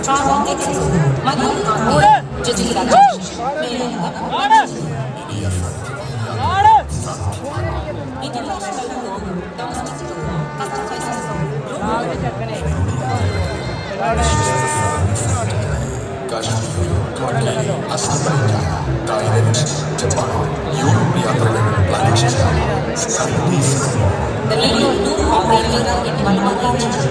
Travel Expo, Manu Gandhi, Jazira Junction, Melanka, International Tour, Domestic Tour, Customized Tour, Kashmir തുർക്കി Azerbaijan Thailand Japan Europe യാത്രകൾ plan ചെയ്യാം the leading tour operator in Malwa region.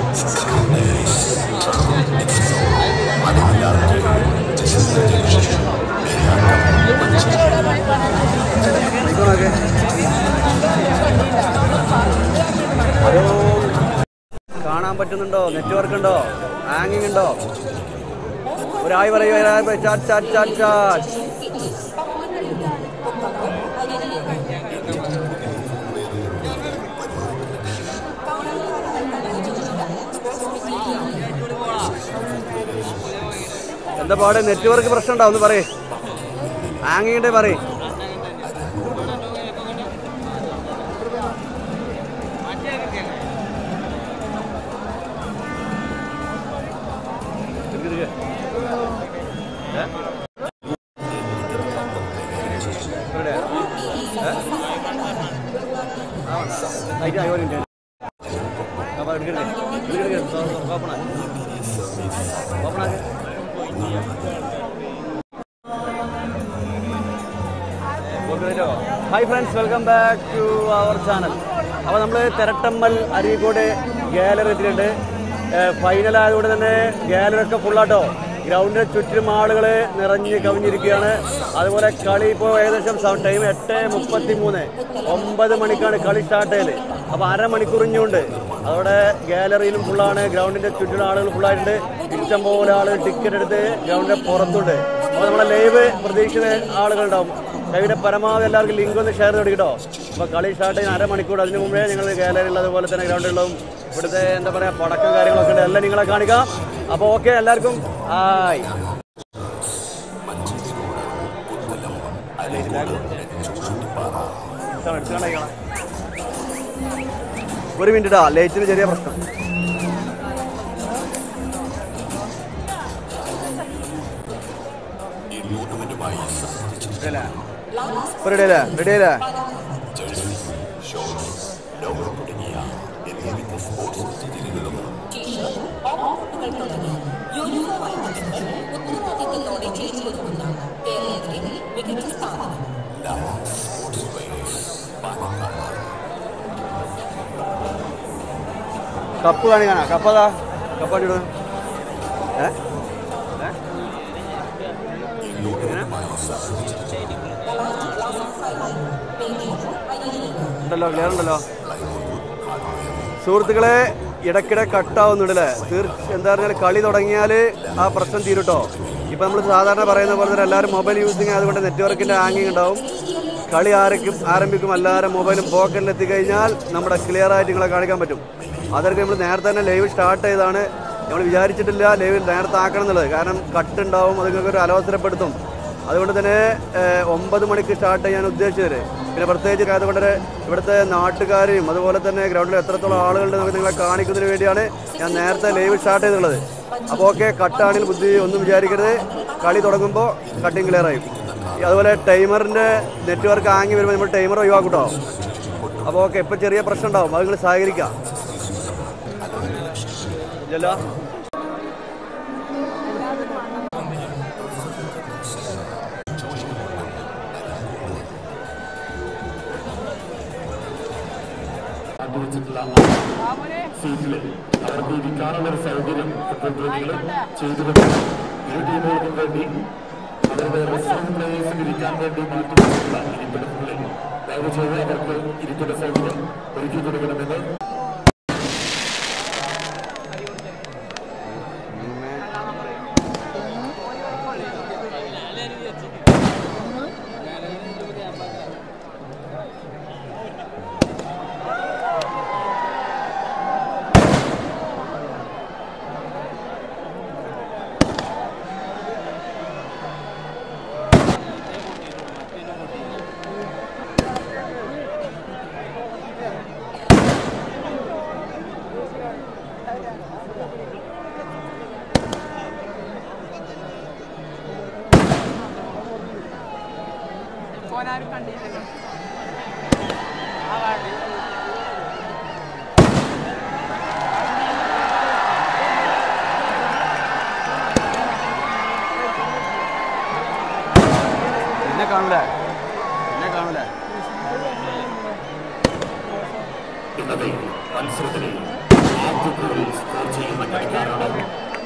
Hello കാണാൻ പറ്റുന്നുണ്ടോ network ഉണ്ടോ ഹാങ്ങിങ് ഉണ്ടോ ഒരായി പറയൂ ഒരായി പറയൂ. ചാറ്റ് ചാറ്റ് ചാറ്റ് ചാറ്റ് എന്താ പാട് നെറ്റ്വർക്ക് പ്രശ്നം ഉണ്ടോ ഒന്ന് പറയേ ഹാങ്ങിങ് ഉണ്ടേ പറയേ എവിടെയാ? ഏ? ആ, ലൈറ്റ് ആയി ഒരു മിനിറ്റ്. അപ്പൊ എടുക്കട്ടെ. എടുക്കട്ടെ. തുറ- തുറ- ഓപ്പൺ ആക്ക്. ഓപ്പൺ ആക്ക്. Hi friends welcome back to our channel അപ്പോൾ നമ്മൾ തെരട്ടമ്മൽ അരീക്കോട് ഗാലറി എത്തിയിട്ടുണ്ട് ഫൈനൽ ആയതുകൊണ്ട് തന്നെ ഗാലറി ഒക്കെ ഫുള്ളാട്ടോ ഗ്രൗണ്ടിന് ചുറ്റിലും ആളുകൾ നിറഞ്ഞ് കവിഞ്ഞിരിക്കുകയാണ് അതുപോലെ കളി ഇപ്പോൾ ഏകദേശം ടൈം എട്ട് മുപ്പത്തി മൂന്ന് ഒമ്പത് മണിക്കാണ് കളി സ്റ്റാർട്ട് ചെയ്യല് അപ്പോൾ അരമണിക്കൂറിഞ്ഞുണ്ട് അതോടെ ഗാലറിയിലും ഫുള്ളാണ് ഗ്രൗണ്ടിന്റെ ചുറ്റിലും ആളുകൾ ഫുള്ളായിട്ടുണ്ട് ഇഷ്ടംപോലെ ആളുകൾ ടിക്കറ്റ് എടുത്ത് ഗ്രൗണ്ടിന്റെ പുറത്തുണ്ട് അപ്പോൾ നമ്മളെ ലൈവ് പ്രതീക്ഷിക്കുന്ന ആളുകളുണ്ടാവും കൈയുടെ പരമാവധി എല്ലാവർക്കും ലിങ്ക് ഒന്ന് ഷെയർ ചെയ്ത് കേട്ടോ അപ്പോൾ കളി സ്റ്റാർട്ട് ചെയ്യുന്ന അരമണിക്കൂർ അതിന് മുമ്പേ ഞങ്ങൾ ഗാലറിയിൽ അതുപോലെ തന്നെ ഗ്രൗണ്ടിലുള്ളതും ഇവിടുത്തെ എന്താ പറയുക പടക്കം കാര്യങ്ങളൊക്കെ ഉണ്ട് എല്ലാം നിങ്ങളെ കാണിക്കാം അപ്പോൾ ഓക്കെ എല്ലാവർക്കും ഹായ് ഒരു മിനിറ്റാ ലൈറ്റിന് ചെറിയ പ്രശ്നം റെഡിയല്ലേ ഇപ്പൊ റെഡിയല്ലേ റെഡിയല്ലേ യൂണിഫോമായി ഉത്തരവാദിത്തത്തോടെ ചെയ്തു കൊടുക്കുന്ന കേരളത്തിലെ മികച്ച സ്ഥാപനം കപ്പ് കാണിക്കാനാ കപ്പതാ കപ്പാടിയിടും ഏ ഏ? എങ്ങനെ? ഉണ്ടല്ലോ ക്ലിയർ ഉണ്ടല്ലോ സുഹൃത്തുക്കളെ ഇടയ്ക്കിടെ കട്ടാവുന്നുണ്ടല്ലേ തീർച്ച എന്താ പറഞ്ഞാൽ കളി തുടങ്ങിയാൽ ആ പ്രശ്നം തീരുട്ടോ ഇപ്പം നമ്മൾ സാധാരണ പറയുന്ന പോലെ തന്നെ എല്ലാവരും മൊബൈൽ യൂസിങ് ആയതുകൊണ്ട് നെറ്റ്വർക്കിൻ്റെ ഹാങ്ങിങ് ഉണ്ടാവും കളി ആരൊക്കെ ആരംഭിക്കും എല്ലാവരും മൊബൈലും പോക്കറ്റിൽ എത്തിക്കഴിഞ്ഞാൽ നമ്മുടെ ക്ലിയർ ആയിട്ട് നിങ്ങളെ കാണിക്കാൻ പറ്റും അതൊക്കെ നമ്മൾ നേരത്തെ തന്നെ ലൈവ് സ്റ്റാർട്ട് ചെയ്താണ് നമ്മൾ വിചാരിച്ചിട്ടില്ല ലൈവിൽ നേരത്തെ ആക്കണം എന്നുള്ളത് കാരണം കട്ടുണ്ടാവും അത് നിങ്ങൾക്ക് ഒരു അലോസരപ്പെടുത്തും അതുകൊണ്ട് തന്നെ ഏഹ്, ഒമ്പത് മണിക്ക് സ്റ്റാർട്ട് ചെയ്യാൻ ഉദ്ദേശിച്ചത് പിന്നെ പ്രത്യേകിച്ച് അതുകൊണ്ട് തന്നെ ഇവിടുത്തെ നാട്ടുകാരെയും അതുപോലെ തന്നെ ഗ്രൗണ്ടിൽ എത്രത്തോളം ആളുകളുണ്ട് നമുക്ക് നിങ്ങളെ കാണിക്കുന്നതിന് വേണ്ടിയാണ് ഞാൻ നേരത്തെ ലൈവ് സ്റ്റാർട്ട് ചെയ്തിട്ടുള്ളത് അപ്പോൾ ഓക്കെ കട്ടാണെങ്കിൽ ബുദ്ധി ഒന്നും വിചാരിക്കരുത് കളി തുടങ്ങുമ്പോൾ കട്ടിങ് ക്ലിയർ ആയി അതുപോലെ ടൈമറിൻ്റെ നെറ്റ്വർക്ക് ആങ്ങി വരുമ്പോൾ നമ്മൾ ടൈമർ ഒഴിവാക്കൂട്ടോ അപ്പോൾ ഓക്കെ ഇപ്പം ചെറിയ പ്രശ്നം ഉണ്ടാവും അത് നിങ്ങൾ സഹകരിക്കാം ഇല്ലല്ലോ അനുവദിച്ചിട്ടുള്ള സീറ്റിൽ അവർക്ക് ഇരിക്കാനുള്ള ഒരു സൗകര്യം ഫുട്ബോൾ പ്രേമികൾ ചെയ്തു കൊടുക്കണം ഇരു ടീമുകൾക്കും വേണ്ടി അവരുടെ റിസർവ് പ്ലേയേഴ്സിന് ഇരിക്കാൻ വേണ്ടി മാറ്റിവെച്ചിട്ടുള്ള ഇരിപ്പിടങ്ങളിൽ ദയവ് ചെയ്ത് അവർക്ക് ഇരിപ്പിട സൗകര്യം ഒരുക്കി കൊടുക്കണമെന്ന് ഓനാരും കണ്ടില്ലല്ലോ എന്നെ കാണൂലേ എന്നെ കാണൂലേ ഇന്നത്തെ മത്സരത്തിലെ ആദ്യ ഗോളിൽ സ്കോർ ചെയ്യുന്ന കളിക്കാരാണ്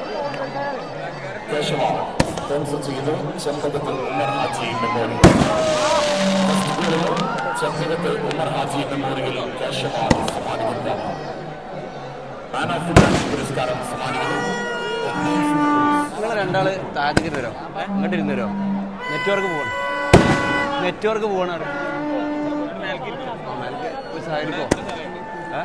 കേശവ സ്പോൺസർ ചെയ്ത് ചെമ്പകത്ത് ഉമർ ഹാജി മെമ്മോറിയൽ ഫസ്റ്റ് ഗോളിൽ ചെമ്പകത്ത് ഉമർ ഹാജി മെമ്മോറിയൽ കേശവ സമ്മാനിക്കുന്ന മാൻ ഓഫ് ദി മാച്ച് പുരസ്കാരം സമ്മാനിക്കുന്നു നിങ്ങൾ രണ്ടാള് താഴത്തേക്ക് വരോ ഇങ്ങോട്ട് ഇരുന്ന് വരോ നെറ്റ്വർക്ക് പോകണം നെറ്റ്വർക്ക് പോകണം അവിടെ. ആ, മേലേക്ക് ഒരു സൈഡിൽ പോ ഏ?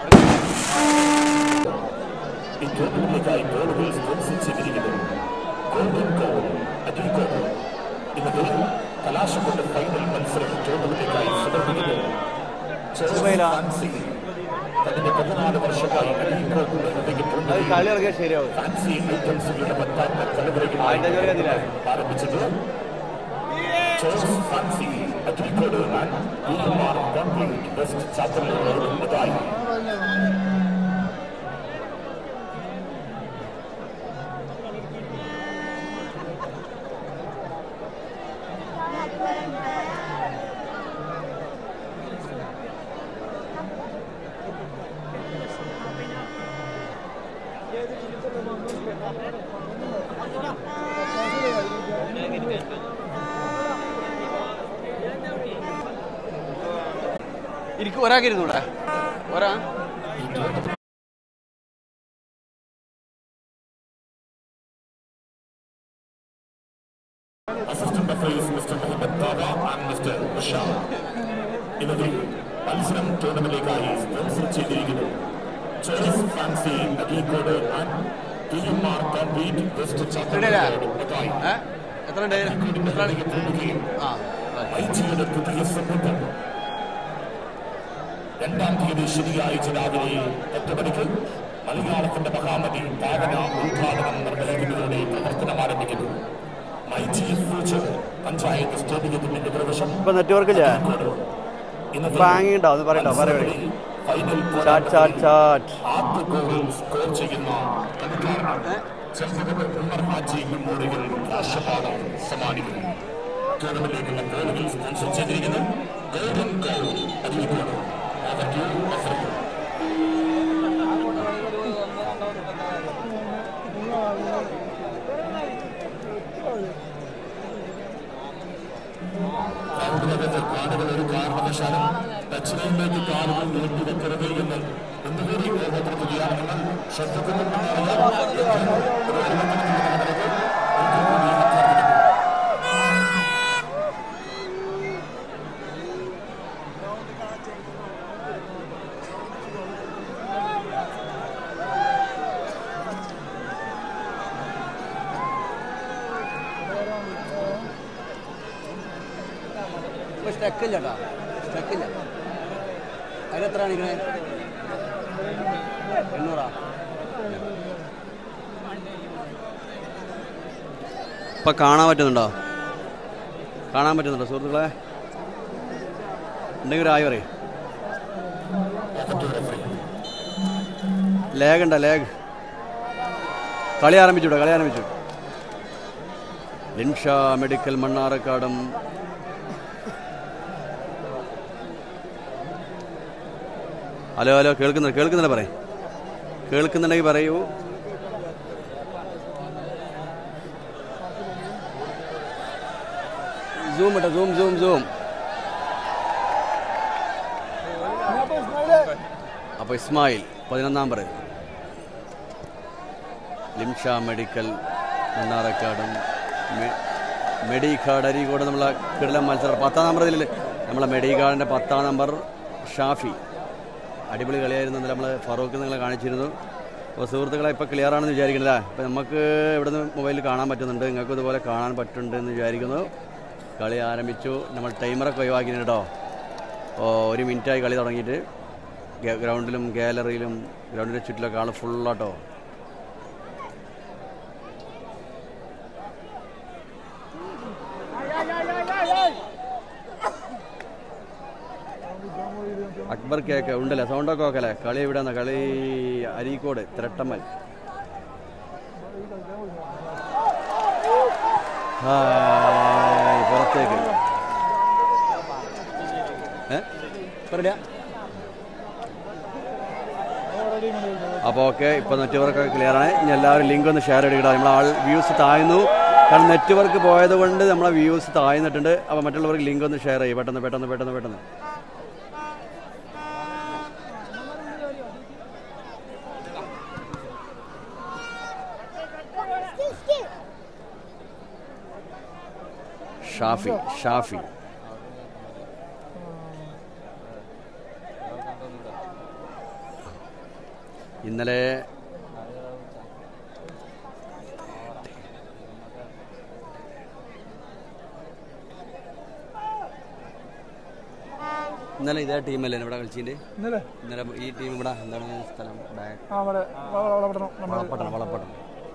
ഈ ടൂർണമെന്റിലേക്കായി ഗോളുകൾ സ്പോൺസർ ചെയ്തിരിക്കുന്നു ഗോൾഡൻ ഗോൾ അഡീകോ ഇന്നത്തെ കലാശക്കൊണ്ട ഫൈനൽ മത്സരം ടൂർണമെന്റിലേക്കായി സമർപ്പിക്കുന്നു സുബൈല. ഫാൻസി തന്റെ പതിനാല് വർഷമായി അഡീകോ നിർവഹിക്കുന്ന അത് കളി ഇറങ്ങിയാൽ ശരിയാവും ഫാൻസി ഐറ്റംസുകളുടെ പത്താമത്തെ തലമുറയ്ക്കുമായി ആയിരത്തി അഞ്ഞൂറ് കണ്ടില്ലേ ആരംഭിച്ചത് choice fancy Areekode and Kumar concrete west ചാത്തൽ റോഡ് മുതായി ഇരിക്കും ഒരാൾക്ക് ഇരുന്നൂടെ ഒരാ Assistant referees Mr. Mohammed Baba and Mr. Bashar. ഇന്നത്തെ മത്സരം ടൂർണമെന്റിലേക്കായി സ്പോൺസർ ചെയ്തിരിക്കുന്നു choice fancy Areekode and T M R concrete west ഇടയിലാ? ചാത്തൽ ഏ എത്ര ഉണ്ട് എത്ര ഉണ്ട്? പോവുകയും ആ ഐജിയുടെ പുതിയ സംബന്ധം രണ്ടാം തീയതി ശനിയാഴ്ച രാവിലെ എട്ട് മണിക്ക് മലയാളത്തിന്റെ മഹാനദി താവന ഉദ്ഘാടനം നിർവഹിക്കുന്നതോടെ പ്രവർത്തനം ആരംഭിക്കുന്നു മൈജി ഫ്യൂച്ചർ പഞ്ചായത്ത് സ്റ്റേഡിയത്തിന്റെ എതിർവശം ഇപ്പൊ നെറ്റ്വർക്ക് ഇല്ലേ ഇന്നത്തെ ബാങ് ഉണ്ടാവും ഒന്ന് പറയട്ടോ പറയണേ ഫൈനൽ ചാറ്റ് ചാറ്റ് ചാറ്റ് ആദ്യ ഗോൾ സ്കോർ ചെയ്യുന്ന കളിക്കാരനാണ് ചെമ്പകത്ത് ഉമ്മർ ഹാജി മെമ്മോറിയൽ രാഷ്ട്രപാതം സമ്മാനിക്കുന്നു ടൂർണമെന്റിലേക്കുള്ള ഗോളുകൾ സ്പോൺസർ ചെയ്തിരിക്കുന്നു ഗോൾഡൻ ഗോൾ അറിയിക്കുന്നു Over to you, referee. ഗ്രൗണ്ടിനകത്ത് കാലുകൾ ഒരു കാരണവശാലും ദക്ഷിണയിലേക്ക് കാലുകൾ നീട്ടിവെക്കരുത് എന്ന് ഒന്നുകൂടി ഓർമ്മപ്പെടുത്തുകയാണെന്ന് ശ്രദ്ധിക്കുന്നുണ്ടെന്നറിയാം ഒരു ഓർമ്മപ്പെടുത്തുന്നതിനകത്ത് ഒരിക്കൽ കൂടി അഭ്യർത്ഥിക്കുന്നു ഇപ്പൊ സ്റ്റക്കില്ല കേട്ടോ സ്റ്റക്കില്ല അതിനെത്ര കാണിക്കണേ എണ്ണൂറാ ഇപ്പൊ കാണാൻ പറ്റുന്നുണ്ടോ കാണാൻ പറ്റുന്നുണ്ടോ സുഹൃത്തുക്കളെ ഉണ്ടെങ്കിൽ ഒരു ആയി പറയും ലേഗ് ഉണ്ടോ ലേഗ് കളി ആരംഭിച്ചു കളി ആരംഭിച്ചു ലിൻഷ മെഡിക്കൽ മണ്ണാറക്കാടും ഹലോ ഹലോ കേൾക്കുന്നുണ്ട് കേൾക്കുന്നുണ്ട് പറയും കേൾക്കുന്നുണ്ടെങ്കിൽ പറയൂ സൂം ഇട്ടോ സൂം സൂം സൂം അപ്പോൾ ഇസ്മായിൽ പതിനൊന്നാം പറയും ലിംഷ മെഡിക്കൽ മണ്ണാറക്കാടും മെ- മെഡിക്കാട് അരീക്കോട് നമ്മളെ കിടലം മത്സരം പത്താം നമ്പറിൽ നമ്മളെ മെഡിക്കാടിൻ്റെ പത്താം നമ്പർ ഷാഫി അടിപൊളി കളിയായിരുന്നു ഇന്നലെ നമ്മൾ ഫറൂഖ് നിങ്ങളെ കാണിച്ചിരുന്നു അപ്പോൾ സുഹൃത്തുക്കളെ ഇപ്പോൾ ക്ലിയർ ആണെന്ന് വിചാരിക്കുന്നത് ഇപ്പോൾ നമുക്ക് ഇവിടെ നിന്ന് മൊബൈലിൽ കാണാൻ പറ്റുന്നുണ്ട് നിങ്ങൾക്കും ഇതുപോലെ കാണാൻ പറ്റുന്നുണ്ട് എന്ന് വിചാരിക്കുന്നു കളി ആരംഭിച്ചു നമ്മൾ ടൈമറൊക്കെ ഒഴിവാക്കിയിട്ടുണ്ട് കേട്ടോ അപ്പോൾ ഒരു മിനിറ്റായി കളി തുടങ്ങിയിട്ട് ഗ- ഗ്രൗണ്ടിലും ഗാലറിയിലും ഗ്രൗണ്ടിൻ്റെ ചുറ്റിലൊക്കെ ആൾ ഫുള്ളാട്ടോ ഇവർക്ക് കേക്ക് ഉണ്ടല്ലേ സൗണ്ടൊക്കെ ഓക്കെ അല്ലേ കളി എവിടെയാണ് കളി അരീക്കോട് തിരട്ടമ്മൽ ഹായ്, പുറത്തേക്ക് ഏ പറഞ്ഞ അപ്പോൾ ഓക്കെ ഇപ്പോൾ നെറ്റ്വർക്ക് ക്ലിയർ ആണ് ഇനി എല്ലാവരും ലിങ്ക് ഒന്ന് ഷെയർ ചെയ്തിട്ട് നമ്മളെ ആൾ വ്യൂസ് താഴ്ന്നു കാരണം നെറ്റ്വർക്ക് പോയത് കൊണ്ട് നമ്മളെ വ്യൂസ് താഴ്ന്നിട്ടുണ്ട് അപ്പോൾ മറ്റുള്ളവർക്ക് ലിങ്ക് ഒന്ന് ഷെയർ ചെയ്യും പെട്ടെന്ന് പെട്ടെന്ന് പെട്ടെന്ന് പെട്ടെന്ന് ഷാഫി ഷാഫി ഇന്നലെ ഇന്നലെ ഇതേ ടീമല്ലേ ഇവിടെ കളിച്ചിട്ട് ഇന്നലെ ഇന്നലെ ഈ ടീം ഇവിടെ എന്താണ് സ്ഥലം ബാക്ക് ആ അവിടെ വള- വളപട്ടണം നമ്മൾ വളപ്പട്ടണം വളപ്പട്ടണം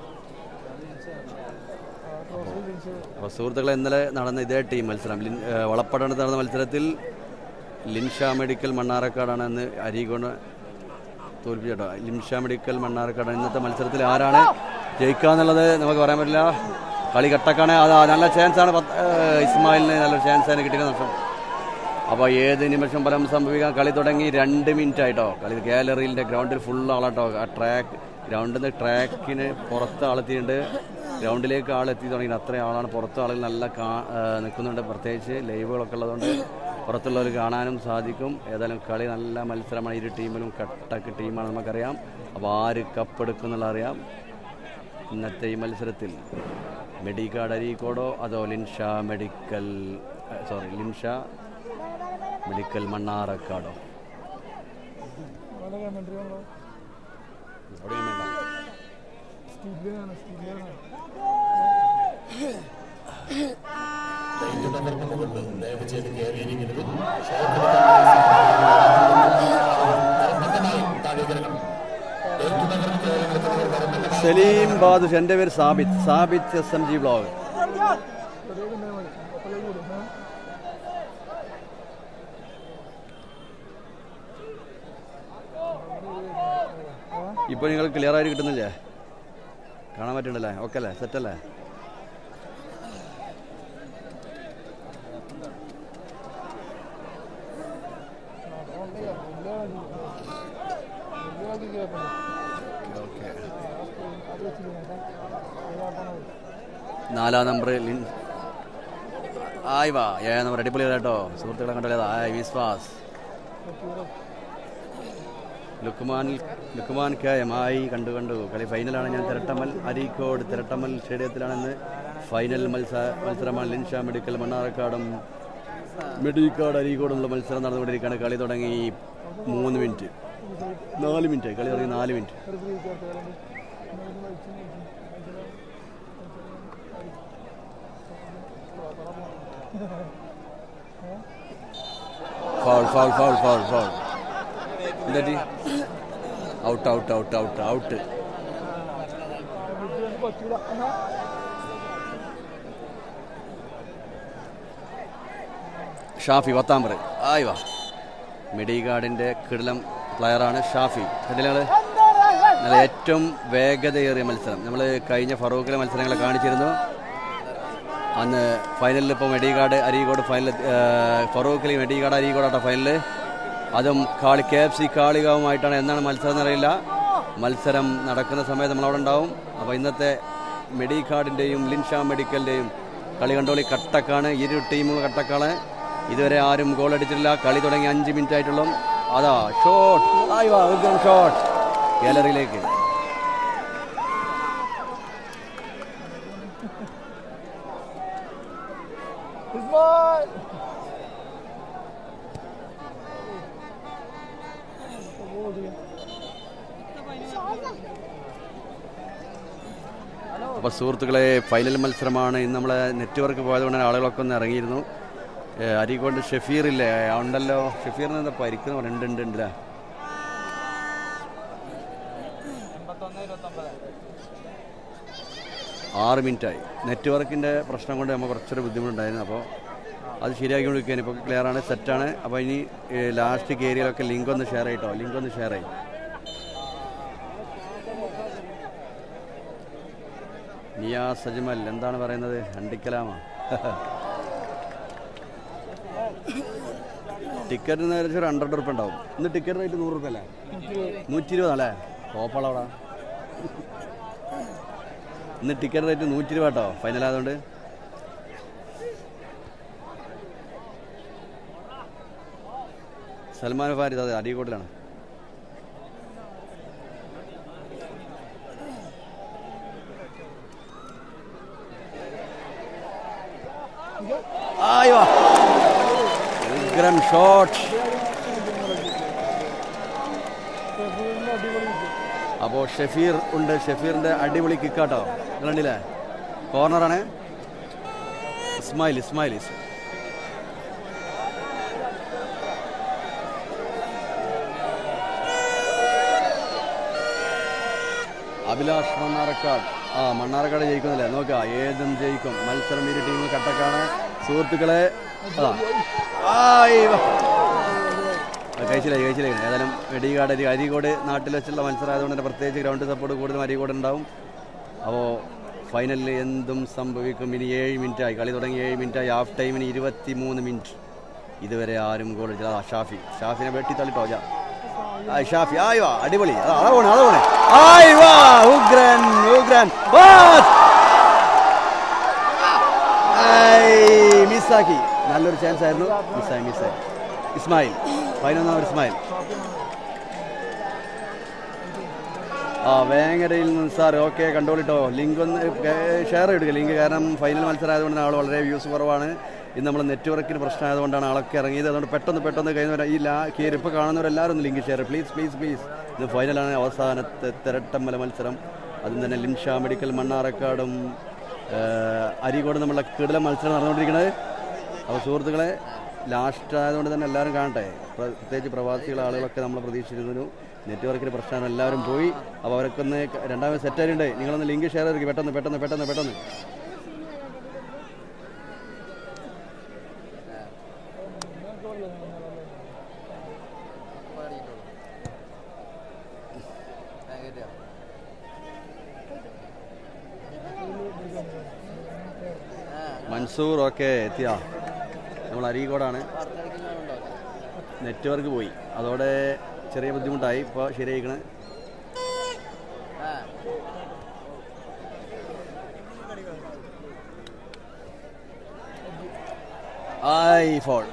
അപ്പോൾ സുഹൃത്തുക്കളെ ഇന്നലെ നടന്ന ഇതേ ടീം മത്സരം ലിൻ ഏ, വളപ്പട്ടണത്ത് നടന്ന മത്സരത്തിൽ ലിൻഷ മെഡിക്കൽ മണ്ണാറക്കാടാണ് ഇന്ന് അരീകോണ് തോൽപ്പിച്ചേട്ടോ ലിൻഷ മെഡിക്കൽ മണ്ണാറക്കാട് ഇന്നത്തെ മത്സരത്തിൽ ആരാണ് ജയിക്കുക എന്നുള്ളത് നമുക്ക് പറയാൻ പറ്റില്ല കളി കട്ടക്കാണ് അത് നല്ല ചാൻസാണ് പത്ത്- ഏ, ഇസ്മായിലിന് നല്ല ചാൻസാണ് കിട്ടിയ നഷ്ടം അപ്പോൾ ഏത് നിമിഷം ഫലം സംഭവിക്കാൻ കളി തുടങ്ങി രണ്ട് മിനിറ്റ് ആയിട്ടോ കളി ഗാലറിയിലെ ഗ്രൗണ്ടിൽ ഫുൾ ആളാട്ടോ ആ ട്രാക്ക് ഗ്രൗണ്ടിൽ നിന്ന് ട്രാക്കിന് പുറത്ത് ആളെത്തിയിട്ടുണ്ട് ഗ്രൗണ്ടിലേക്ക് ആളെത്തി തുടങ്ങി അത്രയും ആളാണ് പുറത്ത് ആളുകൾ നല്ല കാ ആ, നിൽക്കുന്നുണ്ട് പ്രത്യേകിച്ച് ലൈവുകളൊക്കെ ഉള്ളതുകൊണ്ട് പുറത്തുള്ളവർ കാണാനും സാധിക്കും ഏതായാലും കളി നല്ല മത്സരമാണ് ഇരു ടീമിലും കട്ടക്ക് ടീമാണ് നമുക്കറിയാം അപ്പോൾ ആര് കപ്പെടുക്കും എന്നുള്ള അറിയാം ഇന്നത്തെ ഈ മത്സരത്തിൽ മെഡിക്കാട് അരീക്കോടോ അതോ Linsha medical sorry Linsha medical മണ്ണാറക്കാടോ ഗവൺമെന്റ് എവിടെയും വേണ്ട സ്റ്റീലിലാണ് സ്റ്റീലിലാണ് ലൈറ്റ് തകർന്നുകൊണ്ട് ദയവ് ചെയ്ത് കയറിയിരിക്കരുത് താഴേക്കിറങ്ങണം ലൈറ്റ് തകർന്ന് കയറി നിൽക്കുന്നവർ വരമ്പ് സലീം ബാദുഷ് എൻ്റെ പേര് Sabith Sabith S M G blog ഇപ്പോൾ നിങ്ങൾ ക്ലിയർ ആയിട്ട് കിട്ടുന്നില്ലേ കാണാൻ പറ്റുന്നുണ്ടല്ലേ ഓക്കെ അല്ലേ സെറ്റ് അല്ലേ ഓക്കെ നാലാം നമ്പർ ലിൻ ആയി വാ ഏഴാം നമ്പർ അടിപൊളി കേട്ടോ സുഹൃത്തുക്കളെ കണ്ടല്ലേ ആയി വിശ്വാസ് ലുക്കുമാൻ ലുക്കുമാൻ കെ എം ആയി കണ്ടു കണ്ടു കളി ഫൈനലാണ് ഞാൻ തിരട്ടമ്മൽ അരീക്കോട് തിരട്ടമ്മൽ സ്റ്റേഡിയത്തിലാണെന്ന് ഫൈനൽ മത്സര മത്സരമാണ് ലിൻഷ മെഡിക്കൽ മണ്ണാറക്കാടും മെഡിക്കാട് അരീക്കോടുള്ള മത്സരം നടന്നുകൊണ്ടിരിക്കുകയാണ് കളി തുടങ്ങി മൂന്ന് മിനിറ്റ് നാല് മിനിറ്റ് കളി തുടങ്ങി നാല് minute foul foul foul foul foul എന്താ out out out out out Shafi പത്താം പറ ആയി വാ മെഡിഗാർഡിൻ്റെ കിടിലം പ്ലെയറാണ് ഷാഫി കണ്ടില്ലേ നല്ല ഏറ്റവും വേഗതയേറിയ മത്സരം നമ്മൾ കഴിഞ്ഞ ഫറൂഖിലെ മത്സരങ്ങൾ കാണിച്ചിരുന്നു അന്ന് ഫൈനലിൽ ഇപ്പോൾ മെഡിഗാർഡ് അരീകോട് ഫൈനൽ ഫറൂഖിൽ മെഡിഗാർഡ് അരീകോടാട്ടോ ഫൈനല് അതും കാളി കെ എഫ് സി കാളികാവുമായിട്ടാണ് എന്നാണ് മത്സരം എന്നറിയില്ല മത്സരം നടക്കുന്ന സമയത്ത് നമ്മളവിടെ ഉണ്ടാവും അപ്പോൾ ഇന്നത്തെ മെഡിക്കാർഡിൻ്റെയും ലിൻഷ മെഡിക്കലിൻ്റെയും കളി കണ്ടോളി കട്ടക്കാണ് ഇരു ടീമുകൾ കട്ടക്കാണ് ഇതുവരെ ആരും ഗോൾ അടിച്ചിട്ടില്ല കളി തുടങ്ങി അഞ്ച് മിനിറ്റ് ആയിട്ടുള്ളൂ അതാ ഷോട്ട് ആയി വാ ഉഗ്രം ഷോട്ട് ഗാലറിയിലേക്ക് ഇസ്മായിൽ അപ്പോൾ സുഹൃത്തുക്കളെ ഫൈനൽ മത്സരമാണ് ഇന്ന് നമ്മളെ നെറ്റ്വർക്ക് പോയതുകൊണ്ട് തന്നെ ആളുകളൊക്കെ ഒന്ന് ഇറങ്ങിയിരുന്നു ഏ, അരീക്കോട് ഷെഫീർ ഇല്ലേ ആ, ഉണ്ടല്ലോ ഷെഫീറിന് എന്താ പരിക്കുന്ന ഉണ്ട് ഉണ്ട് ഉണ്ട് ആറ് മിനിറ്റായി നെറ്റ്വർക്കിൻ്റെ പ്രശ്നം കൊണ്ട് നമുക്ക് കുറച്ചൊരു ബുദ്ധിമുട്ടുണ്ടായിരുന്നു അപ്പോൾ അത് ശരിയാക്കിക്കൊണ്ടിരിക്കുകയാണ് ഇപ്പോൾ ക്ലിയർ ആണ് സെറ്റാണ് അപ്പോൾ ഇനി ലാസ്റ്റ് ഏരിയയിലൊക്കെ ലിങ്ക് ഒന്ന് ഷെയർ ചെയ്യട്ടോ ലിങ്ക് ഒന്ന് ഷെയർ ചെയ്യും നിയാസ് അജ്മൽ എന്താണ് പറയുന്നത് അണ്ടിക്കലാമാ ടിക്കറ്റിന് ഏകദേശം ഒരു ഹൺഡ്രഡ് റുപ്യ ഉണ്ടാവും ഇന്ന് ടിക്കറ്റ് റേറ്റ് നൂറ് റുപ്യ അല്ലേ നൂറ്റി ഇരുപതാണല്ലേ ടോപ്പാളവിടെ ഇന്ന് ടിക്കറ്റ് റേറ്റ് നൂറ്റി ഇരുപത് കേട്ടോ ഫൈനൽ ആയതുകൊണ്ട് സൽമാൻ ഫാരിദ് അതെ അരീക്കോട്ടിലാണ് ആയോ ഉഗ്രം ഷോട്ട് അപ്പോൾ ഷെഫീർ ഉണ്ട് ഷെഫീറിന്റെ അടിപൊളി കിക്കാട്ടോ നിങ്ങൾ കണ്ടില്ലേ കോർണറാണ് ഇസ്മായിൽ ഇസ്മായിൽ ഇസ് അഭിലാഷ് മണ്ണാറക്കാട് ആ മണ്ണാറക്കാട് ജയിക്കുന്നില്ല നോക്കുക ഏതും ജയിക്കും മത്സരം ഇരു ടീം കട്ടക്കാണ് സുഹൃത്തുക്കളെ അതാ ആയ് വാ. ആ, കഴിച്ചില്ല കഴിച്ചില്ല ഏതായാലും വെടികാട് അരി അരീകോട് നാട്ടിൽ വെച്ചുള്ള മത്സരം ആയതുകൊണ്ട് തന്നെ പ്രത്യേകിച്ച് ഗ്രൗണ്ട് സപ്പോർട്ട് കൂടുതലും അരീകോട് ഉണ്ടാവും അപ്പോൾ ഫൈനലിൽ എന്തും സംഭവിക്കും ഇനി ഏഴ് മിനിറ്റായി കളി തുടങ്ങി ഏഴ് മിനിറ്റായി ഹാഫ് ടൈമിന് ഇരുപത്തി മൂന്ന് മിനിറ്റ് ഇതുവരെ ആരും ഗോൾ അടിച്ചില്ല ആ ഷാഫി ഷാഫിനെ വെട്ടി തള്ളിട്ടോ ജാ ആ ഷാഫി ആയി വാ അടിപൊളി അതാ അതാ പോണേ അതാ പോണേ ആയി വാ ഉഗ്രൻ ഉഗ്രൻ മിസ്സാക്കി നല്ലൊരു ചാൻസ് ആയിരുന്നു മിസ്സായി മിസ്സായി ഇസ്മായിൽ പതിനൊന്നാമത് ഇസ്മായിൽ ആ വേങ്ങരയിൽ നിന്ന് സാർ ഓക്കെ കണ്ടോളിട്ടോ ലിങ്ക് ഒന്ന് ഷെയർ എടുക്കുക ലിങ്ക് കാരണം ഫൈനൽ മത്സരം ആയതുകൊണ്ട് ആൾ വളരെ വ്യൂസ് കുറവാണ് ഇന്ന് നമ്മൾ നെറ്റ്വർക്കിന് പ്രശ്നമായതുകൊണ്ടാണ് ആളൊക്കെ ഇറങ്ങിയത് അതുകൊണ്ട് പെട്ടെന്ന് പെട്ടെന്ന് കഴിഞ്ഞവർ ഈ ലാ കയറി ഇപ്പോൾ കാണുന്നവരെല്ലാവരും ഒന്ന് link share please please please ഇത് ഫൈനലാണ് അവസാനത്തെ തിരട്ടമ്മല മത്സരം അതും തന്നെ ലിൻഷ മെഡിക്കൽ മണ്ണാറക്കാടും ഏഹ്, അരീക്കോടും നമ്മളുടെ കിടല മത്സരം നടന്നുകൊണ്ടിരിക്കുന്നത് അപ്പോൾ സുഹൃത്തുക്കളെ ലാസ്റ്റ് ആയതുകൊണ്ട് തന്നെ എല്ലാവരും കാണട്ടെ പ്ര- പ്രത്യേകിച്ച് പ്രവാസികൾ ആളുകളൊക്കെ നമ്മൾ പ്രതീക്ഷിച്ചിരുന്നു നെറ്റ്വർക്കിന് പ്രശ്നമാണ് എല്ലാവരും പോയി അപ്പോൾ അവരൊക്കെ ഒന്ന് രണ്ടാമത് സെറ്റ് ആയിട്ടുണ്ട് നിങ്ങളൊന്ന് ലിങ്ക് ഷെയർ ചെയ്തിരിക്കും പെട്ടെന്ന് പെട്ടെന്ന് പെട്ടെന്ന് പെട്ടെന്ന് മൻസൂർ ഓക്കെ എത്തിയ നമ്മൾ അരീക്കോടാണ് നെറ്റ്വർക്ക് പോയി അതോടെ ചെറിയ ബുദ്ധിമുട്ടായി ഇപ്പോൾ ശരിയായിക്കണ് ആയി ഫോൾ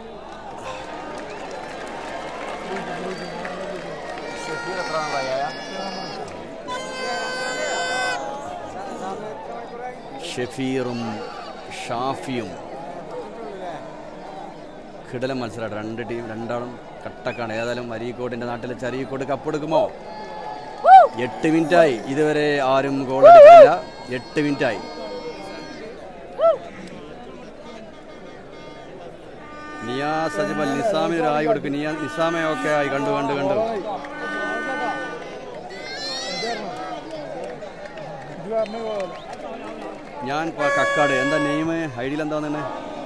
ഷെഫീറും ഷാഫിയും കിടലം മത്സരമാണ് രണ്ട് ടീം രണ്ടാളും കട്ടക്കാണ് ഏതായാലും അരീക്കോടിന്റെ നാട്ടിലെ അരീക്കോട് കപ്പെടുക്കുമോ എട്ട് മിനിറ്റായി ഇതുവരെ ആരും ഗോൾ അടിച്ചിട്ടില്ല എട്ട് മിനിറ്റായി നിയാസ് അജ്മൽ നിസാമിന് ഒരു ആയി കൊടുക്കും നിയാ നിസാമയൊക്കെ ആയി കണ്ടു കണ്ടു കണ്ടു ഇത് പറഞ്ഞ പോലെ ഞാൻ പ- കക്കാട് എന്താ നെയിം ഐഡിയിൽ എന്താന്ന്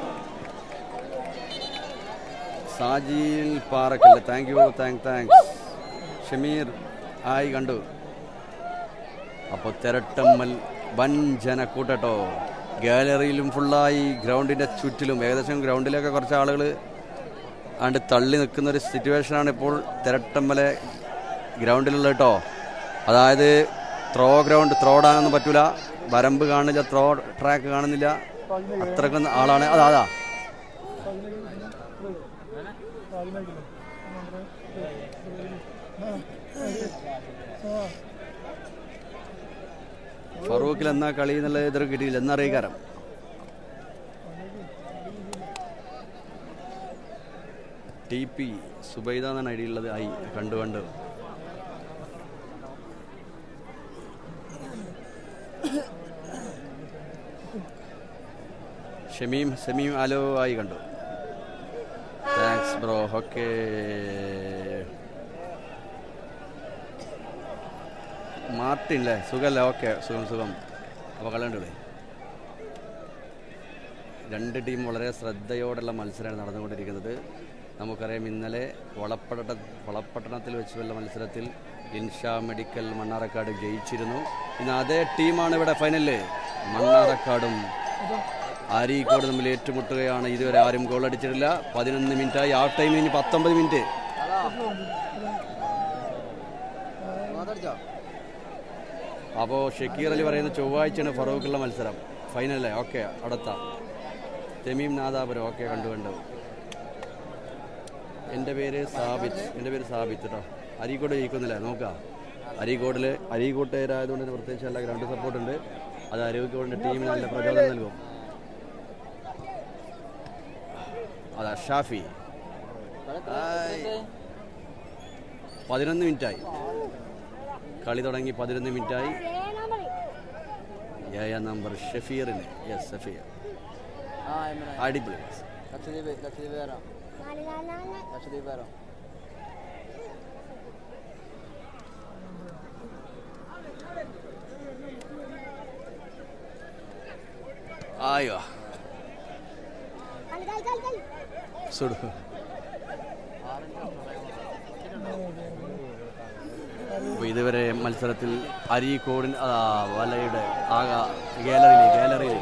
സാജിൽ പാറക്കല്ല thank you thank thanks Shameer ആയി കണ്ടു അപ്പോൾ തിരട്ടമ്മൽ വൻ ജനക്കൂട്ടോ ഗാലറിയിലും ഫുള്ളായി ഗ്രൗണ്ടിൻ്റെ ചുറ്റിലും ഏകദേശം ഗ്രൗണ്ടിലൊക്കെ കുറച്ച് ആളുകൾ ആണ്ട് തള്ളി നിൽക്കുന്ന ഒരു സിറ്റുവേഷനാണ് ഇപ്പോൾ തിരട്ടമ്മലെ ഗ്രൗണ്ടിലുള്ള കേട്ടോ അതായത് ത്രോ ഗ്രൗണ്ട് ത്രോ ഇടാനൊന്നും പറ്റൂല വരമ്പ് കാണില്ല ത്രോ ട്രാക്ക് കാണുന്നില്ല അത്രക്കൊന്നും ആളാണ് അതാ അതാ ഫറൂഖിൽ എന്നാ കളി എന്നുള്ള ഇതൊക്കെ കിട്ടിയില്ല എന്നറിയിക്കാരം ടി പി സുബൈദ എന്നാണ് ഐ ഡി ഉള്ളത് ആയി കണ്ടു കണ്ടു ഷമീം ഷമീം ആലോ ആയി കണ്ടു താങ്ക്സ് ബ്രോ ഓക്കെ മാർട്ടിൻ അല്ലേ സുഖമല്ലേ ഓക്കെ സുഖം സുഖം അപ്പോൾ കളയണ്ടേ രണ്ട് ടീം വളരെ ശ്രദ്ധയോടുള്ള മത്സരമാണ് നടന്നുകൊണ്ടിരിക്കുന്നത് നമുക്കറിയാം ഇന്നലെ വളപ്പട്ട വളപ്പട്ടണത്തിൽ വെച്ചുള്ള മത്സരത്തിൽ ഇൻഷാ മെഡിക്കൽ മണ്ണാറക്കാട് ജയിച്ചിരുന്നു ഇന്ന് അതേ ടീമാണ് ഇവിടെ ഫൈനലിൽ മണ്ണാറക്കാടും ആരീക്കോട് തമ്മിൽ ഏറ്റുമുട്ടുകയാണ് ഇതുവരെ ആരും ഗോൾ അടിച്ചിട്ടില്ല പതിനൊന്ന് മിനിറ്റായി ഹാഫ് ടൈം ഇനി പത്തൊമ്പത് മിനിറ്റ് അപ്പോൾ ഷക്കീർ അലി പറയുന്ന ചൊവ്വാഴ്ചയാണ് ഫറൂഖുള്ള മത്സരം ഫൈനലേ ഓക്കെ അടുത്ത തെമീം നാദാപുരം ഓക്കെ കണ്ടു കണ്ടു എൻ്റെ പേര് സാബിത്ത് എൻ്റെ പേര് സാബിത്ത് കേട്ടോ അരീക്കോട് ജയിക്കുന്നില്ല നോക്കാം അരീക്കോടിൽ അരീക്കോട്ടുകാരായതുകൊണ്ട് തന്നെ പ്രത്യേകിച്ച് എല്ലാ ഗ്രൗണ്ട് സപ്പോർട്ട് ഉണ്ട് അത് അരീക്കോടിൻ്റെ ടീമിന് നല്ല പ്രചോദനം നൽകും അതാ ഷാഫി ഹായ്. പതിനൊന്ന് മിനിറ്റായി കളി തുടങ്ങി പതിനൊന്ന് മിനിറ്റായി ഏഴാം നമ്പർ ഷഫീറിന് യെസ് ഷഫീർ അടിപൊളി ലക്ഷദ്വീപ് ലക്ഷദ്വീപ് വരാം ലക്ഷദ്വീപ് വരാം ആയോ സുഡു അപ്പോൾ ഇതുവരെ മത്സരത്തിൽ അരീക്കോടിൻ ആ, വലയുടെ ആക ഗാലറിയിൽ ഗാലറിയിൽ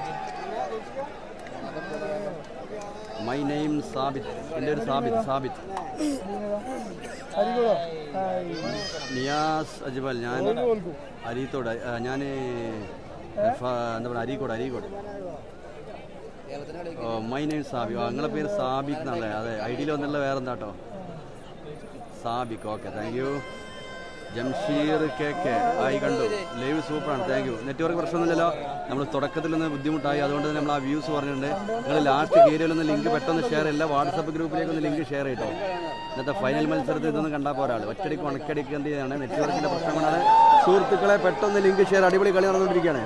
മൈ നെയിം സാബിത്ത് എൻ്റെ ഒരു സാബിത്ത് സാബിത്ത് അരികൂടോ ഹായ് നിയാസ് അജ്മൽ ഞാൻ അരീത്തോട് ഞാൻ എന്താ പറയുക അരീക്കോട് അരീക്കോട് കേരളത്തിന് കളി ഓ മൈ നെയിം സാബിക് ആ, നിങ്ങളെ പേര് സാബിക് എന്നല്ലേ അതെ ഐ ഡിയിൽ വന്നുള്ള വേറെ എന്താ കേട്ടോ Sabik okay thank you Jamsheer K K ആയി കണ്ടു ലൈവ് സൂപ്പറാണ് താങ്ക് യു നെറ്റ്വർക്ക് പ്രശ്നമൊന്നുമില്ലല്ലോ നമ്മൾ തുടക്കത്തിൽ നിന്ന് ബുദ്ധിമുട്ടായി അതുകൊണ്ട് തന്നെ നമ്മൾ ആ വ്യൂസ് പറഞ്ഞിട്ടുണ്ട് നിങ്ങൾ ലാസ്റ്റ് കയറിയാലൊന്ന് ലിങ്ക് പെട്ടെന്ന് ഷെയർ ചെയ്യില്ല വാട്സപ്പ് ഗ്രൂപ്പിലേക്ക് ഒന്ന് ലിങ്ക് ഷെയർ ചെയ്തോ ഇന്നത്തെ ഫൈനൽ മത്സരത്തിൽ ഇതൊന്നും കണ്ടാൽ പോരാ ഒറ്റടിക്ക് ഉണക്കടിക്ക് എന്ത് ചെയ്യാണ് നെറ്റ്വർക്കിന്റെ പ്രശ്നം കൊണ്ടാണ് സുഹൃത്തുക്കളെ പെട്ടെന്ന് ലിങ്ക് ഷെയർ അടിപൊളി കളി നടന്നുകൊണ്ടിരിക്കുകയാണ്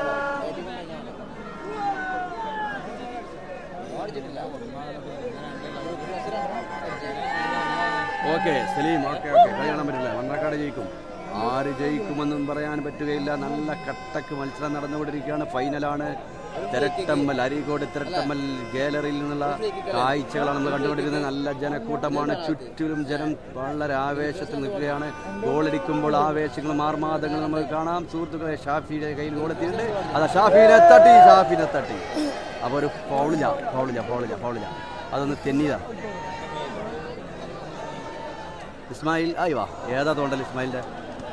ഓക്കെ സലീം ഓക്കെ ഓക്കെ കളി കാണാൻ പറ്റില്ല മണ്ണാക്കാട് ജയിക്കും ആര് ജയിക്കുമെന്നും പറയാൻ പറ്റുകയില്ല നല്ല കട്ടക്ക് മത്സരം നടന്നുകൊണ്ടിരിക്കുകയാണ് ഫൈനലാണ് തിരട്ടമ്മൽ അരീക്കോട് തിരട്ടമ്മൽ ഗാലറിയിൽ നിന്നുള്ള കാഴ്ചകളാണ് നമ്മൾ കണ്ടുകൊണ്ടിരിക്കുന്നത് നല്ല ജനക്കൂട്ടമാണ് ചുറ്റിലും ജനം വളരെ ആവേശത്തിൽ നിൽക്കുകയാണ് ഗോളടിക്കുമ്പോൾ ആവേശങ്ങളും ആർമാദങ്ങളും നമുക്ക് കാണാം സുഹൃത്തുക്കളെ ഷാഫിയുടെ കയ്യിൽ ഗോളെത്തിയിട്ടുണ്ട് അതാ ഷാഫിനെ തട്ടി ഷാഫിനെ തട്ടി അപ്പോൾ ഒരു ഫൗളില്ല ഫൗളില്ല ഫൗളില്ല ഫൗളില്ല അതൊന്ന് തെന്നിയതാ ഇസ്മായിൽ ആയി വാ ഏതാ തോണ്ടൽ ഇസ്മായിലിന്റെ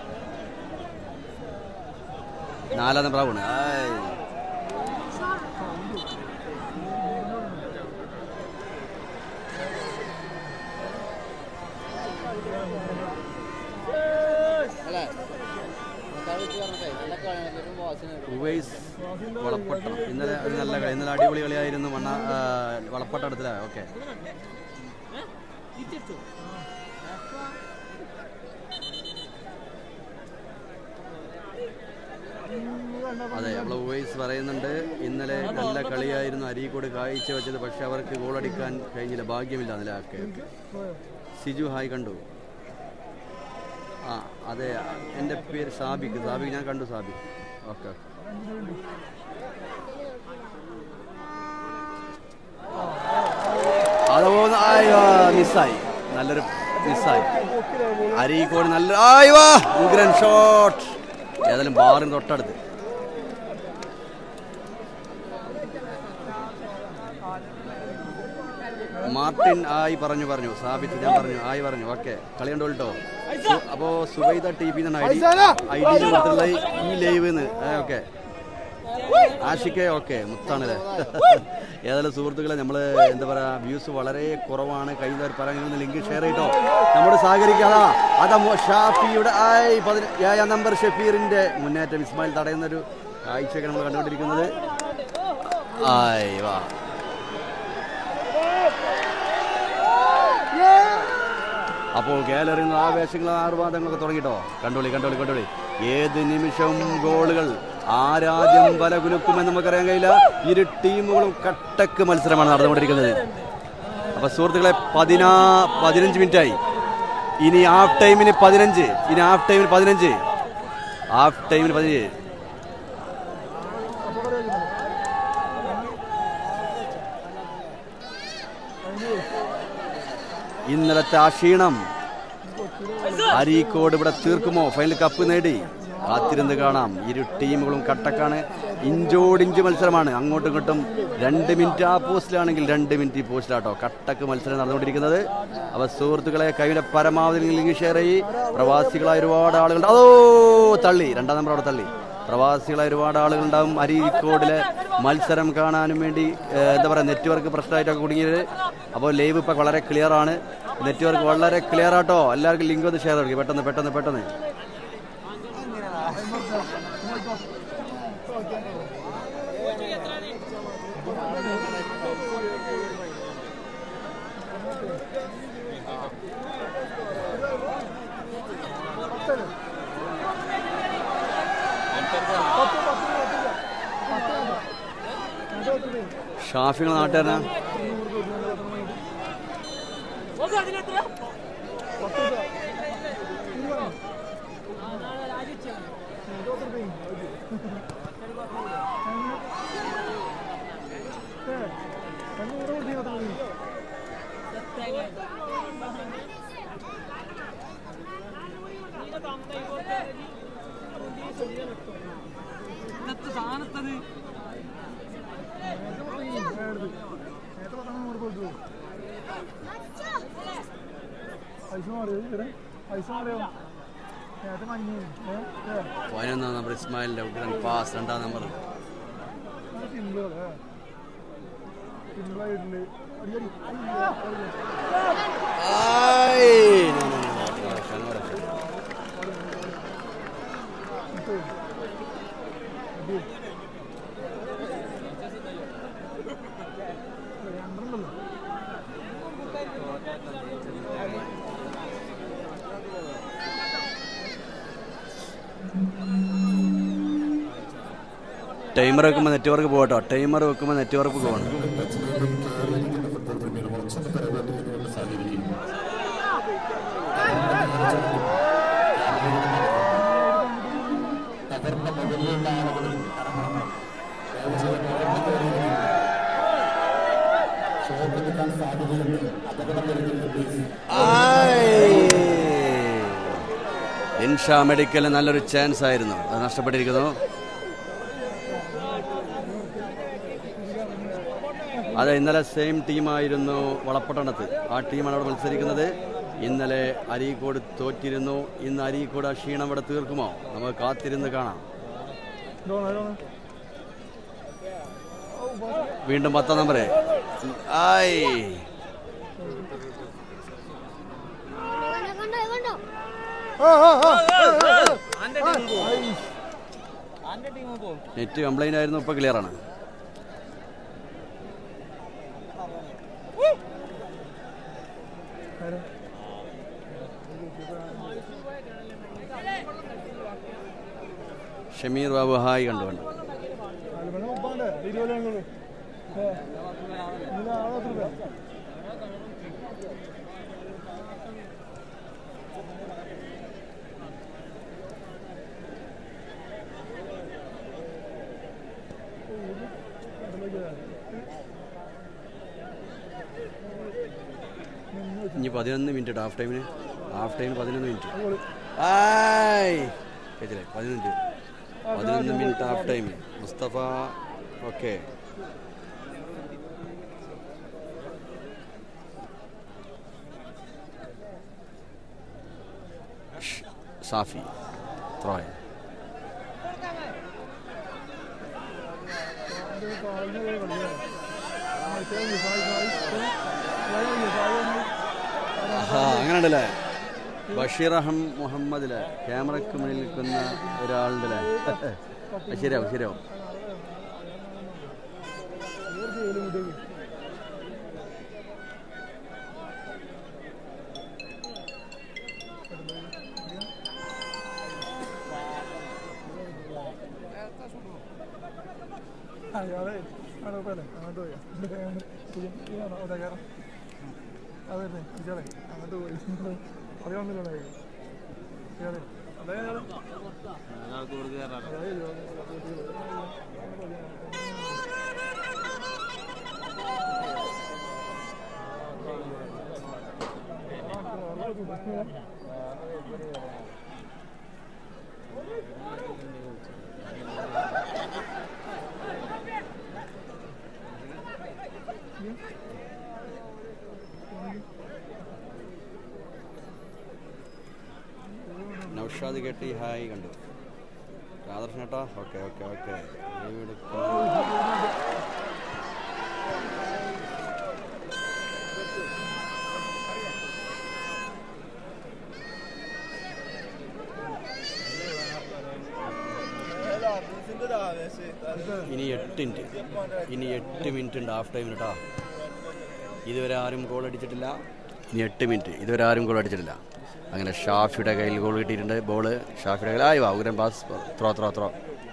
നാലാം നമ്പർ ആവണ് ആയ്. അല്ലേ കളി പറഞ്ഞേ നല്ല കളി വാസിന് ഉവൈസ് വളപ്പട്ടം ഇന്നലെ ഒരു നല്ല കളി ഇന്നലെ അടിപൊളി കളിയായിരുന്നു മണ്ണ ആ, വളപ്പട്ടണത്തിലാ ഓക്കെ അതെ നമ്മളെ ഉവൈസ് പറയുന്നുണ്ട് ഇന്നലെ നല്ല കളിയായിരുന്നു അരീക്കോട് കാഴ്ച വെച്ചത് പക്ഷെ അവർക്ക് ഗോളടിക്കാൻ കഴിഞ്ഞില്ല ഭാഗ്യമില്ല എന്നല്ലേ ഓക്കെ ഓക്കെ സിജു ഹായ് കണ്ടു ആ അതെ എൻ്റെ പേര് സാബിക്ക് സാബിക്ക് ഞാൻ കണ്ടു സാബിക്ക് ഓക്കെ ഓക്കെ അത് പോകുന്ന ആയോ മിസ്സായി നല്ലൊരു മിസ്സായി അരീക്കോട് നല്ല ആയോ ഉഗ്രൻ ഷോട്ട് ഏതായാലും ബാറിന് തൊട്ടടുത്ത് മാർട്ടിൻ ആയി പറഞ്ഞു പറഞ്ഞു സാബിത്ത് ഞാൻ പറഞ്ഞു ആയി പറഞ്ഞു ഓക്കെ കളി കണ്ടു കേട്ടോ അപ്പോ സുബൈദ ടി പി എന്നാണ് ഐ ഡി ഐ ഡി കൊടുത്തുള്ള ഈ ലൈവ് ഓക്കെ ആഷിക്കെ ഓക്കെ മുത്താണല്ലേ ഏതായാലും സുഹൃത്തുക്കളെ നമ്മൾ എന്താ പറയാ വ്യൂസ് വളരെ കുറവാണ് കഴിഞ്ഞവർ പറയുന്ന ലിങ്ക് ഷെയർ ചെയ്തോ നമ്മുടെ സഹകരിക്കാതാ അതാ മോ- ഷാഫിയുടെ ആയി പതിന- ഏഴാം നമ്പർ ഷഫീറിന്റെ മുന്നേറ്റം ഇസ്മായിൽ തടയുന്ന ഒരു കാഴ്ചയൊക്കെ നമ്മൾ കണ്ടുകൊണ്ടിരിക്കുന്നത് ആയി വാ അപ്പോൾ ഗാലറിയിൽ നിന്ന് ആവേശങ്ങളും ആർവാദങ്ങളൊക്കെ തുടങ്ങിട്ടോ കണ്ടോളി കണ്ടോളി കണ്ടോളി ഏത് നിമിഷവും ഗോളുകൾ ആരാദ്യം വല കുലുക്കുമെന്ന് നമുക്കറിയാൻ കഴിയില്ല ഇരു ടീമുകളും കട്ടക്ക് മത്സരമാണ് നടന്നുകൊണ്ടിരിക്കുന്നത് അപ്പൊ സുഹൃത്തുക്കളെ പതിനാ പതിനഞ്ച് മിനിറ്റായി ഇനി ഹാഫ് ടൈമിന് പതിനഞ്ച് ഇനി ഹാഫ് ടൈമിന് പതിനഞ്ച് ഹാഫ് ടൈമിന് പതിനഞ്ച് ഇന്നലത്തെ ആ ക്ഷീണം അരീക്കോട് ഇവിടെ തീർക്കുമോ ഫൈനൽ കപ്പ് നേടി കാത്തിരുന്ന് കാണാം ഇരു ടീമുകളും കട്ടക്കാണ് ഇഞ്ചോടിഞ്ച് മത്സരമാണ് അങ്ങോട്ടും ഇങ്ങോട്ടും രണ്ട് മിനിറ്റ് ആ പോസ്റ്റിലാണെങ്കിൽ രണ്ട് മിനിറ്റ് ഈ പോസ്റ്റിലാട്ടോ കട്ടക്ക് മത്സരം നടന്നുകൊണ്ടിരിക്കുന്നത് അവ സുഹൃത്തുക്കളെ കൈയുടെ പരമാവധി ലിങ്ക് ഷെയർ ചെയ്യി പ്രവാസികളായ ഒരുപാട് ആളുകളുണ്ട് അതോ തള്ളി രണ്ടാം നമ്പർ അവിടെ തള്ളി പ്രവാസികളായ ഒരുപാട് ആളുകളുണ്ടാവും അരീക്കോടിലെ മത്സരം കാണാനും വേണ്ടി ഏഹ്, എന്താ പറയുക നെറ്റ്വർക്ക് പ്രശ്നമായിട്ടൊക്കെ കുടുങ്ങിയത് അപ്പോൾ ലൈവ് ഇപ്പോൾ വളരെ ക്ലിയർ ആണ് നെറ്റ്വർക്ക് വളരെ ക്ലിയർ ആട്ടോ എല്ലാവർക്കും ലിങ്ക് ഒന്ന് ഷെയർ ചെയ്യും പെട്ടെന്ന് പെട്ടെന്ന് പെട്ടെന്ന് ഷാഫിങ്ങൾ നാട്ടുകാരനാ ഐസ് മാറിയോ ഇവിടെ ഐസ് മാറിയോ നേരത്തെ മഞ്ഞ പതിനൊന്നാം നമ്പർ ഇസ്മായിലിന്റെ ഉഗ്രൻ പാസ് രണ്ടാം നമ്പർ സിമ്പിൾ അല്ലേ സിമ്പിളായിട്ടുണ്ട് അടിയടി രണ്ടെണ്ണല്ലോ ടൈമർ വെക്കുമ്പോൾ നെറ്റ്വർക്ക് പോകട്ടോ ടൈമർ വെക്കുമ്പോൾ നെറ്റ്വർക്ക് പോകണം ഫുട്ബോൾ പ്രീമിയർ കുറച്ചൊന്ന് പിറകോട്ട് സാഹചര്യം നഗറിന്റെ മുകളിലുള്ള ആളുകൾ ഷോക്ക് നിൽക്കാൻ സാധ്യതയുണ്ട് അപകടം വരുന്നുണ്ട് ഇൻഷാ മെഡിക്കലിന് നല്ലൊരു ചാൻസ് ആയിരുന്നു അത് നഷ്ടപ്പെട്ടിരിക്കുന്നു അതെ ഇന്നലെ സെയിം ടീമായിരുന്നു വളപ്പട്ടണത്ത് ആ ടീമാണ് അവിടെ മത്സരിക്കുന്നത് ഇന്നലെ അരീക്കോട് തോറ്റിരുന്നു ഇന്ന് അരീക്കോട് ആ ക്ഷീണം ഇവിടെ തീർക്കുമോ നമുക്ക് കാത്തിരുന്ന് കാണാം ഇതോണോ ഇതോണോ വീണ്ടും പത്താം നമ്പർ ആയി നെറ്റ് കംപ്ലൈന്റ് ആയിരുന്നു ഇപ്പൊ ക്ലിയർ ആണ് ഷമീർ ബാബു ഹായ് കണ്ടു കണ്ടു നാലുമണി മുപ്പാണ്ട് ഇരുപത് ഞങ്ങള് ഇതിന് ആളെ എത്ര രൂപ ഇനി പതിനൊന്ന് മിനിറ്റ് ഹാഫ് ടൈമിന് ഹാഫ് ടൈമിന് പതിനൊന്ന് മിനിറ്റ് ആയ് കേട്ടില്ലേ പതിനഞ്ച് പതിനൊന്ന് minute half time Mustafa okay Safi ത്രോയ ആ അങ്ങനെ ഉണ്ടല്ലേ ബഷീർ അഹം മുഹമ്മദിലെ ക്യാമറയ്ക്ക് മുന്നിൽ നിൽക്കുന്ന ഒരാളുണ്ടല്ലേ അത് ശരിയാവും ശരിയാവും അയാളെ കുഴപ്പമില്ല അങ്ങോട്ട് പോയി അതെ കയറാം അതെ ഇയാളെ അങ്ങോട്ട് പോയി അറിയാവുന്നില്ല ഇയാളെ അതെ അയാളെ നൗഷാദ് കെട്ടി ഹായ് കണ്ടു രാധാകൃഷ്ണൻ ഏട്ടാ ഓക്കെ ഓക്കെ ഓക്കെ ഇനി എട്ട് മിനിറ്റ് ഇനി എട്ട് മിനിറ്റ് ഉണ്ട് ഹാഫ് ടൈം കേട്ടോ ഇതുവരെ ആരും ഗോൾ അടിച്ചിട്ടില്ല ഇനി എട്ട് മിനിറ്റ് ഇതുവരെ ആരും ഗോൾ അടിച്ചിട്ടില്ല അങ്ങനെ ഷാഫിയുടെ കയ്യിൽ ഗോൾ കിട്ടിയിട്ടുണ്ട് ബോള് ഷാഫിയുടെ കയ്യിൽ ആയി വാ ഉഗ്രൻ പാസ് ത്രോ ത്രോ ത്രോ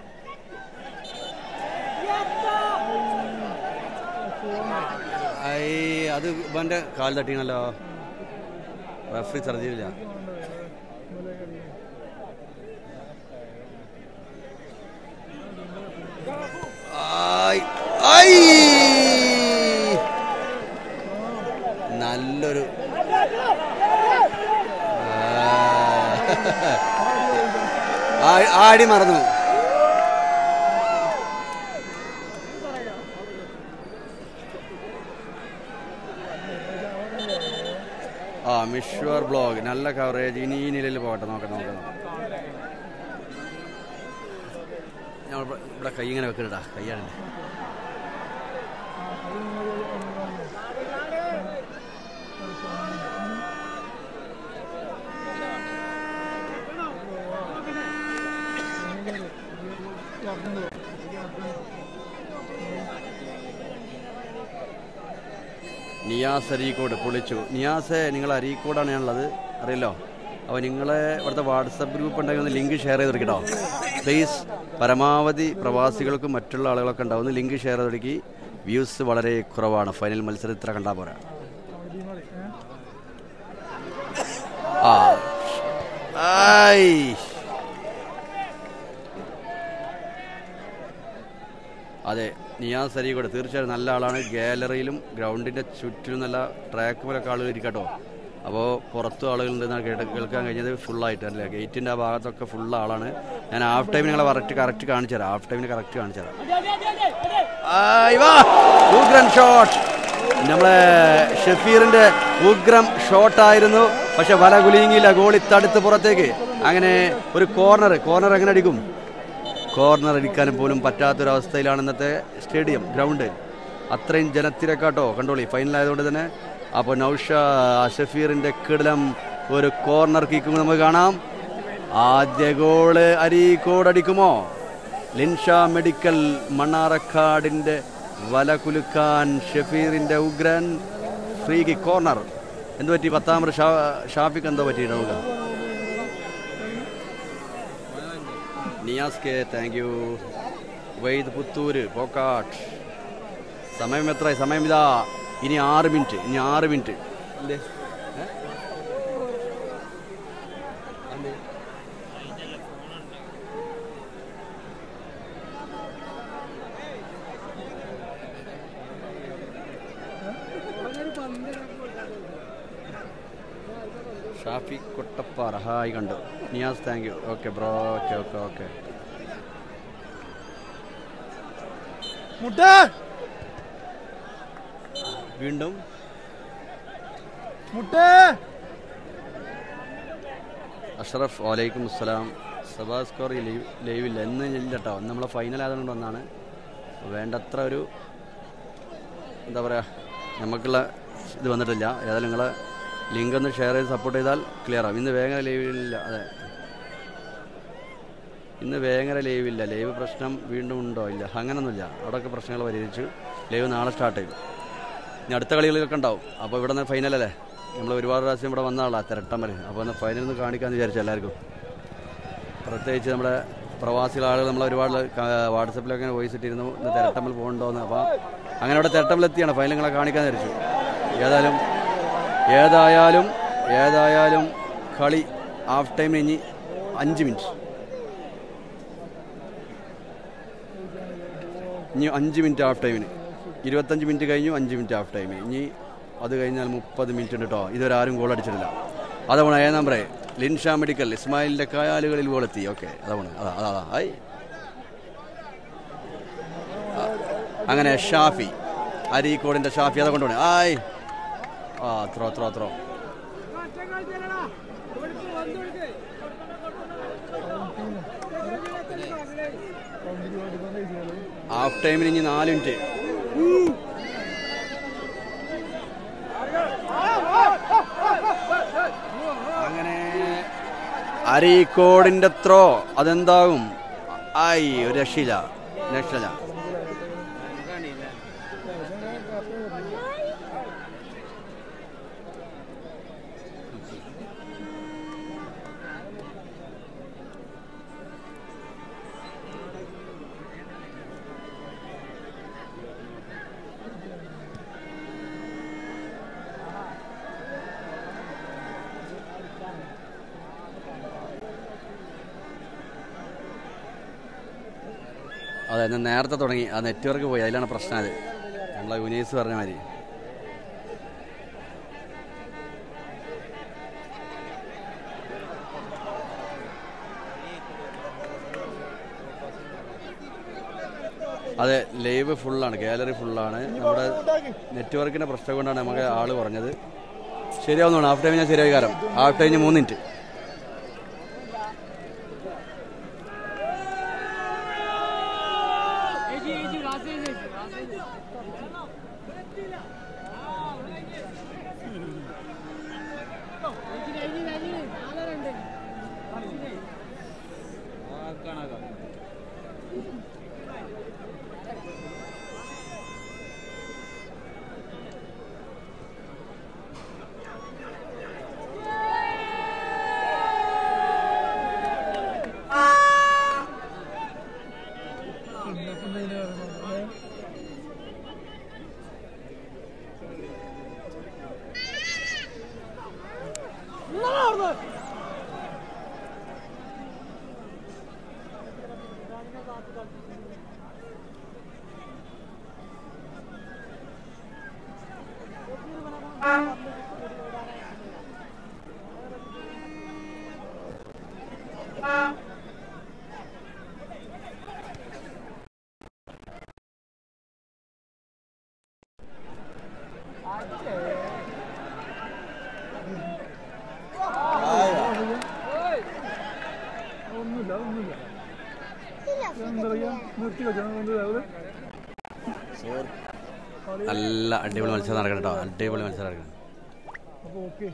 ഐ അത് ഇവൻ്റെ കാൽ തട്ടിയാണല്ലോ റഫറി ശ്രദ്ധയില്ല ആയ്. ഐ. നല്ലൊരു ആ. ആ- ആടി മറന്നു ആ മിഷ്വർ ബ്ലോഗ് നല്ല കവറേജ് ഇനി ഈ നിലയിൽ പോകട്ടെ നോക്കാം നോക്കാം ഞാൻ ഇവിടെ- ഇവിടെ കൈ ഇങ്ങനെ വെക്കണ്ടാ കൈയാണ് നിയാസ് അരീക്കോട് പൊളിച്ചു നിയാസെ നിങ്ങൾ അരീക്കോടാണ് ഞാനുള്ളത് അറിയല്ലോ അപ്പോൾ നിങ്ങളെ ഇവിടുത്തെ വാട്സപ്പ് ഗ്രൂപ്പ് ഉണ്ടെങ്കിൽ ഒന്ന് ലിങ്ക് ഷെയർ ചെയ്ത് കൊടുക്കട്ടോ പ്ലീസ് പരമാവധി പ്രവാസികൾക്കും മറ്റുള്ള ആളുകളൊക്കെ ഉണ്ടാവുന്ന ലിങ്ക് ഷെയർ ചെയ്ത് കൊടുക്കി വ്യൂസ് വളരെ കുറവാണ് ഫൈനൽ മത്സരം ഇത്ര കണ്ടാൽ പോരാ ആ ആയ് അതെ നിയാസ് അരീകോട് തീർച്ചയായും നല്ല ആളാണ് ഗാലറിയിലും ഗ്രൗണ്ടിൻ്റെ ചുറ്റിലും നല്ല ട്രാക്ക് പോലൊക്കെ ആളുകൾ ഇരിക്കട്ടോ അപ്പോൾ പുറത്തും ആളുകളുണ്ടെന്നാണ് കേട്ട് കേൾക്കാൻ കഴിഞ്ഞത് ഫുള്ളായിട്ട് അല്ലേ ഗേറ്റിൻ്റെ ആ ഭാഗത്തൊക്കെ ഫുൾ ആളാണ് ഞാൻ ഹാഫ് ടൈം നിങ്ങളെ കറക്റ്റ് കറക്റ്റ് കാണിച്ചു തരാം ഹാഫ് ടൈമിന് കറക്റ്റ് കാണിച്ചു തരാം ആയ് വാ! ഉഗ്രൻ ഷോട്ട് നമ്മളെ ഷഫീറിന്റെ ഉഗ്രം ഷോട്ടായിരുന്നു പക്ഷെ വല കുലുങ്ങിയില്ല ഗോളി തടുത്ത് പുറത്തേക്ക് അങ്ങനെ ഒരു കോർണർ കോർണർ എങ്ങനെ അടിക്കും കോർണർ അടിക്കാൻ പോലും പറ്റാത്തൊരവസ്ഥയിലാണ് ഇന്നത്തെ സ്റ്റേഡിയം ഗ്രൗണ്ട് അത്രയും ജനത്തിരക്കാട്ടോ കണ്ടോളി ഫൈനൽ ആയതുകൊണ്ട് തന്നെ അപ്പോൾ നൗഷ ഷഫീറിന്റെ കിടലം ഒരു കോർണർ കിക്കും നമുക്ക് കാണാം ആദ്യ ഗോള് അരീക്കോട് അടിക്കുമോ ലിൻഷ മെഡിക്കൽ മണ്ണാറക്കാടിന്റെ വല കുലുക്കാൻ ഷഫീറിന്റെ ഉഗ്രൻ ഫ്രീ കിക്ക് കോർണർ എന്ത് പറ്റി പത്താമത് ഷാ ഷാഫിക്ക് എന്തോ പറ്റി നമുക്ക് നിയാസ് കെ താങ്ക് യു വൈദ് പുത്തൂര് പോക്കാട്ട് സമയം എത്രയായി സമയം ഇതാ ഇനി ആറ് മിനിറ്റ് ഇനി ആറ് മിനിറ്റ് എന്തേ ഏ? എന്തേ? ഷാഫി കൊട്ടപ്പാറ ഹായ് കണ്ടു Niyas thank you okay bro okay okay okay മുട്ടേ വീണ്ടും മുട്ടേ അഷറഫ് വലൈക്കും അസ്സലാം സഭാ സ്കോർ ലൈവ് ലൈവില്ല എന്ന് ഇല്ല കേട്ടോ ഇന്ന് നമ്മളെ ഫൈനൽ ആയതുകൊണ്ട് വന്നാണ് വേണ്ടത്ര ഒരു എന്താ പറയുക നമുക്കുള്ള ഇത് വന്നിട്ടില്ല ഏതായാലും നിങ്ങളെ ലിങ്ക് ഒന്ന് ഷെയർ ചെയ്ത് സപ്പോർട്ട് ചെയ്താൽ ക്ലിയർ ആവും ഇന്ന് വേഗം ലൈവില്ല അതെ ഇന്ന് വേങ്ങര ലൈവില്ല ലൈവ് പ്രശ്നം വീണ്ടും ഉണ്ടോ ഇല്ല അങ്ങനൊന്നുമില്ല അവിടെയൊക്കെ പ്രശ്നങ്ങൾ പരിഹരിച്ചു ലൈവ് നാളെ സ്റ്റാർട്ട് ചെയ്യും ഇനി അടുത്ത കളികളിലൊക്കെ ഉണ്ടാവും അപ്പോൾ ഇവിടെ നിന്ന് ഫൈനലല്ലേ നമ്മൾ ഒരുപാട് പ്രാവശ്യം ഇവിടെ വന്ന ആളാണ് തിരട്ടമ്മൽ അപ്പോൾ ഒന്ന് ഫൈനൽ ഒന്ന് കാണിക്കാമെന്ന് വിചാരിച്ചു എല്ലാവർക്കും പ്രത്യേകിച്ച് നമ്മുടെ പ്രവാസികൾ ആളുകൾ നമ്മൾ ഒരുപാട് വാട്സപ്പിലൊക്കെ വോയിസ് ഇട്ടിരുന്നു ഇന്ന് തിരട്ടമ്മൽ പോകണ്ടോന്ന് അപ്പോൾ അങ്ങനെ ഇവിടെ തിരട്ടമ്മൽ എത്തിയാണ് ഫൈനലുകളെ കാണിക്കാൻ വിചാരിച്ചു ഏതായാലും ഏതായാലും ഏതായാലും കളി ഹാഫ് ടൈം ഇനി അഞ്ച് മിനിറ്റ് ഇനി അഞ്ച് മിനിറ്റ് ഹാഫ് ടൈമിന് ഇരുപത്തഞ്ച് മിനിറ്റ് കഴിഞ്ഞു അഞ്ച് മിനിറ്റ് ഹാഫ് ടൈം ഇനി അത് കഴിഞ്ഞാൽ മുപ്പത് മിനിറ്റ് ഉണ്ട് കേട്ടോ ഇതുവരെ ആരും ഗോൾ അടിച്ചിട്ടില്ല അതാണ് ഏഴാം നമ്പറേ ലിൻഷ മെഡിക്കൽ ഇസ്മായിലിന്റെ കാലുകളിൽ പോലെത്തി ഓക്കെ അതാണ് അതാ അതാ അതാ ഐ അങ്ങനെ ഷാഫി അരീക്കോടിന്റെ ഷാഫി അതാ കൊണ്ടുപോണേ ആയ് ആ ത്രോ ത്രോ ത്രോ ഹാഫ് ടൈമിന് ഇനി നാല് മിനിറ്റ് അങ്ങനെ അരീക്കോടിന്റെ ത്രോ അതെന്താകും ആയി ഒരു രക്ഷയില്ല രക്ഷയില്ല അതെ ഞാൻ നേരത്തെ തുടങ്ങി ആ നെറ്റ്വർക്ക് പോയി അതിലാണ് പ്രശ്നം അത് നമ്മളെ യുനീസ് പറഞ്ഞ മാതിരി അതെ ലൈവ് ഫുള്ളാണ് ഗാലറി ഫുള്ളാണ് നമ്മുടെ നെറ്റ്വർക്കിന്റെ പ്രശ്നം കൊണ്ടാണ് നമുക്ക് ആള് കുറഞ്ഞത് ശരിയാവുന്നതാണ് ഹാഫ് ടൈം ഞാൻ ശരിയായി കാരണം ഹാഫ് ടൈമിന് മൂന്ന് മിനിറ്റ് ഒന്നുമില്ല ഒന്നുമില്ല എന്താ പറയാ നിർത്തി വെച്ചാൽ നല്ല അടിപൊളി മത്സരം നടക്കണം കേട്ടോ അടിപൊളി മത്സരം നടക്കണം അപ്പോൾ ഓക്കെ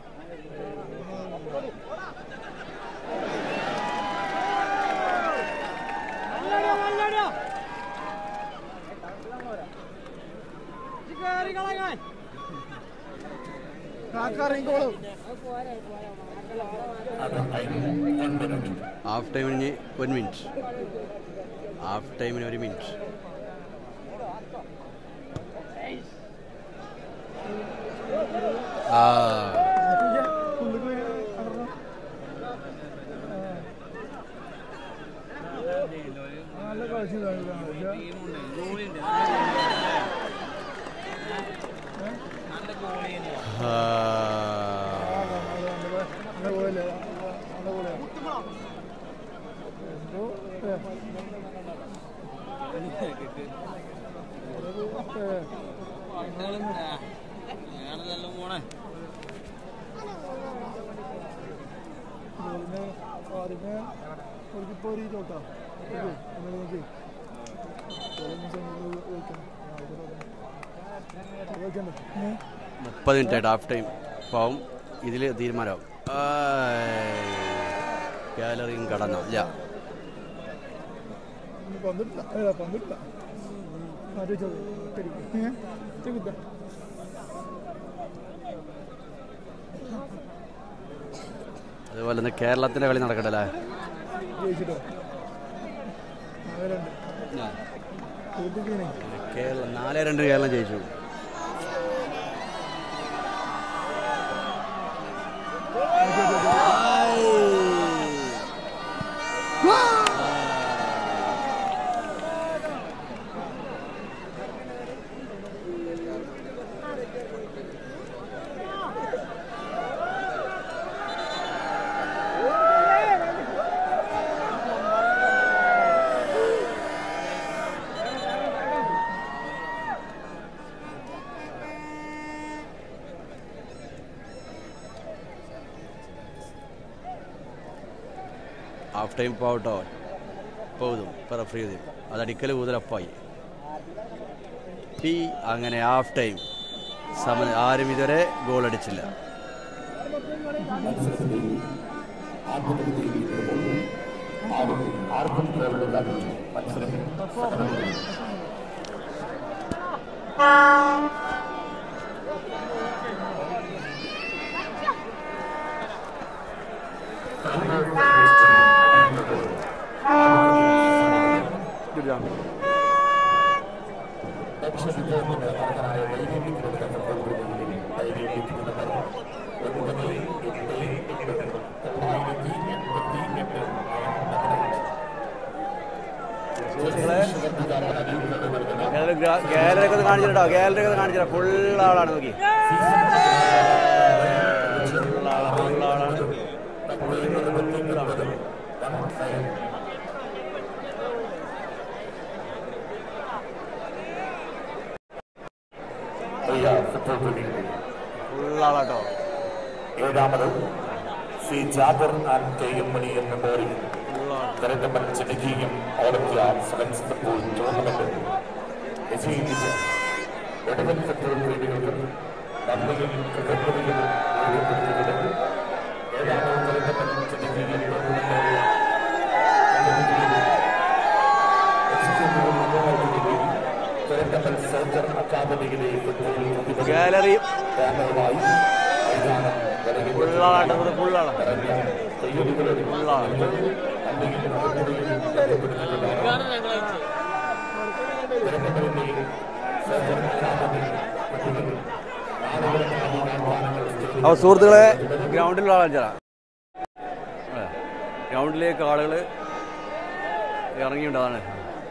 കാക്കറിങ്കോളും ഹാഫ് ടൈമിന് ഒരു മിനിറ്റ് ഹാഫ് ടൈമിന് ഒരു മിനിറ്റ് ആ ഉള്ളിൽ അടർന്നു നല്ല കാഴ്ച ആ. ആദ്യമേ ഒരിക്കൽ ഒരു ചോട്ടാ നോക്കി വയ്ക്കണ്ടേ മുപ്പത് മിനിറ്റ് ആയിട്ട് ഹാഫ് ടൈം പാവും ഇതിൽ തീരുമാനമാവും ഗാലറിയും കടന്നു ഇല്ല പന്തിട്ടില്ല ഏ പന്തിട്ടില്ല മാറ്റി വെച്ചോളൂ ഏ ചെകുത്ത അതുപോലെ തന്നെ കേരളത്തിന്റെ കളി നടക്കണ്ടല്ലേ ജയിച്ചിട്ടോ അവരുണ്ട് കൂട്ടിക്കീനെ കേരളം നാല് രണ്ട് കേരളം ജയിച്ചു ഹാഫ് ടൈം പോകട്ടോ പോകും ഇപ്പോൾ റെഫർ ചെയ്തു അതടിക്കൽ കൂടുതലപ്പായി ടീ അങ്ങനെ ഹാഫ് ടൈം സമ ആരും ഇതുവരെ ഗോൾ അടിച്ചില്ല ആർക്കും കേൾക്കുന്ന മത്സരം ലക്ഷ്യവിഭവത്തിന് അർഹനായ വൈദ്യുതികളുടെ കണ്ടുപിടിക്കുന്നതിൽ വൈദ്യുതിക്കുന്നവർ ഒൻപത് എട്ട് എട്ട് തൊള്ളായിരത്തി എൺപത്തി എട്ട് ഗാലറി ഒക്കെ കാണിച്ചിട്ടോ ഗാലറി ഒക്കെ കാണിച്ചിട്ടോ ഫുൾ ആളാണ് നോക്കി ഫുൾ ആളാണ് ഫുൾ ആളാണ് ഫുൾ ആളാണ് ഫുട്ബോൾ ടീമിന്റെ ഫുൾ ആളാട്ടോ ഏഴാമത് Sri Jabar and K M Mani എന്ന പേരിൽ തിരഞ്ഞെടുപ്പ് ജനകീയം all India sevens football tournament വിജയിപ്പിച്ച ഇടവൻ ഫുട്ബോൾ പ്രേമികൾക്ക് നന്ദിയും കൃതജ്ഞതയും രേഖപ്പെടുത്തിയത് ഏഴാമത് തിരഞ്ഞെടുപ്പ് ജനകീയം ടൂർണമെന്റ് തിരഞ്ഞെടുപ്പ് സോക്കർ അക്കാദമിയിലെ ഫുട്ബോൾ പ്രതിഭകൾ ഗാലറി ബാനറുമായി മൈതാനം വരവിൽ ഫുൾ ആളാട്ടോ ഫുൾ ആളാണ് ഫുൾ ആളാണ് അപ്പോൾ സുഹൃത്തുക്കളെ ഗ്രൗണ്ടിലുള്ള ആളാ ഗ്രൗണ്ടിലേക്ക് ആളുകൾ ഇറങ്ങിയിട്ടുണ്ട് അതാണ്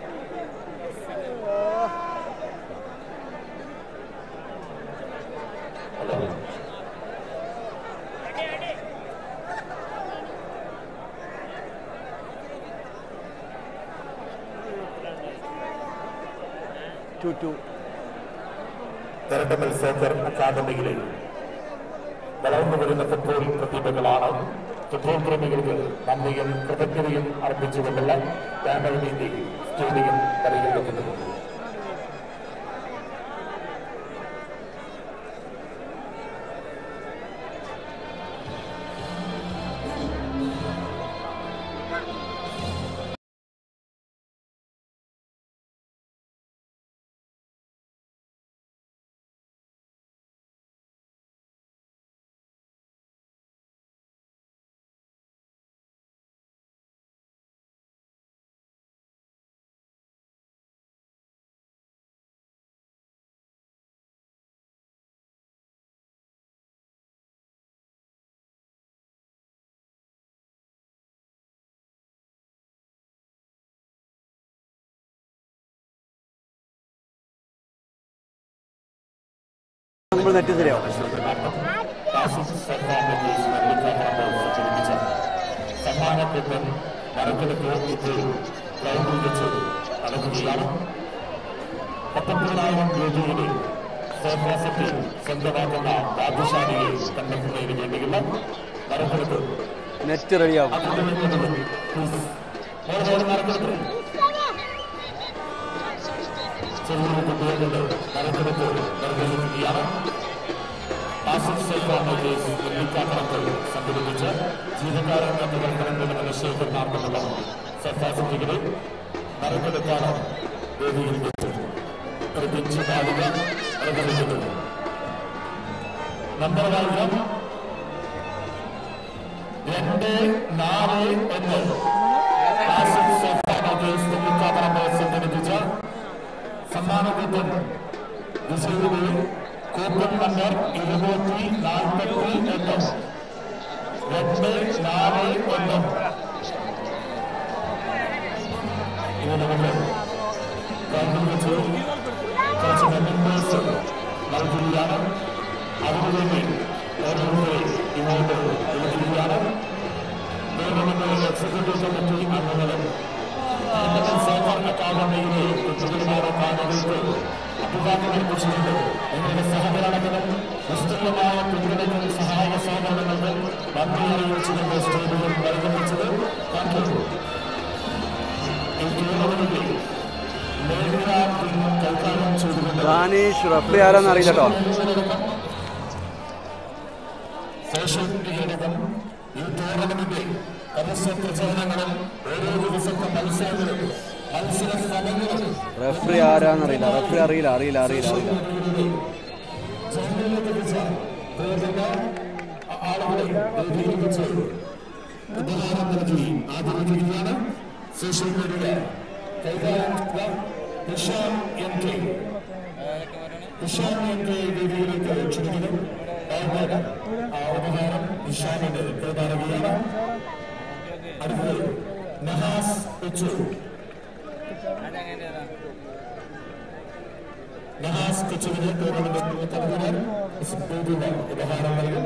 ടു ടു തിരട്ടമൽ സോക്കർ അക്കാദമിയിലെ വളർന്നു വരുന്ന ഫുട്ബോൾ പ്രതിഭകളാണ് ഫുട്ബോൾ പ്രേമികൾക്ക് നന്ദിയും കൃതജ്ഞതയും അർപ്പിച്ചുകൊണ്ടുള്ള ബാനർ നീന്തി സ്റ്റേഡിയം പരിഗണിക്കുന്നത് നമ്മൾ നെറ്റ് ശരിയാവും സമ്മാനത്തിന് നറുക്കെടുപ്പ് ഇപ്പോൾ ഗ്രൗണ്ടിൽ വെച്ച് നടക്കുകയാണ് പത്തൊമ്പതിനായിരം രൂപയുടെ സോഫാസെറ്റ് സ്വന്തമാക്കുന്ന ഭാഗ്യശാലിയെ കണ്ടെത്തുന്നതിന് വേണ്ടിയുള്ള നറുക്കെടുപ്പ് നെറ്റ് റെഡിയാവും ചെറിയ കുട്ടികളുടെ നറുക്കെടുപ്പ് നിർവഹിക്കുകയാണ് ആസിഫ് സൈഫാണ് കേസ് വെള്ളിക്കാക്കണത്തിൽ സംഘടിപ്പിച്ച് ജീവകാരൻ എന്ന പ്രവർത്തനങ്ങളുടെ ശേഖരണാർത്ഥമുള്ള സഫാസിറ്റികളെ നറുക്കെടുത്താണ് വേദിയിൽ വെച്ചത് ഒരു ബെഞ്ച് ബാലിക നിർവഹിക്കുന്നത് നമ്പർ വായിക്കാം രണ്ട് നാല് ഒന്ന് ആസിഫ് സൈഫാണ് കേസ് വെള്ളിക്കാക്കണത്തിൽ സംഘടിപ്പിച്ച സമ്മാനകൂട്ടം വിജയിയുടെ കൂപ്പൺ നമ്പർ ഇരുന്നൂറ്റി നാൽപ്പത്തി ഒന്ന് രണ്ട് നാല് ഒന്ന് ഇത് നമുക്ക് ഗവൺമെന്റ് വെച്ച് കുറച്ച് മെമ്പേഴ്സ് നൽകുകയാണ് അതിനുവേണ്ടി ഓരോരുത്തരെ ഇങ്ങോട്ട് വിളിക്കുകയാണ് ഗവൺമെന്റ് എക്സിക്യൂട്ടീവ് കമ്മിറ്റി അംഗങ്ങളും സേവന അക്കാദമിയിലെ കുട്ടികളുടെ കാണുകൾക്ക് അഭിവാദ്യം അർപ്പിച്ചുകൊണ്ട് നിങ്ങളുടെ സഹകരണത്തിനും നിസ്തുലമായ പിന്തുണയ്ക്കും സഹായ സഹകരണങ്ങൾക്കും നന്ദി അറിയിച്ചുകൊണ്ട് സ്റ്റേഡിയം പരിഗണിച്ചത് താങ്ക് യു ഈ ടൂർണമെന്റിൽ നേരിയ ടീം കൈകാര്യം ചെയ്തുകൊണ്ട് ദാനീഷ് റഫറി ആരാന്ന് അറിയില്ല കേട്ടോ സോഷ്യൽ മീഡിയയിലും ഈ ടൂർണമെന്റിന്റെ പരസ്യ പ്രചരണങ്ങളും ഓരോ ദിവസത്തെ മത്സരങ്ങളും മത്സര ഫലങ്ങളും റഫറി ആരാന്ന് അറിയില്ല റഫറി അറിയില്ല അറിയില്ല അറിയില്ല അറിയില്ല ജനങ്ങളിലേക്ക് എത്തിച്ച പ്രിയപ്പെട്ട ആളുകളെ വേദിയിൽ വെച്ച് ഉപഹാരം നൽകി ആദരിക്കുകയാണ് സോഷ്യൽ മീഡിയ കൈകാര്യം ചെയ്ത Nisham M K Nisham M K വേദിയിലേക്ക് ക്ഷണിക്കുന്നു ആദ്യം ആ ഉപഹാരം നിഷാമിന് കൈമാറുകയാണ് അടുത്തത് നഹാസ് എച്ചു നഹാസ് കൊച്ചുവിന് ടൂർണമെന്റ് കൺവീനർ ബേബിന് ഉപഹാരം നൽകും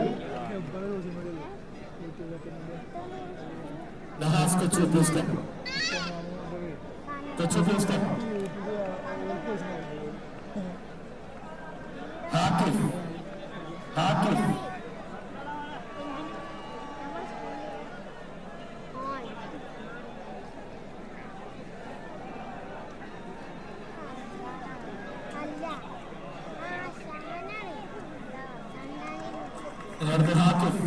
Nahas Kochu please come Kochu please come Hakkif Hakkif നേരത്തെ ഹാക്കിഫ്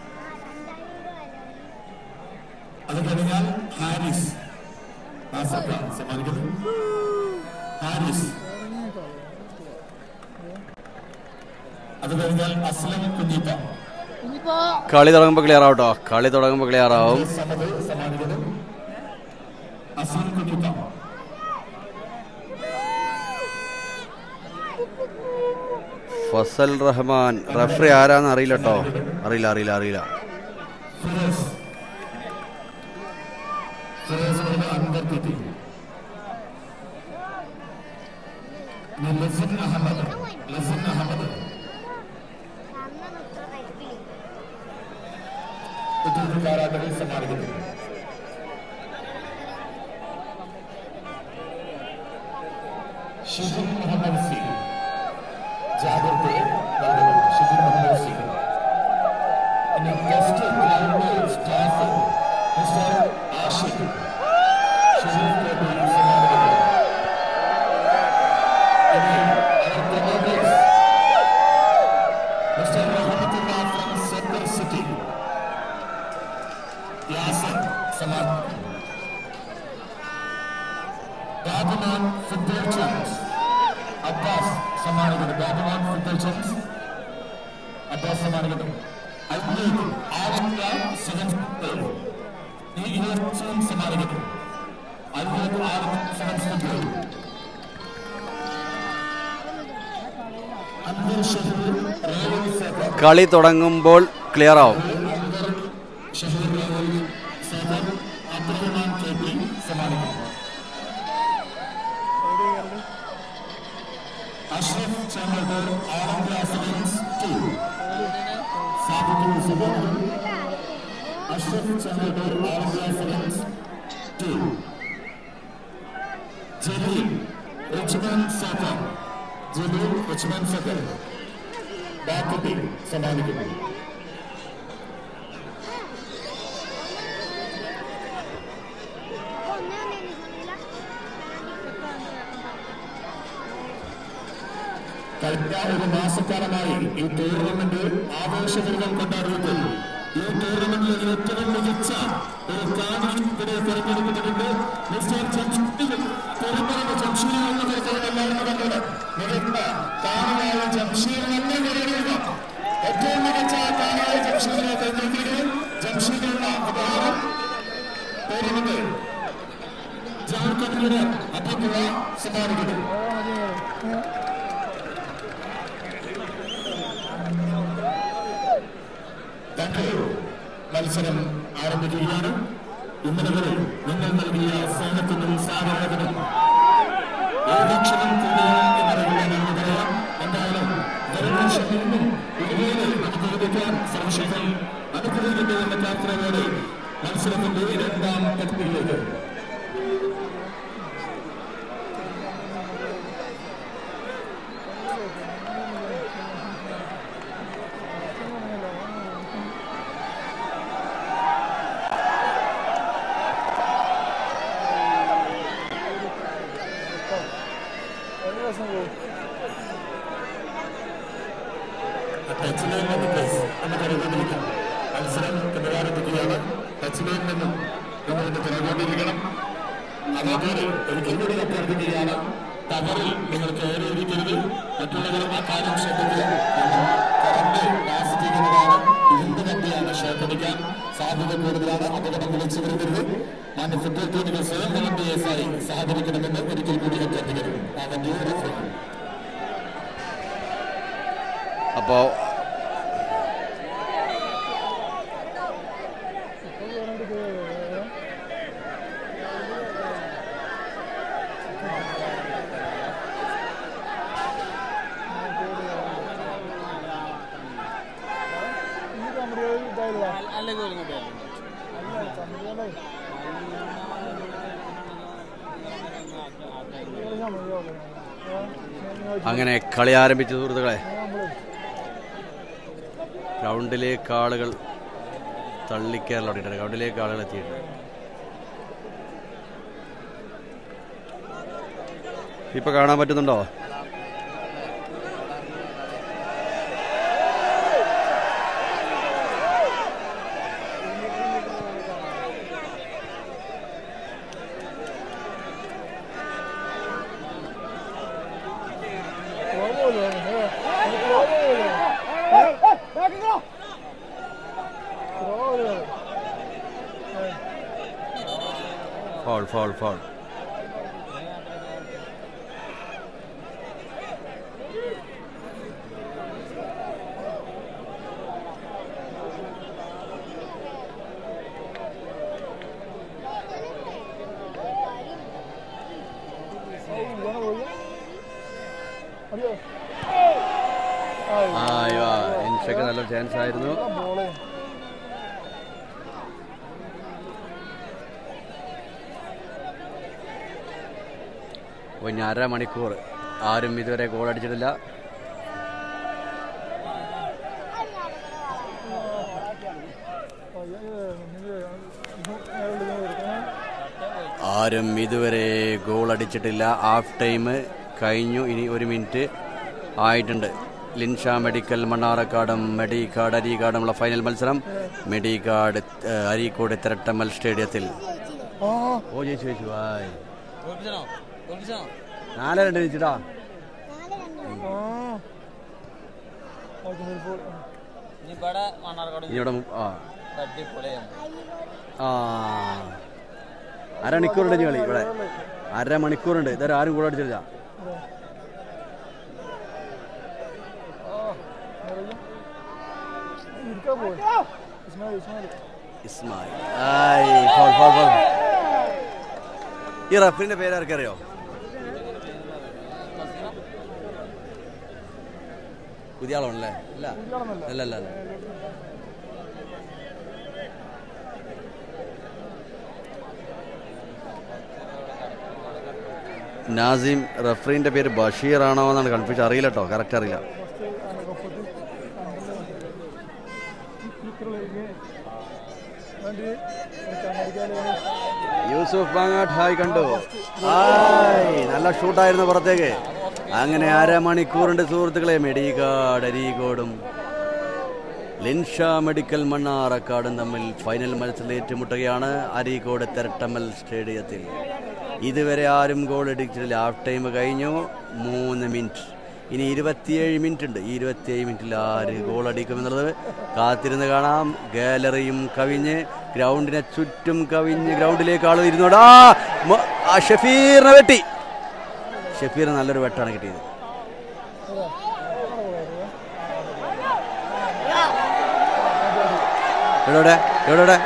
അത് കഴിഞ്ഞാൽ ഹാരിസ് ആസഫ സമ്മാനിക്കുന്നു ഹാരിസ് അത് കഴിഞ്ഞാൽ അസ്ലം കുഞ്ഞിപ്പ കളി തുടങ്ങുമ്പോൾ ക്ലിയർ ആവും കേട്ടോ കളി തുടങ്ങുമ്പോൾ ക്ലിയർ ആവും സമത് സമ്മാനിക്കുന്നു അസ്ലം കുഞ്ഞിപ്പ ഫസൽ റഹ്മാൻ റഫറി ആരാന്ന് അറിയില്ല കേട്ടോ അറിയില്ല അറിയില്ല അറിയില്ല ഫിറോസ് ഫിറോസിന്റെ അന്തർത്തിത്തി ലസിൻ അഹമ്മദ് ലസിൻ അഹമ്മദ് ഉദ്യോഗക്കാരാട്ടത്തിൽ സമ്മാനിക്കുന്നു ഷിബിൻ മുഹമ്മദ് സി ജാബിർത്തെ നൽകുന്നു ഷിബിൻ മുഹമ്മദ് സി ഇനി guest ground staff mister Ashiq Shareef കോപ്പി സമ്മാനിക്കുന്നു ഇനി our promoters mister Muhammed from central city Yasar സമ്മാനിക്കുന്നു ബാബുമാൻ ഫുട്ബോൾ ടീംസ് അബ്ബാസ് സമ്മാനിക്കുന്നു ബാബുമാൻ ഫുട്ബോൾ ടീംസ് അബ്ബാസ് സമ്മാനിക്കുന്നു അയ്യൂബ് ആലപ്പുഴ സെവൻ ഈ ഇരുപത്തിയും സമ്മാനിക്കുന്നു അയ്യൂബ് ആലപ്പുഴ സെവൻ ഫുട്ബോൾ അൻവർ ഷഹീർ റേവൽ സേവർ കളി തുടങ്ങുമ്പോൾ ക്ലിയർ ആവും അൻവർ ഷഹീർ റേവൽ സേവർ അബ്ദുറഹ്മാൻ കെ പി സമ്മാനിക്കുന്നു അഷ്റഫ് ചാമർദർ ആലം ഗ്ലാസിഡൻസ് ടു സാബിത്തു സുബോധൻ അഷ്റഫ് ചാമർദർ ആലം ഗ്ലാസിഡൻസ് ടു ജലീൽ റിച്ച്മൻ സഫർ ജലീൽ റിച്ച്മൻ സഫർ ബാക്കുട്ടി സമ്മാനിക്കുന്നു കഴിഞ്ഞ ഒരു മാസക്കാലമായി ഈ ടൂർണമെന്റ് ആവേശപൂർവ്വം കൊണ്ടാടുന്നത് ഈ ടൂർണമെന്റിലെ ഏറ്റവും മികച്ച ഒരു കാര്യം ഇവിടെ തെരഞ്ഞെടുക്കുന്നുണ്ട് മിസ്റ്റർ ജംഷീർ പുറപ്പെടുന്ന ജംഷീർ എന്ന തരത്തിൽ എല്ലാവരും കണ്ടത് മികച്ച കാണിയായ ജംഷീർ തന്നെ നേടിയത് ഏറ്റവും മികച്ച കാണിയായ ജംഷീറിനെ തെരഞ്ഞെടുക്കുകയും ജംഷീറിനുള്ള ഉപഹാരം ടൂർണമെന്റ് ജാർഖണ്ഡിന് അഭിമുഖ സമ്മാനിക്കുന്നു താങ്ക് യു. മത്സരം ആരംഭിക്കുകയാണ് ഇന്നലെ വരെ നിങ്ങൾ നൽകിയ സ്നേഹത്തിനും സാധാരണത്തിനും ഏകക്ഷണം കൂടിയാണ് എന്നറിയില്ല എന്ന് പറയാം എന്തായാലും ജനദേശം നിന്നും ഇതുപോലെ നമുക്ക് ലഭിക്കാൻ സർവശക്തൻ അനുഗ്രഹിക്കട്ടെ എന്ന പ്രാർത്ഥനയോടെ മത്സരത്തിന്റെ രണ്ടാം പദ്ധതിയിലേക്ക് പ്രശ്നം പോകും ടച്ച് ലൈൻ നിന്ന് പ്ലേസ് എന്ന് കരുതിയിരിക്കാം മത്സരം പുനരാരംഭിക്കുകയാണ് ടച്ച് ലൈൻ നിന്നും നിങ്ങളുടെ തിരകൊണ്ടിരിക്കണം അതേപോലെ ഒരിക്കൽ കൂടി അഭ്യർത്ഥിക്കുകയാണ് ടവറിൽ നിങ്ങൾ കയറിയിരിക്കരുത് മറ്റുള്ളവരും ആ കാര്യം ശ്രദ്ധിക്കുക കറണ്ട് പാസ് ചെയ്യുന്നതാണ് ഇരുന്ന് കണ്ടിയാണ് ഷോട്ടടിക്കാൻ സാധ്യത കൂടുതലാണ് അപകടം വിളിച്ചു വരുത്തരുത് മാന്യ ഫുട്ബോൾ ടീമിനെ സ്വയം വോളണ്ടിയേഴ്സായി സഹകരിക്കണമെന്ന് ഒരിക്കൽ കൂടി അഭ്യർത്ഥിക്കുന്നു അവന്റെ റഫറി അപ്പോൾ ഇപ്പോൾ വേണമെങ്കിൽ കയറി ഈ കമ്പനി ഇതായില്ല അല്ലെങ്കിൽ ഒരു ഇങ്ങോട്ട് വരണം. അല്ല കമ്പനികളെ ഞാൻ മതിയാവില്ല അങ്ങനെ കളി ആരംഭിച്ച സുഹൃത്തുക്കളെ ഗ്രൗണ്ടിലേക്ക് ആളുകൾ തള്ളിക്കയറൽ തുടങ്ങിയിട്ടുണ്ട് ഗ്രൗണ്ടിലേക്ക് ആളുകൾ എത്തിയിട്ടുണ്ട് ഇപ്പൊ കാണാൻ പറ്റുന്നുണ്ടോ ഫൗൾ ഫൗൾ ഫൗൾ അറിയോ ആ ഇൻഷയ്ക്ക് നല്ലൊരു ചാൻസ് ആയിരുന്നു ബോളേ അപ്പോൾ ഇനി അരമണിക്കൂർ ആരും ഇതുവരെ ഗോൾ അടിച്ചിട്ടില്ല ആരും ഇതുവരെ ഗോൾ അടിച്ചിട്ടില്ല ഹാഫ് ടൈം കഴിഞ്ഞു ഇനി ഒരു മിനിറ്റ് ആയിട്ടുണ്ട് ലിൻഷ മെഡിക്കൽ മണ്ണാറക്കാടും മെഡിക്കാട് അരീക്കാടുമുള്ള ഫൈനൽ മത്സരം മെഡിക്കാട് ഏഹ്, അരീക്കോട് തിരട്ടമ്മൽ സ്റ്റേഡിയത്തിൽ ആ ഓ ചേച്ചി ചേച്ചി വായ് തോൽപ്പിച്ചണോ തോൽപ്പിച്ചണോ നാല് രണ്ട് ജയിച്ചിട്ടാ ആ ഓക്കെ ഇപ്പോൾ ഇനി ഇവിടെ മണ്ണാർക്കാട് ഇനി ഇവിടെ മു- ആ അടിപൊളിയാണ് ആ അരമണിക്കൂറുണ്ട് ഇനി കളി ഇവിടെ അരമണിക്കൂറുണ്ട് ഇതുവരെ ആരും ഗോൾ അടിച്ചില്ല ഇരിക്കാൻ പോയി ഇസ്മായിൽ ഇസ്മായിൽ ഇസ്മായിൽ ആയ്, ഫൗൾ, ഫൗൾ, ഫൗൾ. ഈ റഫറിന്റെ പേര് ആർക്കറിയോ പുതിയ ആളാണല്ലേ അല്ല അല്ല അല്ല അല്ല നാസിം റഫറിന്റെ പേര് ബഷീർ ആണോ എന്നാണ് കൺഫ്യൂഷൻ അറിയില്ല കേട്ടോ കറക്റ്റ് അറിയില്ല വേണ്ടി അമേരിക്കയിലെ യൂസുഫ് ബാങ്ങാട്ട് ഹായ് കണ്ടു ഹായ് നല്ല ഷൂട്ടായിരുന്നു പുറത്തേക്ക് അങ്ങനെ അരമണിക്കൂറുണ്ട് സുഹൃത്തുക്കളെ മെഡിക്കാട് അരീകോടും ലിൻഷ മെഡിക്കൽ മണ്ണാറക്കാടും തമ്മിൽ ഫൈനൽ മത്സരത്തിൽ ഏറ്റുമുട്ടുകയാണ് അരീകോട് തെരട്ടമ്മൽ സ്റ്റേഡിയത്തിൽ ഇതുവരെ ആരും ഗോൾ അടിച്ചിട്ടില്ല ഹാഫ് ടൈം കഴിഞ്ഞു മൂന്ന് മിനിറ്റ് ഇനി ഇരുപത്തിയേഴ് മിനിറ്റ് ഉണ്ട് ഈ ഇരുപത്തിയേഴ് മിനിറ്റിൽ ആര് ഗോൾ അടിക്കുമെന്നുള്ളത് കാത്തിരുന്ന് കാണാം ഗാലറിയും കവിഞ്ഞ് ഗ്രൗണ്ടിനെ ചുറ്റും കവിഞ്ഞ് ഗ്രൗണ്ടിലേക്ക് ആൾ ഇരുന്നോടാ ഷഫീറിനെ വെട്ടി ഷഫീർ നല്ലൊരു വെട്ടാണ് കിട്ടിയത് എവിടെ എവിടെ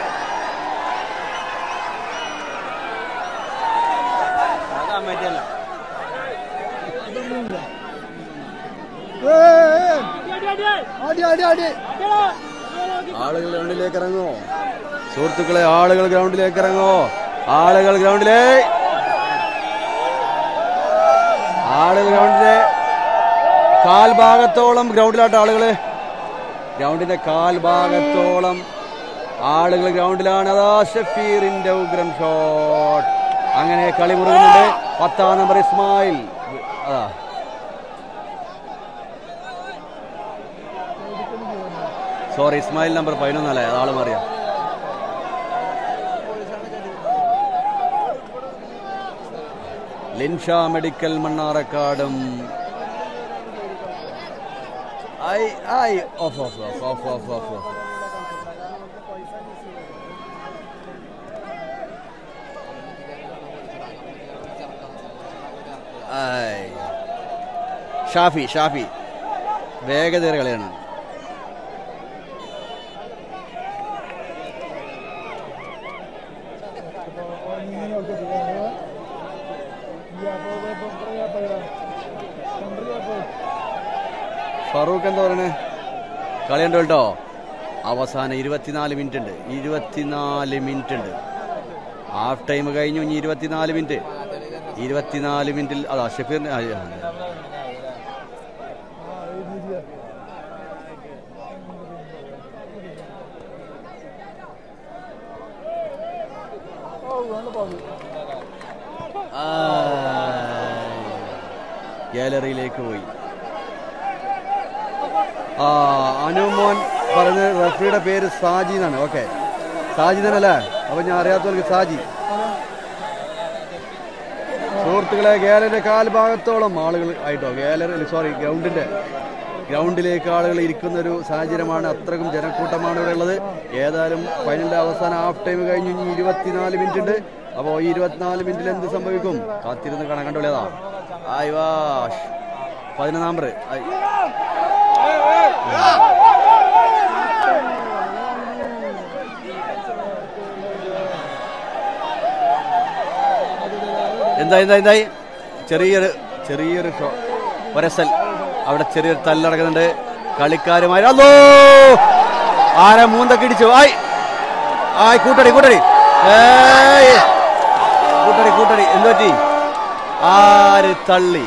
അടി അടി അടി ആളുകൾ ഗ്രൗണ്ടിലേക്ക് ഇറങ്ങോ സുഹൃത്തുക്കളെ ആളുകൾ ഗ്രൗണ്ടിലേക്ക് ഇറങ്ങോ ആളുകൾ ഗ്രൗണ്ടിലേ ആളുകൾ ഗ്രൗണ്ടിലെ കാൽഭാഗത്തോളം ഗ്രൗണ്ടിലാട്ട് ആളുകള് ഗ്രൗണ്ടിന്റെ കാൽഭാഗത്തോളം ആളുകൾ ഗ്രൗണ്ടിലാണ് അതാ ഷഫീറിന്റെ ഉഗ്രം ഷോട്ട് അങ്ങനെ കളി മുറുകുന്നുണ്ട് പത്താം നമ്പർ ഇസ്മായിൽ അതാ സോറി ഇസ്മായിൽ നമ്പർ പതിനൊന്നല്ലേ അതാൾ മാറിയ ലിൻഷ മെഡിക്കൽ മണ്ണാറക്കാടും ഐ ഐ off off off off off off off ഐ ഷാഫി ഷാഫി വേഗതയേറെ കളിയാണ് ഫറൂഖ് എന്താ പറയണേ കളിയുണ്ട് കേട്ടോ അവസാനം ഇരുപത്തിനാല് മിനിറ്റ് ഉണ്ട് ഇരുപത്തിനാല് മിനിറ്റ് ഉണ്ട് ഹാഫ് ടൈം കഴിഞ്ഞു ഇനി ഇരുപത്തിനാല് മിനിറ്റ് ഇരുപത്തിനാല് മിനിറ്റിൽ അതാ ഷഫീറിന് ആ, ആ. ഗാലറിയിലേക്ക് പോയി ആ അനുമോൻ പറഞ്ഞ റഫറിയുടെ പേര് സാജി എന്നാണ് ഓക്കെ സാജി തന്നെയല്ലേ അപ്പൊ ഞാൻ അറിയാത്തവർക്ക് സാജി സുഹൃത്തുക്കളെ ഗാലറിയുടെ കാൽഭാഗത്തോളം ആളുകൾ ആയിട്ടോ ഗാലറി സോറി ഗ്രൗണ്ടിന്റെ ഗ്രൗണ്ടിലേക്ക് ആളുകൾ ഇരിക്കുന്ന ഒരു സാഹചര്യമാണ് അത്രക്കും ജനക്കൂട്ടമാണ് ഇവിടെ ഉള്ളത് ഏതായാലും ഫൈനലിന്റെ അവസാന ഹാഫ് ടൈം കഴിഞ്ഞു ഇനി ഇരുപത്തിനാല് മിനിറ്റ് ഉണ്ട് അപ്പോൾ ഈ ഇരുപത്തിനാല് മിനിറ്റിൽ എന്ത് സംഭവിക്കും കാത്തിരുന്ന് കാണാൻ കണ്ടോളേതാ ആയി വാഷ് പതിനൊന്നാം നമ്പർ ആയി എന്താ എന്താ എന്തായി ചെറിയൊരു ചെറിയൊരു ഷോ ഒരസൽ അവിടെ ചെറിയൊരു തല്ലടക്കുന്നുണ്ട് കളിക്കാരുമായി അല്ലോ ആരാ മൂന്തൊക്കെ ഇടിച്ചു ആയി ആയി കൂട്ടടി കൂട്ടടി ഏയ്. കൂട്ടടി കൂട്ടടി എന്ത് പറ്റി ആര് തള്ളി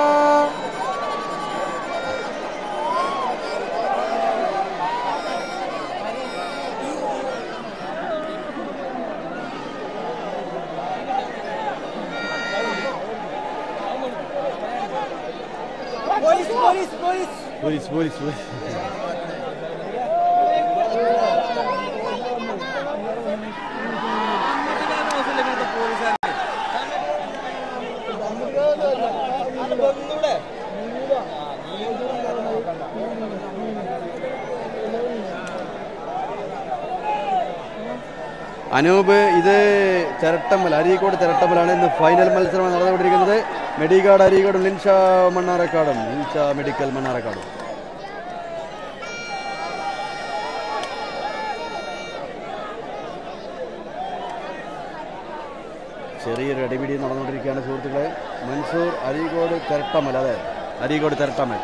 പോലീസ് പോലീസ് പോലീസ് അനൂപ് ഇത് ചിരട്ടമ്മൽ അരീക്കോട് ചിരട്ടമ്മലാണ് ഇന്ന് ഫൈനൽ മത്സരമാണ് നടന്നുകൊണ്ടിരിക്കുന്നത് മെഡിക്കാട് അരീക്കോടും ലിൻഷ മണ്ണാറക്കാടും ലിൻഷ മെഡിക്കൽ മണ്ണാറക്കാടും ചെറിയൊരു അടിപിടി നടന്നുകൊണ്ടിരിക്കുകയാണ് സുഹൃത്തുക്കളെ മൻസൂർ അരീക്കോട് ചിരട്ടമ്മൽ അതെ അരീക്കോട് ചിരട്ടമ്മൽ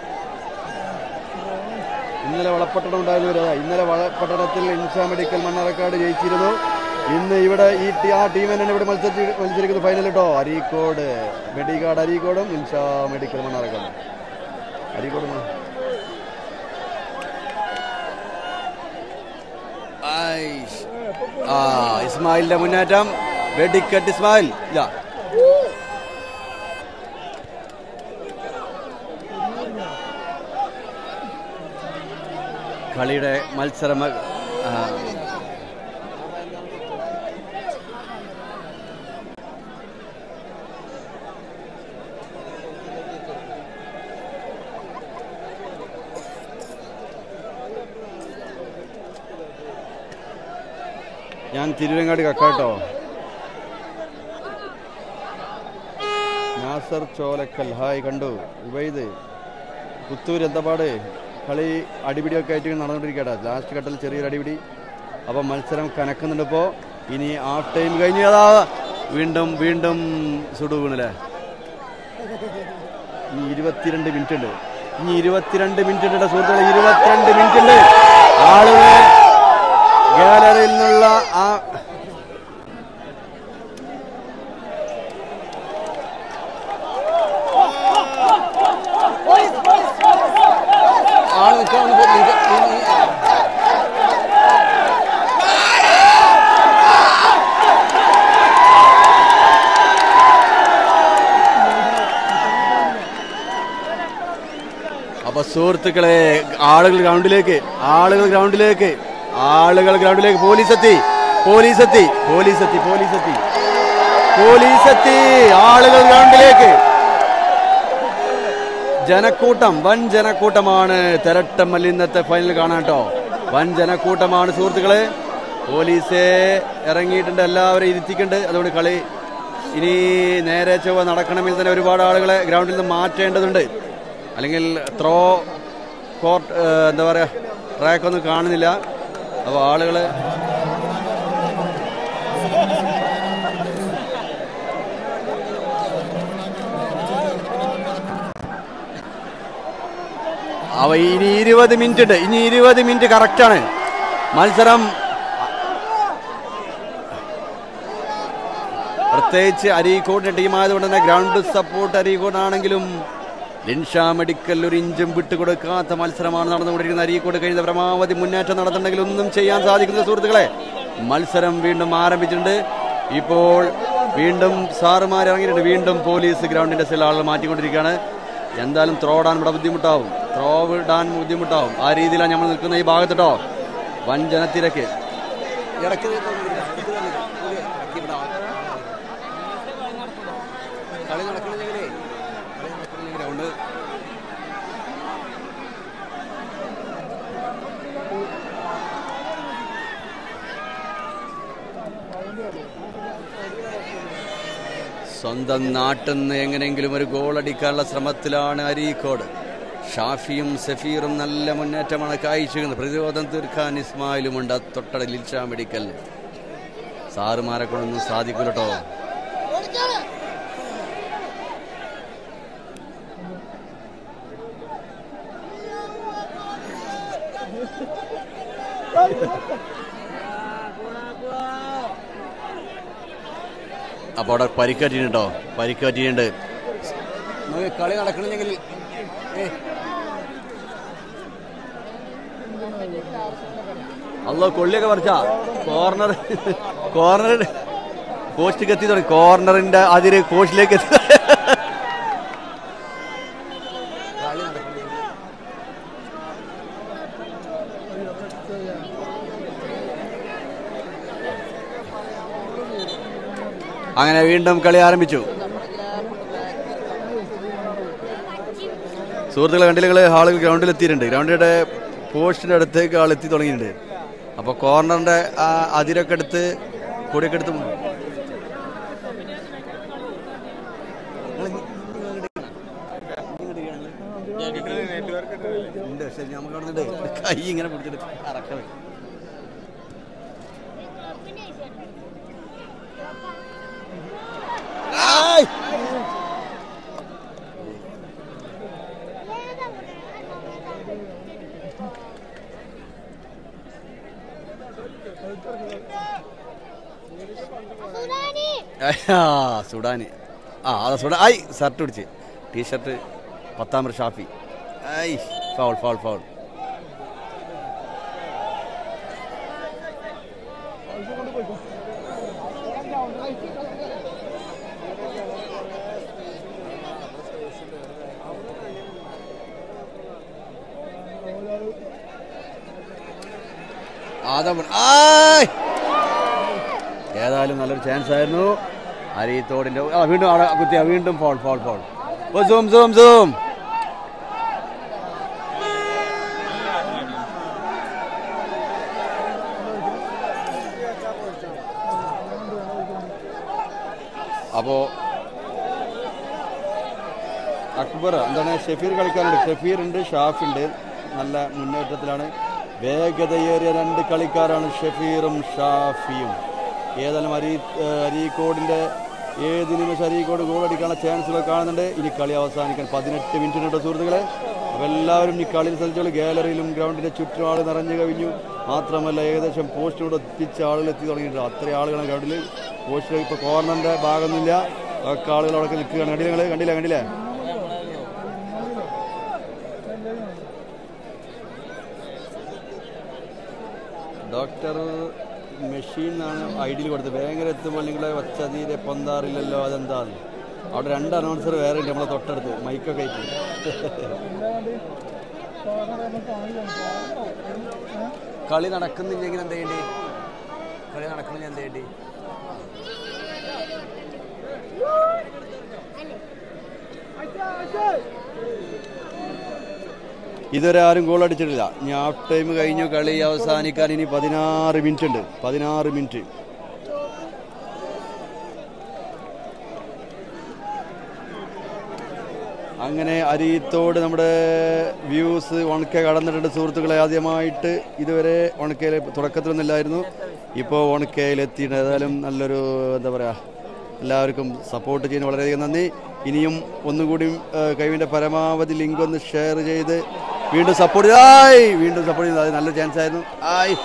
ഇന്നലെ വളപ്പട്ടണം ഉണ്ടായിരുന്നവർ അതാ ഇന്നലെ വളപ്പട്ടണത്തിൽ ഇൻഷ മെഡിക്കൽ മണ്ണാറക്കാട് ജയിച്ചിരുന്നു ഇന്ന് ഇവിടെ ഈ ടീ- ആ ടീം തന്നെയാണ് ഇവിടെ മത്സരിച്ച് മത്സരിക്കുന്നത് ഫൈനൽ കേട്ടോ അരീക്കോട് മെഡിക്കാട് അരീക്കോടും ഇൻഷ മെഡിക്കൽ മണ്ണാറക്കാട് അരീക്കോട് മ- ഐഷ്. ആ ഇസ്മായിലിന്റെ മുന്നേറ്റം വെടിക്കെട്ട് ഇസ്മായിൽ ഇല്ല കളിയുടെ മത്സരം ആ, ഞാൻ തിരുവങ്ങാട് കക്കാട്ടോ നാസർ ചോലക്കൽ ഹായ് കണ്ടു ഉബൈദ് പുത്തൂർ എന്താ പാട് കളി അടിപിടിയൊക്കെ ആയിട്ട് നടന്നുകൊണ്ടിരിക്കട്ടെ ലാസ്റ്റ് ഘട്ടത്തിൽ ചെറിയൊരു അടിപിടി അപ്പം മത്സരം കനക്കുന്നുണ്ട് ഇപ്പോൾ ഇനി ഹാഫ് ടൈം കഴിഞ്ഞ് അതാ വീണ്ടും വീണ്ടും സുഡു വീണല്ലേ ഇനി ഇരുപത്തിരണ്ട് മിനിറ്റ് ഉണ്ട് ഇനി ഇരുപത്തിരണ്ട് മിനിറ്റ് ഉണ്ട് സുഹൃത്തുക്കളെ ഇരുപത്തിരണ്ട് മിനിറ്റ് ഉണ്ട് ആളുകൾ ഗാലറിയിൽ നിന്നുള്ള ആ ആള് നിൽക്കാൻ വന്ന് പോ- നിൽക്ക- നീ- നീ- അപ്പൊ സുഹൃത്തുക്കളെ ആളുകൾ ഗ്രൗണ്ടിലേക്ക് ആളുകൾ ഗ്രൗണ്ടിലേക്ക് ആളുകൾ ഗ്രൗണ്ടിലേക്ക് പോലീസ് എത്തി പോലീസ് എത്തി പോലീസ് എത്തി പോലീസ് എത്തി പോലീസ് എത്തി ആളുകൾ ഗ്രൗണ്ടിലേക്ക് ജനക്കൂട്ടം വൻ ജനക്കൂട്ടമാണ് തെരട്ടമ്മൽ ഇന്നത്തെ ഫൈനൽ കാണാൻ കേട്ടോ വൻ ജനക്കൂട്ടമാണ് സുഹൃത്തുക്കളെ പോലീസ് ഇറങ്ങിയിട്ടുണ്ട് എല്ലാവരും ഇരുത്തിക്കുന്നുണ്ട് അതുകൊണ്ട് കളി ഇനി നേരെ ചൊവ്വ നടക്കണമെങ്കിൽ തന്നെ ഒരുപാട് ആളുകളെ ഗ്രൗണ്ടിൽ നിന്ന് മാറ്റേണ്ടതുണ്ട് അല്ലെങ്കിൽ ത്രോ കോർട്ട് എന്താ പറയുക ട്രാക്കൊന്നും കാണുന്നില്ല അപ്പോൾ ആളുകൾ അവ ഇനി ഇരുപത് മിനിറ്റ് ഉണ്ട് ഇനി ഇരുപത് മിനിറ്റ് കറക്റ്റാണ് മത്സരം പ്രത്യേകിച്ച് അരീക്കോടിന്റെ ടീമായതുകൊണ്ട് തന്നെ ഗ്രൗണ്ട് സപ്പോർട്ട് അരീക്കോടാണെങ്കിലും ലിൻഷാ മെഡിക്കൽ ഒരു ഇഞ്ചും വിട്ടുകൊടുക്കാത്ത മത്സരമാണ് നടന്നുകൊണ്ടിരിക്കുന്നത് അരീക്കോട് കഴിഞ്ഞ പരമാവധി മുന്നേറ്റം നടന്നിട്ടുണ്ടെങ്കിൽ ഒന്നും ചെയ്യാൻ സാധിക്കുന്ന സുഹൃത്തുക്കളെ മത്സരം വീണ്ടും ആരംഭിച്ചിട്ടുണ്ട് ഇപ്പോൾ വീണ്ടും സാറുമാർ ഇറങ്ങിയിട്ടുണ്ട് വീണ്ടും പോലീസ് ഗ്രൗണ്ടിന്റെ ചില ആളുകൾ മാറ്റിക്കൊണ്ടിരിക്കുകയാണ് എന്തായാലും ത്രോ ഇടാൻ ഇവിടെ ബുദ്ധിമുട്ടാവും ത്രോ ഇടാൻ ബുദ്ധിമുട്ടാവും ആ രീതിയിലാണ് നമ്മൾ നിൽക്കുന്ന ഈ ഭാഗത്തിട്ടോ വൻ ജനത്തിരക്ക് ഇടയ്ക്ക് കളി നടക്കണമെങ്കിലേ കളി നടക്കണമെങ്കിൽ ഗ്രൗണ്ട് സ്വന്തം നാട്ടിൽ നിന്ന് എങ്ങനെയെങ്കിലും ഒരു ഗോൾ അടിക്കാനുള്ള ശ്രമത്തിലാണ് അരീക്കോട് ഷാഫിയും സഫീറും നല്ല മുന്നേറ്റമാണ് കാഴ്ചവെക്കുന്നത് പ്രതിരോധം തീർക്കാൻ ഇസ്മായിലുമുണ്ട് തൊട്ടട ലിൽഷാ മെഡിക്കലിന് സാറുമാരെ കൊണ്ടൊന്നും സാധിക്കൂല കേട്ടോ അപ്പോൾ അവിടെ പരിക്കേറ്റിട്ടുണ്ട് കേട്ടോ പരിക്കേറ്റിട്ടുണ്ട് നമുക്ക് കളി നടക്കണമെങ്കിൽ അല്ലോ കൊള്ളിയൊക്കെ പറിച്ചാ കോർണർ കോർണർ പോസ്റ്റിലേക്ക് എത്തി തുടങ്ങി കോർണറിന്റെ അതിര് കോസ്റ്റിലേക്ക് എത്തി അങ്ങനെ വീണ്ടും കളി ആരംഭിച്ചു സുഹൃത്തുക്കളെ കണ്ടില്ല ആളുകൾ ഗ്രൗണ്ടിൽ എത്തിയിട്ടുണ്ട് ഗ്രൗണ്ടിന്റെ പോസ്റ്റിന്റെ അടുത്തേക്ക് ആൾ എത്തി തുടങ്ങിയിട്ടുണ്ട് അപ്പൊ കോർണറിന്റെ ആ അതിരൊക്കെ എടുത്ത് കൊടിയൊക്കെ എടുത്ത് ഉണ്ട് ശരി നമുക്ക് അവിടെ നിന്നിട്ട് കൈ ഇങ്ങനെ പിടിച്ചിട്ട് അറക്കണേ ആയ് ആ സുഡാനി ആ അതാ സുഡാ ഐ ഷർട്ട് പിടിച്ച് ടീഷർട്ട് പത്താമർ ഷാഫി ഐ ഫൗൾ ഫൗൾ ഫൗൾ ആദം ആയ് ഏതായാലും നല്ലൊരു ചാൻസ് ആയിരുന്നു അരിത്തോടിന്റെ ആ വീണ്ടും അവിടെ കുത്തിയ വീണ്ടും ഫോൾ ഫോൾ ഫോൾ ഓ സൂം സൂം സൂം അപ്പോ അക്ബർ എന്താണ് ഷെഫീർ കളിക്കാനുണ്ട് ഷെഫീർ ഉണ്ട് ഷാഫ് ഉണ്ട് നല്ല മുന്നേറ്റത്തിലാണ് വേഗതയേറിയ രണ്ട് കളിക്കാരാണ് ഷെഫീറും ഷാഫിയും ഏതായാലും അരീ അരീക്കോടിന്റെ ഏത് നിമിഷം അരീക്കോട് ഗോൾ അടിക്കാനുള്ള ചാൻസുകൾ കാണുന്നുണ്ട് ഇനി കളി അവസാനിക്കാൻ പതിനെട്ട് മിനിറ്റ് ഉണ്ട് സുഹൃത്തുക്കളെ അപ്പോൾ എല്ലാവരും ഈ കളിയിൽ ശ്രദ്ധിച്ചോളൂ ഗാലറിയിലും ഗ്രൗണ്ടിന്റെ ചുറ്റും ആൾ നിറഞ്ഞു കവിഞ്ഞു മാത്രമല്ല ഏകദേശം പോസ്റ്റിനോട് എത്തിച്ച ആളുകൾ എത്തി തുടങ്ങിയിട്ടുണ്ട് അത്രയും ആളുകളാണ് ഗ്രൗണ്ടിൽ പോസ്റ്റിൽ ഇപ്പോൾ കോർണറിന്റെ ഭാഗമൊന്നുമില്ല ഒക്കെ ആളുകൾ അവിടെ നിൽക്കുകയാണ് കണ്ടില്ല നിങ്ങൾ കണ്ടില്ല കണ്ടില്ലേ ഡോക്ടർ മെഷീൻ എന്നാണ് ഐഡിയിൽ കൊടുത്തത് ഭയങ്കര എത്തുമ്പോൾ നിങ്ങളെ ഒച്ച തീരെ പൊന്താറില്ലല്ലോ അതെന്താണ് അവിടെ രണ്ട് അനൗൺസർ വേറെ ഉണ്ട് നമ്മളെ തൊട്ടടുത്ത് മൈക്കൊക്കെ ആയിട്ട് കളി നടക്കുന്നില്ലെങ്കിൽ എന്ത് ചെയ്യണ്ടി കളി നടക്കുന്നില്ല എന്ത് ചെയ്യണ്ടി ഇതുവരെ ആരും ഗോൾ അടിച്ചിട്ടില്ല ഇനി ഹാഫ് ടൈം കഴിഞ്ഞു കളി അവസാനിക്കാൻ ഇനി പതിനാറ് മിനിറ്റ് ഉണ്ട് പതിനാറ് മിനിറ്റ് അങ്ങനെ അരീത്തോട് നമ്മുടെ വ്യൂസ് ഉണക്കെ കടന്നിട്ടുണ്ട് സുഹൃത്തുക്കളെ ആദ്യമായിട്ട് ഇതുവരെ ഉണക്കയിൽ തുടക്കത്തിലൊന്നുമില്ലായിരുന്നു ഇപ്പോൾ ഉണക്കയിൽ എത്തിയിട്ടുണ്ട് ഏതായാലും നല്ലൊരു എന്താ പറയുക എല്ലാവർക്കും സപ്പോർട്ട് ചെയ്യുന്ന വളരെയധികം നന്ദി ഇനിയും ഒന്നുകൂടി കഴിവിൻ്റെ പരമാവധി ലിങ്ക് ഒന്ന് ഷെയർ ചെയ്ത് വീണ്ടും സപ്പോർട്ട് ആയി വീണ്ടും സപ്പോർട്ട് ചെയ്യുന്നത് അത് നല്ലൊരു ചാൻസ് ആയിരുന്നു ആയി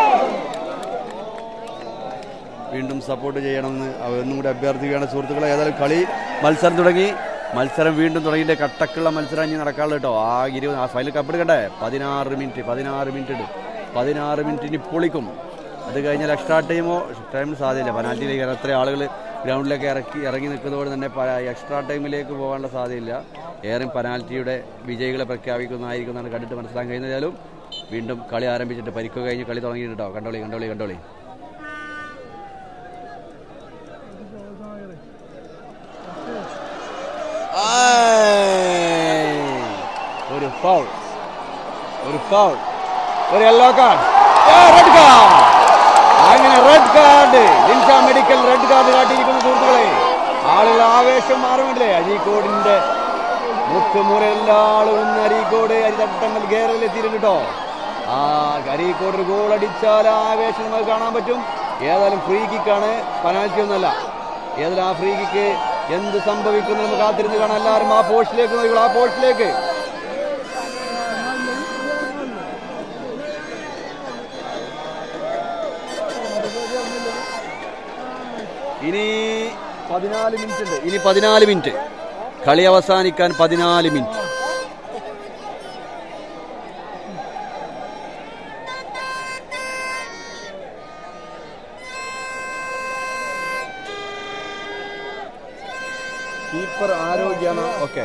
വീണ്ടും സപ്പോർട്ട് ചെയ്യണമെന്ന് ഒന്നും കൂടി അഭ്യർത്ഥിക്കുകയാണ് സുഹൃത്തുക്കളെ ഏതായാലും കളി മത്സരം തുടങ്ങി മത്സരം വീണ്ടും തുടങ്ങിയിട്ട് കട്ടക്കുള്ള മത്സരം ഇനി നടക്കാനുള്ള കേട്ടോ ആ ഇരുപത് ആ ഫൈനൽ കപ്പ് എടുക്കണ്ടേ പതിനാറ് മിനിറ്റ് പതിനാറ് മിനിറ്റ് ഉണ്ട് പതിനാറ് മിനിറ്റ് ഇനി പൊളിക്കും അത് കഴിഞ്ഞാൽ എക്സ്ട്രാ ടൈമോ ടൈമിന് സാധ്യതയില്ല പെനാൽറ്റിയിലേക്ക് എത്ര ആളുകൾ ഗ്രൗണ്ടിലേക്ക് ഇറക്കി ഇറങ്ങി നിൽക്കുന്നതോടെ തന്നെ എക്സ്ട്രാ ടൈമിലേക്ക് പോകാനുള്ള സാധ്യതയില്ല ഏറെ പെനാൽറ്റിയുടെ വിജയികളെ പ്രഖ്യാപിക്കുന്നതായിരിക്കും എന്നാണ് കണ്ടിട്ട് മനസ്സിലാക്കാൻ കഴിയുന്നതായാലും വീണ്ടും കളി ആരംഭിച്ചിട്ട് പരിക്ക് കഴിഞ്ഞ് കളി തുടങ്ങിയിട്ടോ കണ്ടോളി കണ്ടോളി കണ്ടോളി ആയ്. ഒരു ഫൗൾ ഒരു ഫൗൾ ഒരു യെല്ലോ കാർഡ് റെഡ് കാർഡ് അങ്ങനെ red card Linsha medical red card കാട്ടിയിരിക്കുന്ന സുഹൃത്തുക്കളെ ആളുകൾ ആവേശം മാറുമില്ലേ അരീക്കോടിന്റെ മുക്കുമുറ എല്ലാ ആളുകളും അരീക്കോട് അരിതട്ടങ്ങൾ ഗേറിൽ എത്തിയിട്ടുണ്ട് കേട്ടോ ആ അരീക്കോട് ഒരു ഗോൾ അടിച്ചാൽ ആ ആവേശം നമുക്ക് കാണാൻ പറ്റും ഏതായാലും ഫ്രീ കിക്കാണ് പനാൽറ്റി ഒന്നല്ല ഏതായാലും ആ ഫ്രീ കിക്ക് എന്ത് സംഭവിക്കുന്നു നമുക്ക് കാത്തിരുന്ന് കാണാം എല്ലാവരും ആ പോസ്റ്റിലേക്ക് നോക്കിക്കോളൂ ആ പോസ്റ്റിലേക്ക് ഇനി പതിനാല് മിനിറ്റ് ഉണ്ട് ഇനി പതിനാല് മിനിറ്റ് കളി അവസാനിക്കാൻ പതിനാല് മിനിറ്റ് കീപ്പർ ആരോഗ്യമാണ് ഓക്കെ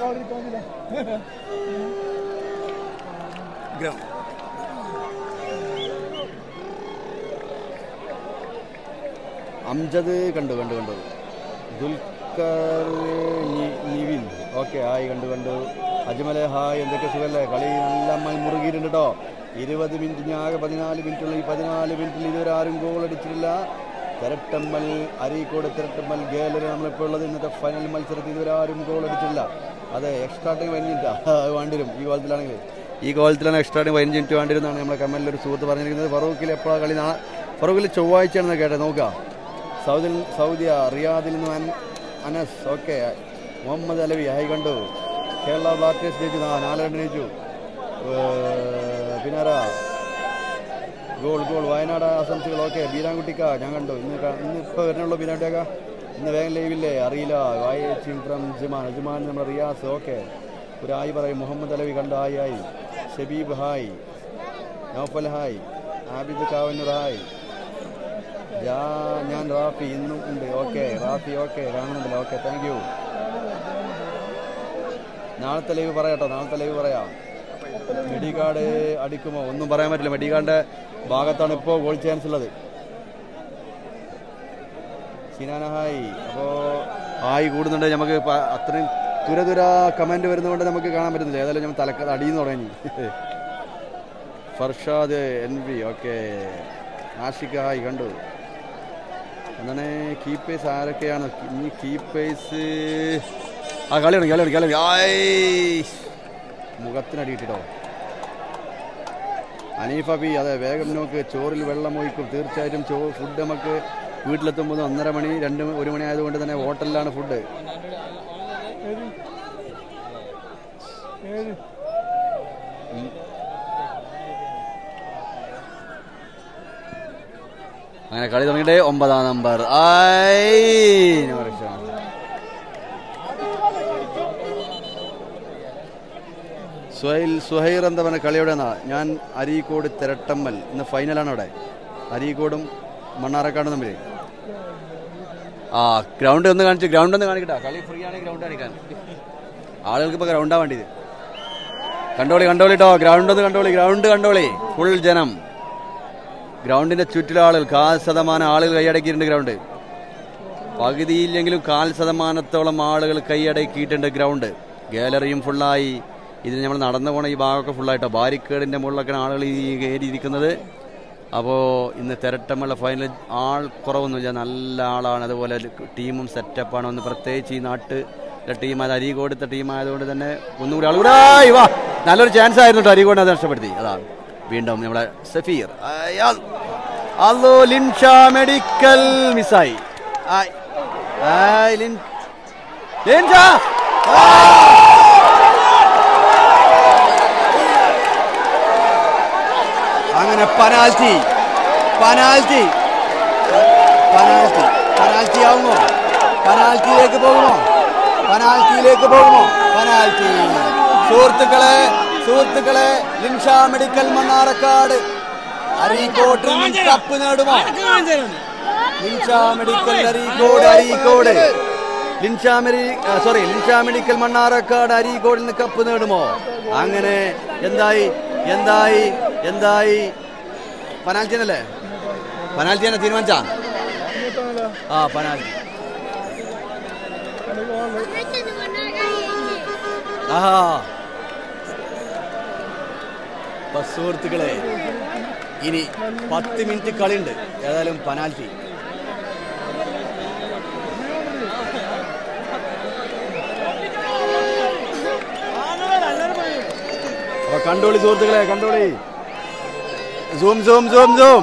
അംജദ് കണ്ടു കണ്ടു കണ്ടു ദുൽഖർ നി- നിവിൻ ഓക്കെ ഹായ് കണ്ടു കണ്ടു അജ്മലെ ഹായ് എന്തൊക്കെ സുഖല്ലേ കളി നല്ല മ- മുറുകിയിട്ടുണ്ട് കേട്ടോ ഇരുപത് മിനിറ്റ് ഇനി ആകെ പതിനാല് മിനിറ്റുള്ള ഈ പതിനാല് മിനിറ്റിൽ ഇതുവരെ ആരും ഗോൾ അടിച്ചിട്ടില്ല തിരട്ടമ്മൽ അരീക്കോട് തിരട്ടമ്മൽ ഗേലറി നമ്മളിപ്പോൾ ഉള്ളത് ഇന്നത്തെ ഫൈനൽ മത്സരത്തിൽ ഇതുവരെ ആരും ഗോൾ അടിച്ചിട്ടില്ല അതെ എക്സ്ട്രാ ടൈം പതിനഞ്ച് വേണ്ടി വരും ഈ കോലത്തിലാണെങ്കിൽ ഈ കോലത്തിലാണ് എക്സ്ട്രാ ടൈം പതിനഞ്ച് മിനിറ്റ് വേണ്ടി വരുന്നതാണ് നമ്മളെ കമ്മലിൽ ഒരു സുഹൃത്ത് പറഞ്ഞിരിക്കുന്നത് ഫറൂഖിൽ എപ്പോഴാണ് കളി നാളെ ഫറൂഖിൽ ചൊവ്വാഴ്ചയാണെന്ന് കേട്ടെ നോക്കാം സൗദിൽ സൗദിയ റിയാദിൽ നിന്ന് അൻ- അനസ് ഓക്കെ മുഹമ്മദ് അലവി ഹൈ കണ്ടു കേരള ബ്ലാസ്റ്റേഴ്സ് ജയിച്ചു നാ- നാല് രണ്ട് ജയിച്ചു പിന്നാരാ ഗോൾ ഗോൾ വയനാട് ആശംസകൾ ഓക്കെ ബീരാൻകുട്ടിക്ക ഞാൻ കണ്ടു ഇന്ന് ക- ഇന്ന് ഇപ്പോൾ വരണുള്ളൂ ബീരാൻകുട്ടിക്ക ഇന്ന് വേഗം ലൈവില്ലേ അറിയില്ല വായിച്ചും ഫ്രം ജിമാൻ ജിമാൻ നമ്മുടെ റിയാസ് ഓക്കെ ഒരു ആയി പറയും മുഹമ്മദ് അലവി കണ്ടു hi hi Shabeeb hi Noufal hi Abid Kavanoor hi ഞാ- ഞാൻ റാഫി ഇന്നും ഉണ്ട് ഓക്കെ റാഫി ഓക്കെ കാണുന്നുണ്ടല്ലോ ഓക്കെ താങ്ക് യു നാളത്തെ ലൈവ് പറയാട്ടോ നാളത്തെ ലൈവ് പറയാം മെഡിക്കാർഡ് അടിക്കുമോ ഒന്നും പറയാൻ പറ്റില്ല മെഡിക്കാർഡിന്റെ ഭാഗത്താണ് ഇപ്പോൾ ഗോൾ ചാൻസ് ഉള്ളത് സിനാന ഹായ് അപ്പോൾ ഹായ് കൂടുന്നുണ്ട് നമുക്ക് പ- അത്രയും തുര തുര കമന്റ് വരുന്നതുകൊണ്ട് നമുക്ക് കാണാൻ പറ്റുന്നില്ല ഏതായാലും നമ്മൾ തലക്ക അടിയെന്ന് തുടങ്ങി Farshad N V okay Ashiq hi കണ്ടു അങ്ങനെ കീപ്പേഴ്സ് ആരൊക്കെയാണ് ഇനി കീപ്പേഴ്സ് ആ കളിയാണ് കളിയാണ് കളി ആയ് മുഖത്തിനടി കിട്ടിട്ടോ അനീഫ ബി അതെ വേഗം നോക്ക് ചോറിൽ വെള്ളം ഒഴിക്കും തീർച്ചയായിട്ടും ചോ ഫുഡ് നമുക്ക് വീട്ടിലെത്തുമ്പോൾ ഒന്നര മണി രണ്ട് മ- ഒരു മണി ആയതുകൊണ്ട് തന്നെ ഹോട്ടലിലാണ് ഫുഡ് ഏഴ് അങ്ങനെ കളി തുടങ്ങിയിട്ട് ഒമ്പതാം നമ്പർ ആയ് നൂറ് സുഹൈൽ സുഹൈർ എന്താ പറഞ്ഞ കളിയുടെ ഞാൻ അരീക്കോട് തിരട്ടമ്മൽ ഇന്ന് ഫൈനലാണ് അവിടെ അരീക്കോടും മണ്ണാറക്കാടും തമ്മിൽ ആ ഗ്രൗണ്ട് ഒന്ന് കാണിച്ചു ഗ്രൗണ്ട് ഒന്ന് കാണിക്കട്ടെ കളി ഫ്രീ ആണ് ഗ്രൗണ്ട് കാണിക്കാൻ ആളുകൾക്ക് ഇപ്പോൾ ഗ്രൗണ്ടാ വേണ്ടിയത് കണ്ടോളി കണ്ടോളി കേട്ടോ ഗ്രൗണ്ട് ഒന്ന് കണ്ടോളി ഗ്രൗണ്ട് കണ്ടോളി ഫുൾ ജനം ഗ്രൗണ്ടിന്റെ ചുറ്റിലും ആളുകൾ കാൽ ശതമാനം ആളുകൾ കൈയടക്കിയിട്ടുണ്ട് ഗ്രൗണ്ട് പകുതിയില്ലെങ്കിലും കാൽ ശതമാനത്തോളം ആളുകൾ കൈയടക്കിയിട്ടുണ്ട് ഗ്രൗണ്ട് ഗാലറിയും ഫുള്ളായി ഇതിൽ നമ്മൾ നടന്നു പോണ ഈ ഭാഗമൊക്കെ ഫുള്ളായിട്ടോ ബാരിക്കേഡിന്റെ മുകളിലൊക്കെയാണ് ആളുകൾ ഈ കയറിയിരിക്കുന്നത് അപ്പോൾ ഇന്ന് തിരട്ടമുള്ള ഫൈനൽ ആൾ കുറവൊന്നുമില്ല നല്ല ആളാണ് അതുപോലെ ടീമും സെറ്റപ്പാണ് ഒന്ന് പ്രത്യേകിച്ച് ഈ നാട്ട് ടീം അത് അരീകോടുത്ത ടീം ആയതുകൊണ്ട് തന്നെ ഒന്നുകൂടി ആളുകൂടെ ആയ് വാ നല്ലൊരു ചാൻസ് ആയിരുന്നു കേട്ടോ അരീകോട് അത് നഷ്ടപ്പെടുത്തി അതാ വീണ്ടും നമ്മുടെ സഫീർ അയാൾ അല്ലോ ലിൻഷ മെഡിക്കൽ മിസ്സായി ആയ്. ആയ് ലിൻ- ലിൻഷ ആ! അങ്ങനെ പനാൽറ്റി പനാൽറ്റി പനാൽറ്റി പനാൽറ്റി ആവുമോ പനാൽറ്റിയിലേക്ക് പോകുമോ പനാൽറ്റിയിലേക്ക് പോകുമോ പനാൽറ്റി സുഹൃത്തുക്കളെ സുഹൃത്തുക്കളെ ലിൻഷ മെഡിക്കൽ മണ്ണാറക്കാട് അരീക്കോട്ടിൽ നിന്ന് കപ്പ് നേടുമോ ലിൻഷ മെഡിക്കൽ അരീക്കോട് അരീക്കോട് ലിൻഷ മെരി സോറി ലിൻഷ മെഡിക്കൽ മണ്ണാറക്കാട് അരീക്കോടിൽ നിന്ന് കപ്പ് നേടുമോ അങ്ങനെ എന്തായി എന്തായി എന്തായി പനാൽറ്റി എന്നല്ലേ പനാൽറ്റി തന്നെ തീരുമാനിച്ച ആ പനാൽറ്റി ആഹാ അപ്പൊ സുഹൃത്തുക്കളെ ഇനി പത്ത് മിനിറ്റ് കളിയുണ്ട് ഏതായാലും പനാൽറ്റി അപ്പൊ കണ്ടോളി സുഹൃത്തുക്കളെ കണ്ടോളി സൂം സൂം സൂം സൂം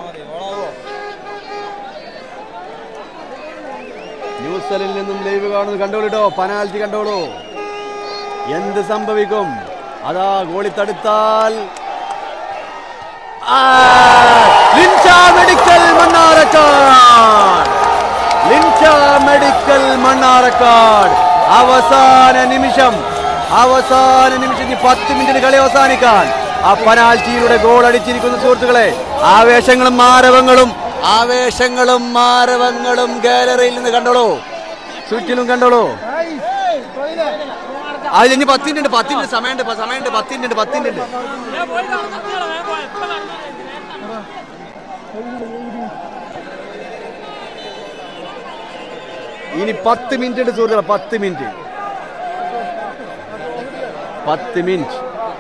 ന്യൂസലിൽ നിന്നും ലൈവ് കാണുന്നു കണ്ടോളിട്ടോ പനാൽറ്റി കണ്ടോളൂ എന്ത് സംഭവിക്കും അതാ ഗോളി തടുത്താൽ ആ, ലിൻഷ മെഡിക്കൽ മണ്ണാറക്കാട് ലിൻഷ മെഡിക്കൽ മണ്ണാറക്കാട് അവസാന നിമിഷം അവസാന നിമിഷം ഇനി പത്ത് മിനിറ്റിന് കളി അവസാനിക്കാൻ ആ പനാൽറ്റിയിലൂടെ ഗോൾ അടിച്ചിരിക്കുന്ന സുഹൃത്തുക്കളെ ആവേശങ്ങളും മാരവങ്ങളും ആവേശങ്ങളും മാരവങ്ങളും ഗാലറിയിൽ നിന്ന് കണ്ടോളൂ ചുറ്റിലും കണ്ടോളൂ അതിൽ ഇനി പത്ത് മിനിറ്റ് പത്ത് മിനിറ്റ് സമയമുണ്ട് പ- സമയമുണ്ട് പത്ത് മിനിറ്റ് പത്ത് മിനിറ്റ് ഇനി പത്ത് മിനിറ്റ് ഉണ്ട് സുഹൃത്തുക്കളെ പത്ത് മിനിറ്റ് പത്ത് മിനിറ്റ്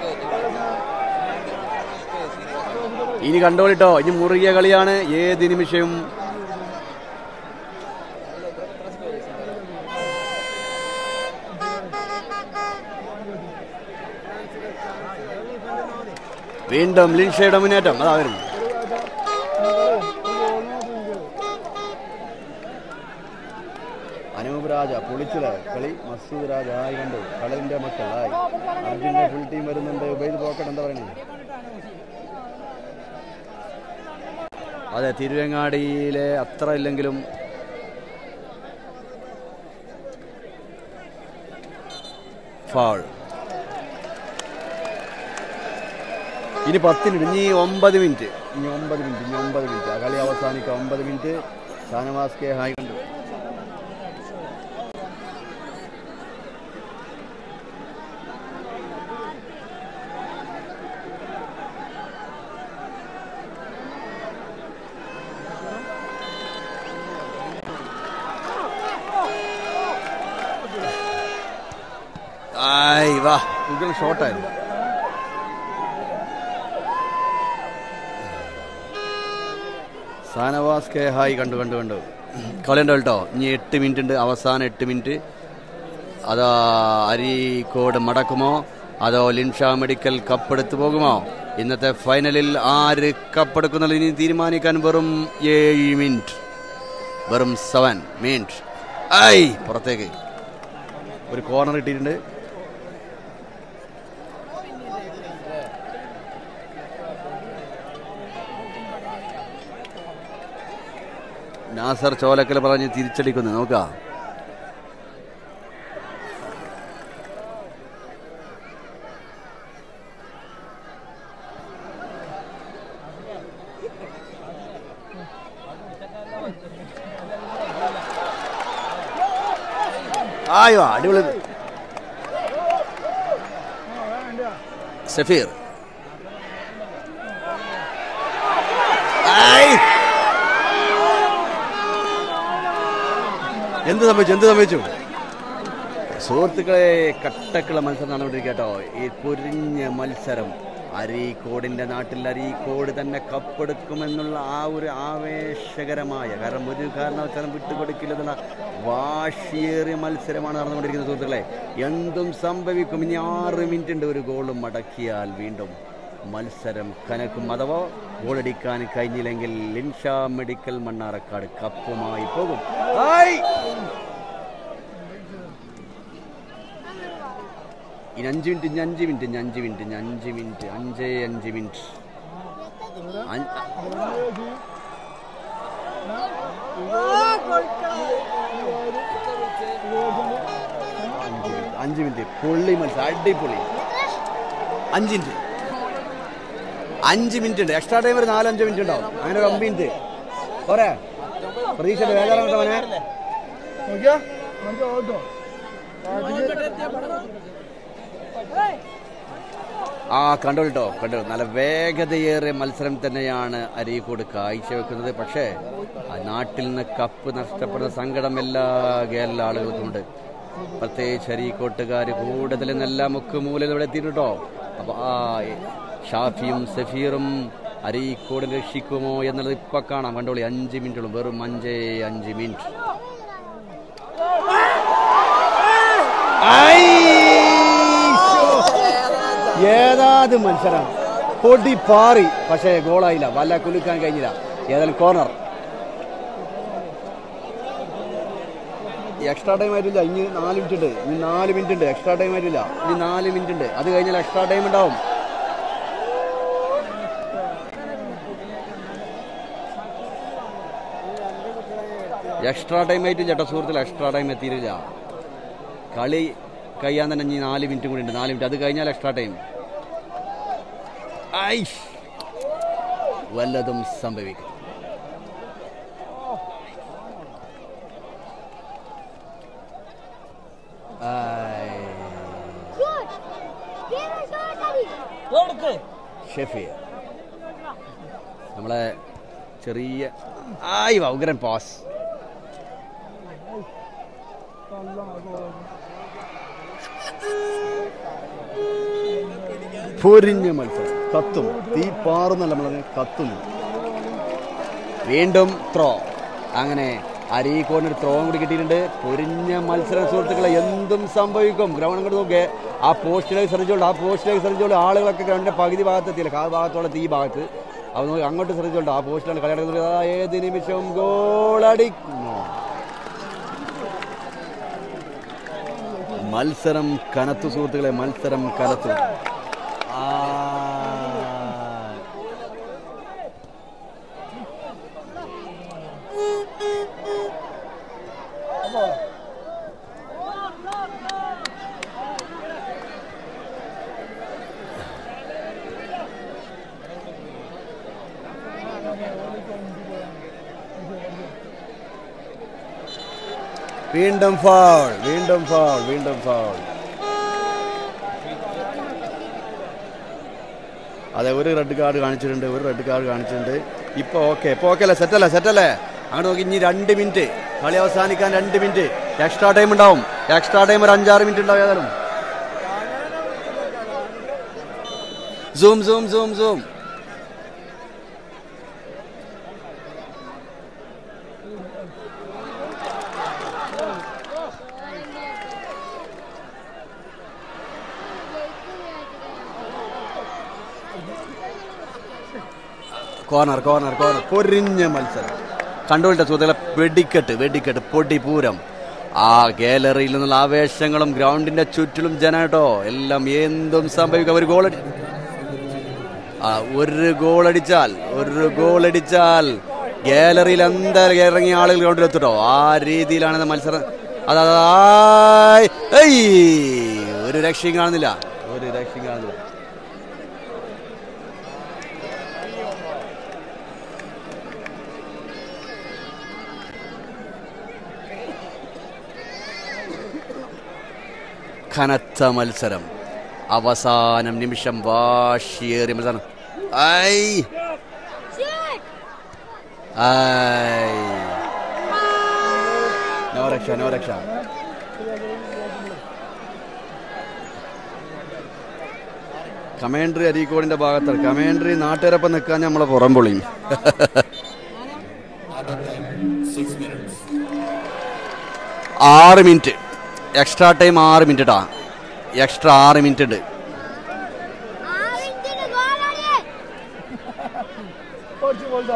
ഇനി കണ്ടോളിട്ടോ ഇനി മുറുകിയ കളിയാണ് ഏത് നിമിഷവും വീണ്ടും ലിൻഷയുടെ മുന്നേറ്റം അതാ വരുന്നു അനൂപ് രാജ പൊളിച്ചില്ല കളി മസൂദ് രാജ ആയി കണ്ടു കളറിന്റെ മക്കൾ ആയി അർജുന്റെ ഫുൾ ടീം വരുന്നുണ്ട് ഉപയോഗിച്ച് പോക്കട്ടെ എന്താ പറയണേ അതെ തിരുവങ്ങാടിയിലെ അത്ര ഇല്ലെങ്കിലും ഫാൾ ഇനി പത്ത് മിനിറ്റ് ഇനി ഒമ്പത് മിനിറ്റ് ഇനി ഒമ്പത് മിനിറ്റ് ഇനി ഒമ്പത് മിനിറ്റ് ആ കളി അവസാനിക്കാം ഒമ്പത് മിനിറ്റ് ഷാനവാസ് കെ ഹായ് കണ്ടു ആയ് വാ ഉഗ്രൻ ഷോട്ടായിരുന്നു സാനവാസ് കെ ഹായ് കണ്ടു കണ്ടു കണ്ടു കളിയുണ്ടോ കേട്ടോ ഇനി എട്ട് മിനിറ്റ് ഉണ്ട് അവസാനം എട്ട് മിനിറ്റ് അതാ അരീക്കോട് മടക്കുമോ അതോ ലിൻഷ മെഡിക്കൽ കപ്പെടുത്തു പോകുമോ ഇന്നത്തെ ഫൈനലിൽ ആര് കപ്പെടുക്കുന്നത് ഇനി തീരുമാനിക്കാൻ വെറും ഏഴ് മിനിറ്റ് വെറും സെവൻ മിനിറ്റ് ഐ പുറത്തേക്ക് ഒരു കോർണർ ഇട്ടിട്ടുണ്ട് നാസർ ചോലക്കൽ പറഞ്ഞ് തിരിച്ചടിക്കുന്നു നോക്കാം ആയോ അടിപൊളി സഫീർ ആയ്. എന്ത് സംഭവിച്ചു എന്ത് സംഭവിച്ചു സുഹൃത്തുക്കളെ കട്ടക്കുള്ള മത്സരം നടന്നുകൊണ്ടിരിക്കട്ടോ ഈ പൊരിഞ്ഞ മത്സരം അരീക്കോടിന്റെ നാട്ടിൽ അരീക്കോട് തന്നെ കപ്പെടുക്കുമെന്നുള്ള ആ ഒരു ആവേശകരമായ കാരണം ഒരു കാരണവശാലും വിട്ടുകൊടുക്കില്ലെന്നുള്ള വാശിയേറിയ മത്സരമാണ് നടന്നുകൊണ്ടിരിക്കുന്നത് സുഹൃത്തുക്കളെ എന്തും സംഭവിക്കും ഇനി ആറ് മിനിറ്റ് ഉണ്ട് ഒരു ഗോളും മടക്കിയാൽ വീണ്ടും മത്സരം കനക്കും അഥവാ ഗോളടിക്കാൻ കഴിഞ്ഞില്ലെങ്കിൽ ലിൻഷാ മെഡിക്കൽ മണ്ണാറക്കാട് കപ്പുമായി പോകും ആയ്! ഇനി അഞ്ച് മിനിറ്റ് ഇനി അഞ്ച് മിനിറ്റ് ഇനി അഞ്ച് മിനിറ്റ് ഇനി അഞ്ച് മിനിറ്റ് അഞ്ച് അഞ്ച് മിനിറ്റ് അഞ്ച്- അഞ്ച് മിനിറ്റ് അഞ്ച് മിനിറ്റ് പൊള്ളി മത്സരം അടിപൊളി അഞ്ച് മിനിറ്റ് അഞ്ച് മിനിറ്റ് ഉണ്ട് എക്സ്ട്രാ ടൈം ഒരു നാലഞ്ച് മിനിറ്റ് ഉണ്ടാവും അങ്ങനെ ഒരു ഒമ്പത് മിനിറ്റ് പോരെ പ്രതീക്ഷ വേദന മോനെ നോക്കിയാ നമുക്ക് ഓട്ടോ ആ കണ്ടോ കേട്ടോ കണ്ടോ നല്ല വേഗതയേറിയ മത്സരം തന്നെയാണ് അരീക്കോട് കാഴ്ചവെക്കുന്നത് പക്ഷേ ആ നാട്ടിൽ നിന്ന് കപ്പ് നഷ്ടപ്പെടുന്ന സങ്കടം എല്ലാ കേരള ആളുകൾക്കുമുണ്ട് പ്രത്യേകിച്ച് അരീക്കോട്ടുകാർ കൂടുതൽ നല്ല മുക്കുമൂലം ഇവിടെ എത്തിയിട്ടോ അപ്പൊ ആ ഷാഫിയും സഫീറും അരീക്കോട് രക്ഷിക്കുമോ എന്നുള്ളത് ഇപ്പൊ കാണാം കണ്ടോളി അഞ്ച് മിനിറ്റുള്ളൂ വെറും അഞ്ചേ അഞ്ച് മിനിറ്റ് ഏതാത് മത്സരം പൊടി പാറി പക്ഷേ ഗോളായില്ല വല്ല കുലുക്കാൻ കഴിഞ്ഞില്ല ഏതായാലും കോർണർ എക്സ്ട്രാ ടൈം ആയിട്ടില്ല ഇനി നാല് മിനിറ്റ് ഉണ്ട് ഇനി നാല് മിനിറ്റ് ഉണ്ട് എക്സ്ട്രാ ടൈം ആയിട്ടില്ല ഇനി നാല് മിനിറ്റ് ഉണ്ട് അത് കഴിഞ്ഞാൽ എക്സ്ട്രാ ടൈം ഉണ്ടാവും എക്സ്ട്രാ ടൈം ആയിട്ട് ചേട്ടാ സുഹൃത്തിൽ എക്സ്ട്രാ ടൈം എത്തിയിട്ടില്ല കളി കഴിയാൻ തന്നെ ഇനി നാല് മിനിറ്റ് കൂടി ഉണ്ട് നാല് മിനിറ്റ് അത് കഴിഞ്ഞാൽ എക്സ്ട്രാ ടൈം ഐഷ് വല്ലതും സംഭവിക്കും ആയ്. കൊടുക്ക് ഷെഫിയ നമ്മളെ ചെറിയ ആയി ഉഗ്രൻ പാസ് പൊരിഞ്ഞ മത്സരം കത്തും തീ പാറുന്നല്ല നമ്മളത് കത്തുന്നു വീണ്ടും ത്രോ അങ്ങനെ അരീക്കോടിന് ഒരു ത്രോവും കൂടി കിട്ടിയിട്ടുണ്ട് പൊരിഞ്ഞ മത്സര സുഹൃത്തുക്കളെ എന്തും സംഭവിക്കും ഗ്രൗണ്ട് അങ്ങോട്ട് നോക്കേ ആ പോസ്റ്റിലേക്ക് ശ്രദ്ധിച്ചോളൂ ആ പോസ്റ്റിലേക്ക് ശ്രദ്ധിച്ചോളൂ ആളുകളൊക്കെ ഗ്രൗണ്ടിന്റെ പകുതി ഭാഗത്ത് എത്തിയില്ല കാ ഭാഗത്തോളം തീ ഭാഗത്ത് അത് നോക്കി അങ്ങോട്ട് ശ്രദ്ധിച്ചോളൂ ആ പോസ്റ്റിലാണ് കളി നടക്കുന്നത് ആ ഏത് നിമിഷവും ഗോളടിക്കുന്നു മത്സരം കനത്തു സുഹൃത്തുക്കളെ മത്സരം കനത്തു ആ വീണ്ടും ഫൗൾ വീണ്ടും ഫൗൾ വീണ്ടും ഫൗൾ അതെ ഒരു റെഡ് കാർഡ് കാണിച്ചിട്ടുണ്ട് ഒരു റെഡ് കാർഡ് കാണിച്ചിട്ടുണ്ട് ഇപ്പൊ ഓക്കെ ഇപ്പൊ ഓക്കെ അല്ലേ സെറ്റല്ലേ സെറ്റല്ലേ അങ്ങോട്ട് നോക്കി ഇനി രണ്ട് മിനിറ്റ് കളി അവസാനിക്കാൻ രണ്ട് മിനിറ്റ് എക്സ്ട്രാ ടൈം ഉണ്ടാവും എക്സ്ട്രാ ടൈം ഒരു അഞ്ചാറ് മിനിറ്റ് ഉണ്ടാവും ഏതായാലും zoom zoom zoom zoom corner corner corner പൊരിഞ്ഞ മത്സരം കണ്ടുകൊണ്ട സുഹൃത്തുക്കളെ വെടിക്കെട്ട് വെടിക്കെട്ട് പൊടി പൂരം ആ ഗാലറിയിൽ നിന്നുള്ള ആവേശങ്ങളും ഗ്രൗണ്ടിന്റെ ചുറ്റിലും ജനട്ടോ എല്ലാം എന്തും സംഭവിക്കും ഒരു ഗോൾ ആ ഒരു ഗോൾ അടിച്ചാൽ ഒരു ഗോൾ അടിച്ചാൽ ഗാലറിയിൽ എന്തായാലും ഇറങ്ങിയ ആളുകൾ ഗ്രൗണ്ടിൽ എത്തിട്ടോ ആ രീതിയിലാണ് ഇത് മത്സരം അതാ ഒരു രക്ഷയും കാണുന്നില്ല ഒരു രക്ഷയും കാണുന്നില്ല കനത്ത മത്സരം അവസാനം നിമിഷം വാശിയേറിയ മത്സരം ഐ ഐ നോ രക്ഷ നോ രക്ഷ കമാൻഡറി അരീക്കോടിന്റെ ഭാഗത്ത് കമാൻഡറി നാട്ടുകാരൊപ്പം നിൽക്കാൻ നമ്മളെ പുറം പൊളിയും Six minutes. ആറ് മിനിറ്റ് എക്സ്ട്രാ ടൈം ആറ് മിനിറ്റ് ഇട്ടാ എക്സ്ട്രാ ആറ് മിനിറ്റ് ഉണ്ട് ആവിന്റെ ഗോളാണ് കുറച്ച് പോലോ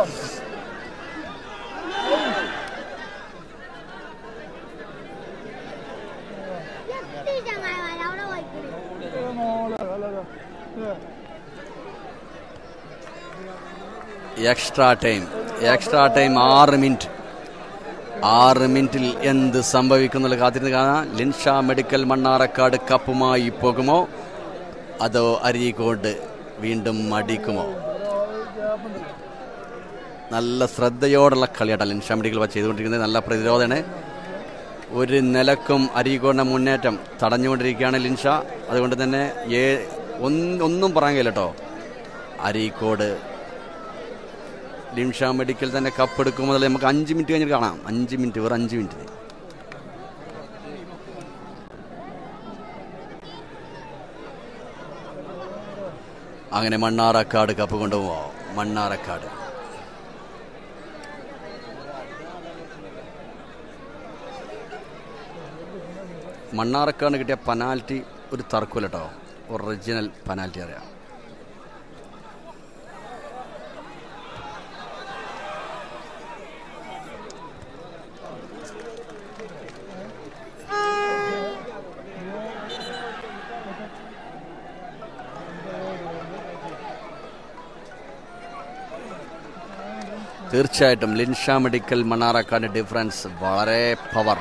എത്തി ചങ്ങായിമാരെ അവിടെ പോയിക്കണ് മോളെ അല്ലതാ എക്സ്ട്രാ ടൈം എക്സ്ട്രാ ടൈം ആറ് മിനിറ്റ് ആറ് മിനിറ്റിൽ എന്ത് സംഭവിക്കുന്നുള്ള കാത്തിരുന്ന് കാണാം ലിൻഷ മെഡിക്കൽ മണ്ണാറക്കാട് കപ്പുമായി പോകുമോ അതോ അരീക്കോട് വീണ്ടും അടിക്കുമോ നല്ല ശ്രദ്ധയോടുള്ള കളിയാട്ടോ ലിൻഷ മെഡിക്കൽ ഇപ്പോൾ ചെയ്തുകൊണ്ടിരിക്കുന്നത് നല്ല പ്രതിരോധമാണ് ഒരു നിലക്കും അരീക്കോടിൻ്റെ മുന്നേറ്റം തടഞ്ഞുകൊണ്ടിരിക്കുകയാണ് ലിൻഷ അതുകൊണ്ട് തന്നെ ഏ ഒന്ന് ഒന്നും പറയാൻ കഴിയില്ല കേട്ടോ അരീക്കോട് ലിംഷ മെഡിക്കൽ തന്നെ കപ്പ് എടുക്കുമ്പോൾ നമുക്ക് അഞ്ച് മിനിറ്റ് കഴിഞ്ഞിട്ട് കാണാം അഞ്ച് മിനിറ്റ് വെറും അഞ്ച് മിനിറ്റ് അങ്ങനെ മണ്ണാറക്കാട് കപ്പ് കൊണ്ടുപോകാം മണ്ണാറക്കാട് മണ്ണാറക്കാട് കിട്ടിയ പനാൽറ്റി ഒരു തർക്കമില്ല കേട്ടോ ഒറിജിനൽ പനാൽറ്റി അറിയാം തീർച്ചയായിട്ടും ലിൻഷ മെഡിക്കൽ മണ്ണാറക്കാട് ഡിഫറൻസ് വളരെ പവർ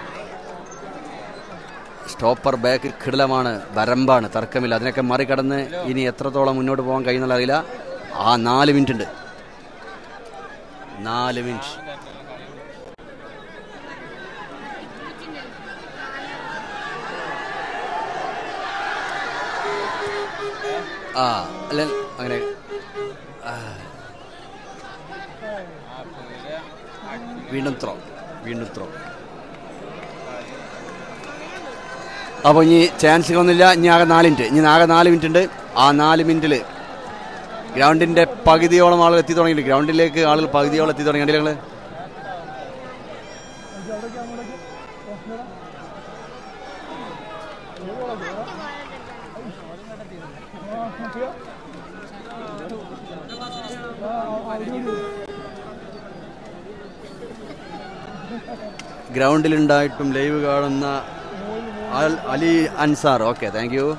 സ്റ്റോപ്പർ ബാക്ക് കിടലമാണ് വരമ്പാണ് തർക്കമില്ല അതിനൊക്കെ മറികടന്ന് ഇനി എത്രത്തോളം മുന്നോട്ട് പോകാൻ കഴിയുന്നുള്ള അറിയില്ല ആ നാല് മിനിറ്റ് ഉണ്ട് നാല് മിനിറ്റ് ആ അല്ല അങ്ങനെ ആ. വീണ്ടും ത്രോ വീണ്ടും ത്രോ അപ്പോൾ ഇനി ചാൻസുകളൊന്നുമില്ല ഇനി ആകെ നാല് മിനിറ്റ് ഇനി ആകെ നാല് മിനിറ്റ് ഉണ്ട് ആ നാല് മിനിറ്റിൽ ഗ്രൗണ്ടിന്റെ പകുതിയോളം ആളുകൾ എത്തി തുടങ്ങിയിട്ടുണ്ട് ഗ്രൗണ്ടിലേക്ക് ആളുകൾ പകുതിയോളം എത്തി തുടങ്ങി കണ്ടില്ല നിങ്ങൾ ഗ്രൗണ്ടിലുണ്ടായിട്ടും ലൈവ് കാണുന്ന Al- Ali Ansar okay thank you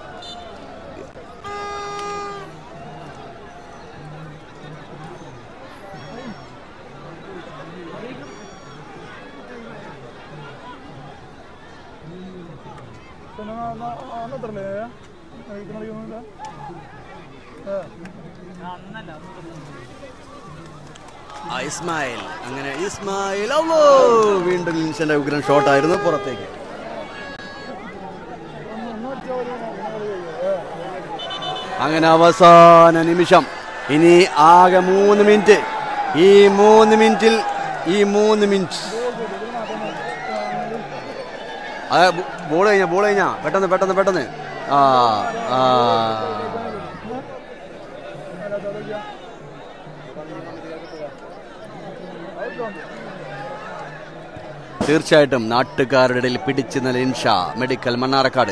അന്നത്രല്ലേ കളിക്കുന്നില്ല ആ, ഇസ്മായിൽ അങ്ങനെ ഇസ്മായിൽ അല്ലോ വീണ്ടും ലിൻഷന്റെ ഉഗ്രൻ ഷോട്ടായിരുന്നു പുറത്തേക്ക് അങ്ങനെ അവസാന നിമിഷം ഇനി ആകെ മൂന്ന് മിനിറ്റ് ഈ മൂന്ന് മിനിറ്റിൽ ഈ മൂന്ന് മിനിറ്റ് അതെ ബോൾ കഴിഞ്ഞാ ബോൾ കഴിഞ്ഞാ പെട്ടെന്ന് പെട്ടെന്ന് പെട്ടെന്ന് ആ ആ തീർച്ചയായിട്ടും നാട്ടുകാരുടെ ഇടയിൽ പിടിച്ചു നിന്ന ഇൻഷ മെഡിക്കൽ മണ്ണാറക്കാട്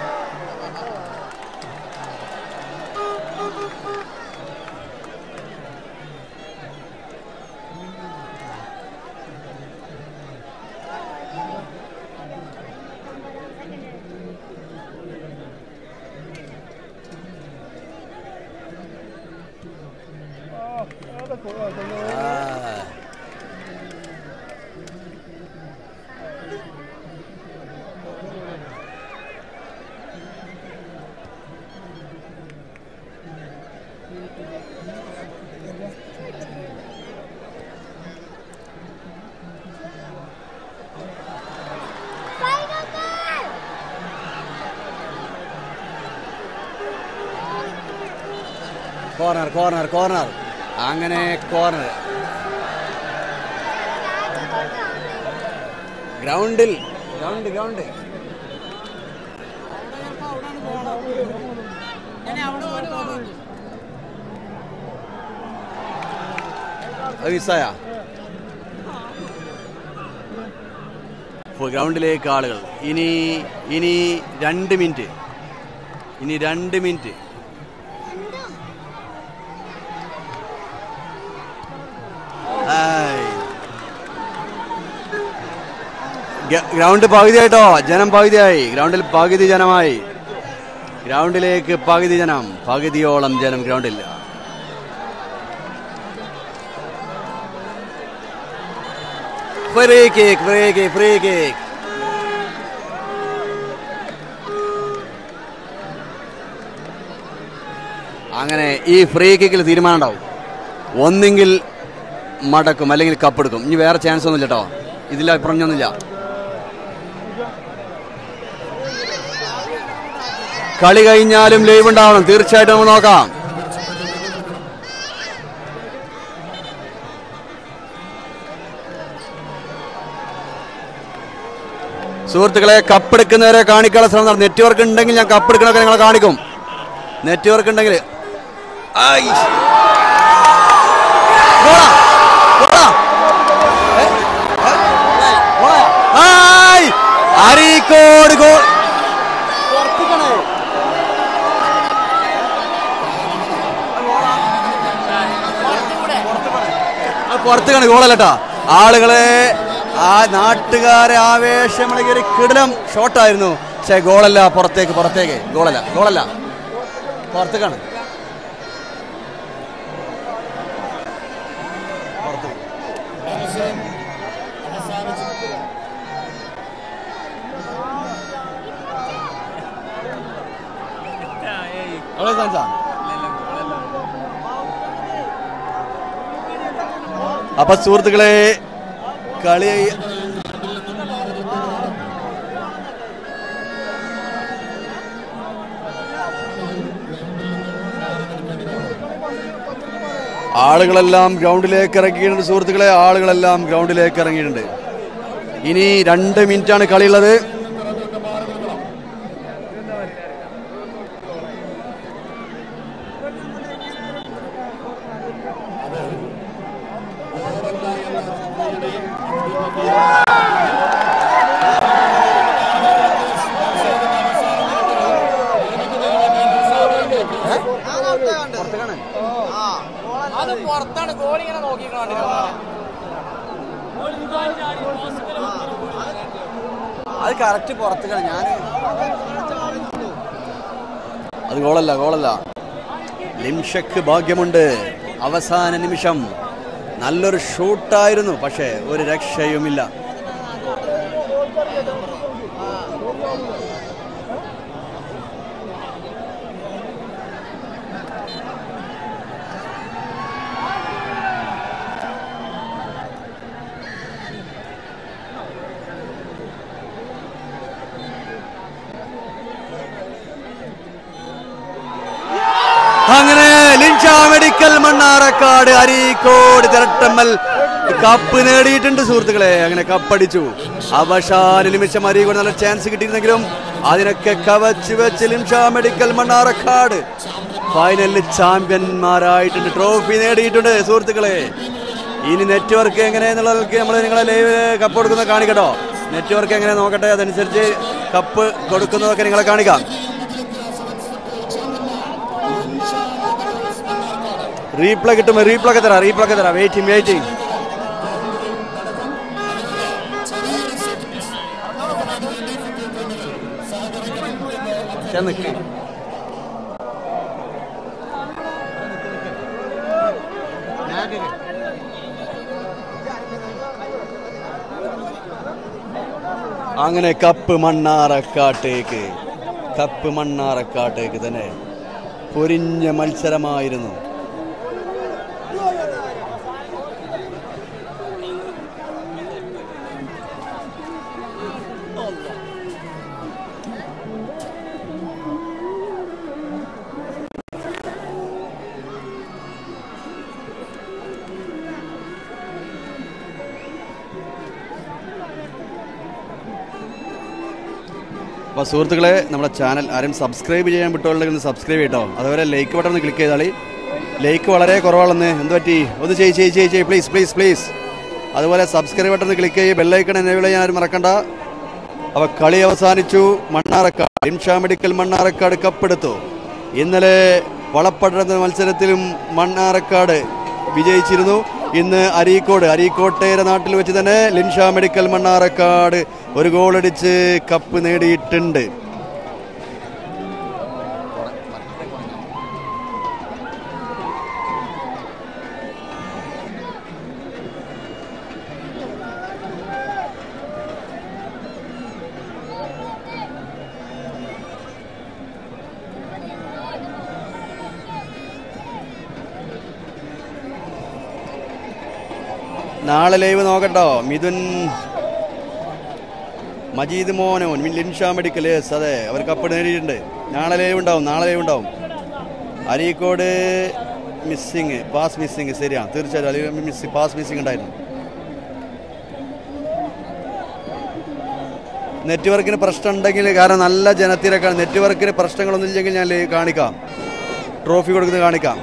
ആ. ഫൈനൽ കോർണർ കോർണർ കോർണർ അങ്ങനെ കോർണർ ഗ്രൗണ്ടിൽ ഗ്രൗണ്ട് ഗ്രൗണ്ട് അത് മിസ്സായ ഗ്രൗണ്ടിലേക്ക് ആളുകൾ ഇനി ഇനി രണ്ട് മിനിറ്റ് ഇനി രണ്ട് മിനിറ്റ് ആയ്. ഗ- ഗ്രൗണ്ട് പകുതിയായിട്ടോ ജനം പകുതിയായി ഗ്രൗണ്ടിൽ പകുതി ജനമായി ഗ്രൗണ്ടിലേക്ക് പകുതി ജനം പകുതിയോളം ജനം ഗ്രൗണ്ടിൽ free cake free cake free cake അങ്ങനെ ഈ ഫ്രീ കിക്കിൽ തീരുമാനം ഉണ്ടാവും ഒന്നെങ്കിൽ മടക്കും അല്ലെങ്കിൽ കപ്പെടുക്കും ഇനി വേറെ ചാൻസ് ഒന്നുമില്ല കേട്ടോ ഇതിൽ അഭിപ്രായമൊന്നുമില്ല കളി കഴിഞ്ഞാലും ലൈവ് ഉണ്ടാവണം തീർച്ചയായിട്ടും നമുക്ക് നോക്കാം സുഹൃത്തുക്കളെ കപ്പെടുക്കുന്നവരെ കാണിക്കാനുള്ള ശ്രമം നടത്തും നെറ്റ്വർക്ക് ഉണ്ടെങ്കിൽ ഞാൻ കപ്പെടുക്കണൊക്കെ നിങ്ങളെ കാണിക്കും നെറ്റ്വർക്ക് ഉണ്ടെങ്കിൽ ആയ്. ഗോളാ? ഗോളാ? ഏ? ഏ? ഗോളാ? ആയ്. അരീക്കോട് ഗോൾ പുറത്തുകാണ് ഗോളല്ലട്ടാ ആളുകളെ ആ നാട്ടുകാരെ ആവേശമുള്ള ഒരു കിടലം ഷോട്ടായിരുന്നു പക്ഷേ ഗോളല്ല പുറത്തേക്ക് പുറത്തേക്ക് ഗോളല്ല ഗോളല്ല പുറത്തേക്കാണ് അവിടെ കാണിച്ചാ അപ്പൊ സുഹൃത്തുക്കളെ കളി ആളുകളെല്ലാം ഗ്രൗണ്ടിലേക്ക് ഇറങ്ങിയിട്ടുണ്ട് സുഹൃത്തുക്കളെ ആളുകളെല്ലാം ഗ്രൗണ്ടിലേക്ക് ഇറങ്ങിയിട്ടുണ്ട് ഇനി രണ്ട് മിനിറ്റാണ് കളിയുള്ളത് അത് പുറത്താണ് ഗോൾ ഇങ്ങനെ നോക്കിക്കോണ്ടിരുന്നത് അത് കറക്റ്റ് പുറത്തേക്കാണ് ഞാൻ അത് ഗോളല്ല ഗോളല്ല ലിംഷക്ക് ഭാഗ്യമുണ്ട് അവസാന നിമിഷം നല്ലൊരു ഷൂട്ടായിരുന്നു പക്ഷേ ഒരു രക്ഷയുമില്ല അങ്ങനെ ലിൻഷ മെഡിക്കൽ മണ്ണാറക്കാട് അരീക്കോട് തിരട്ടമ്മൽ കപ്പ് നേടിയിട്ടുണ്ട് സുഹൃത്തുക്കളെ അങ്ങനെ കപ്പടിച്ചു അവസാന നിമിഷം അരീക്കോട് നല്ല ചാൻസ് കിട്ടിയിരുന്നെങ്കിലും അതിനൊക്കെ കവച്ച് വെച്ച് ലിൻഷ മെഡിക്കൽ മണ്ണാറക്കാട് ഫൈനലിൽ ചാമ്പ്യന്മാരായിട്ടുണ്ട് ട്രോഫി നേടിയിട്ടുണ്ട് സുഹൃത്തുക്കളെ ഇനി നെറ്റ്വർക്ക് എങ്ങനെയെന്നുള്ളതൊക്കെ നമ്മൾ നിങ്ങളെ ലൈവ് കപ്പ് കൊടുക്കുന്നത് കാണിക്കട്ടോ നെറ്റ്വർക്ക് എങ്ങനെ നോക്കട്ടെ അതനുസരിച്ച് കപ്പ് കൊടുക്കുന്നതൊക്കെ നിങ്ങളെ കാണിക്കാം റീപ്ലേ കിട്ടുമ്പോൾ റീപ്ലേ ഒക്കെ തരാം റീപ്ലേ ഒക്കെ തരാം വെയിറ്റിംഗ് വെയിറ്റിംഗ് ചെന്ന് അങ്ങനെ കപ്പ് മണ്ണാറക്കാട്ടേക്ക് കപ്പ് മണ്ണാറക്കാട്ടേക്ക് തന്നെ പൊരിഞ്ഞ മത്സരമായിരുന്നു അപ്പോൾ സുഹൃത്തുക്കളെ നമ്മുടെ ചാനൽ ആരും സബ്സ്ക്രൈബ് ചെയ്യാൻ വിട്ടുണ്ടെങ്കിൽ ഒന്ന് സബ്സ്ക്രൈബ് ചെയ്യട്ടോ അതുപോലെ ലൈക്ക് ബട്ടൺ ഒന്ന് ക്ലിക്ക് ചെയ്താളി ലൈക്ക് വളരെ കുറവാണെന്ന് എന്ത് പറ്റി ഒന്ന് ചെയ്യ് ചെയ്യ് ചെയ്യ് ചെയ്യ് പ്ലീസ് പ്ലീസ് പ്ലീസ് അതുപോലെ സബ്സ്ക്രൈബ് ബട്ടൺ ക്ലിക്ക് ചെയ്യ് ബെല്ലൈക്കൺ എനേബിൾ ചെയ്യാൻ ആരും മറക്കണ്ട അപ്പോൾ കളി അവസാനിച്ചു മണ്ണാറക്കാട് ഇൻഷാ മെഡിക്കൽ മണ്ണാറക്കാട് കപ്പെടുത്തു ഇന്നലെ വളപ്പടരുന്ന മത്സരത്തിലും മണ്ണാറക്കാട് വിജയിച്ചിരുന്നു ഇന്ന് അരീക്കോട് അരീക്കോട്ടേരെ നാട്ടിൽ വെച്ച് തന്നെ ലിൻഷാ മെഡിക്കൽ മണ്ണാറക്കാട് ഒരു ഗോളടിച്ച് കപ്പ് നേടിയിട്ടുണ്ട് നാളെ ലൈവ് നോക്കട്ടോ മിഥുൻ മജീദ് മോനോൻ മിൻ ലിൻഷാ മെഡിക്കൽ യെസ് അതെ അവർ കപ്പ് നേടിയിട്ടുണ്ട് നാളെ ലൈവ് ഉണ്ടാവും നാളെ ലൈവ് ഉണ്ടാവും അരീക്കോട് മിസ്സിങ് പാസ് മിസ്സിങ് ശരിയാണ് തീർച്ചയായിട്ടും അലി മിസ് പാസ് മിസ്സിങ് ഉണ്ടായിരുന്നു നെറ്റ്വർക്കിന് പ്രശ്നം ഉണ്ടെങ്കിൽ കാരണം നല്ല ജനത്തിരക്കാണ് നെറ്റ്വർക്കിന് പ്രശ്നങ്ങളൊന്നും ഇല്ലെങ്കിൽ ഞാൻ ലൈവ് കാണിക്കാം ട്രോഫി കൊടുക്കുന്നത് കാണിക്കാം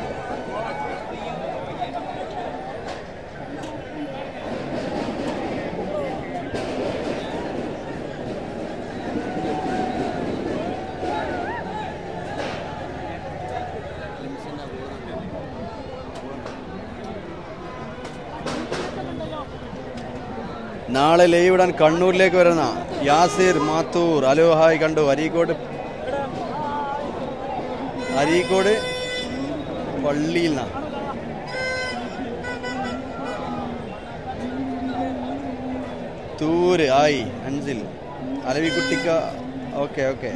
നാളെ ലൈവ് ഇടാൻ കണ്ണൂരിലേക്ക് വരുന്ന യാസിർ മാത്തൂർ ഹലോ ഹായ് കണ്ടു അരീക്കോട് അരീക്കോട് പള്ളിയിൽ നിന്നാ തൂര് ആയി അഞ്ചിൽ അലവിക്കുട്ടിക്ക ഓക്കെ ഓക്കെ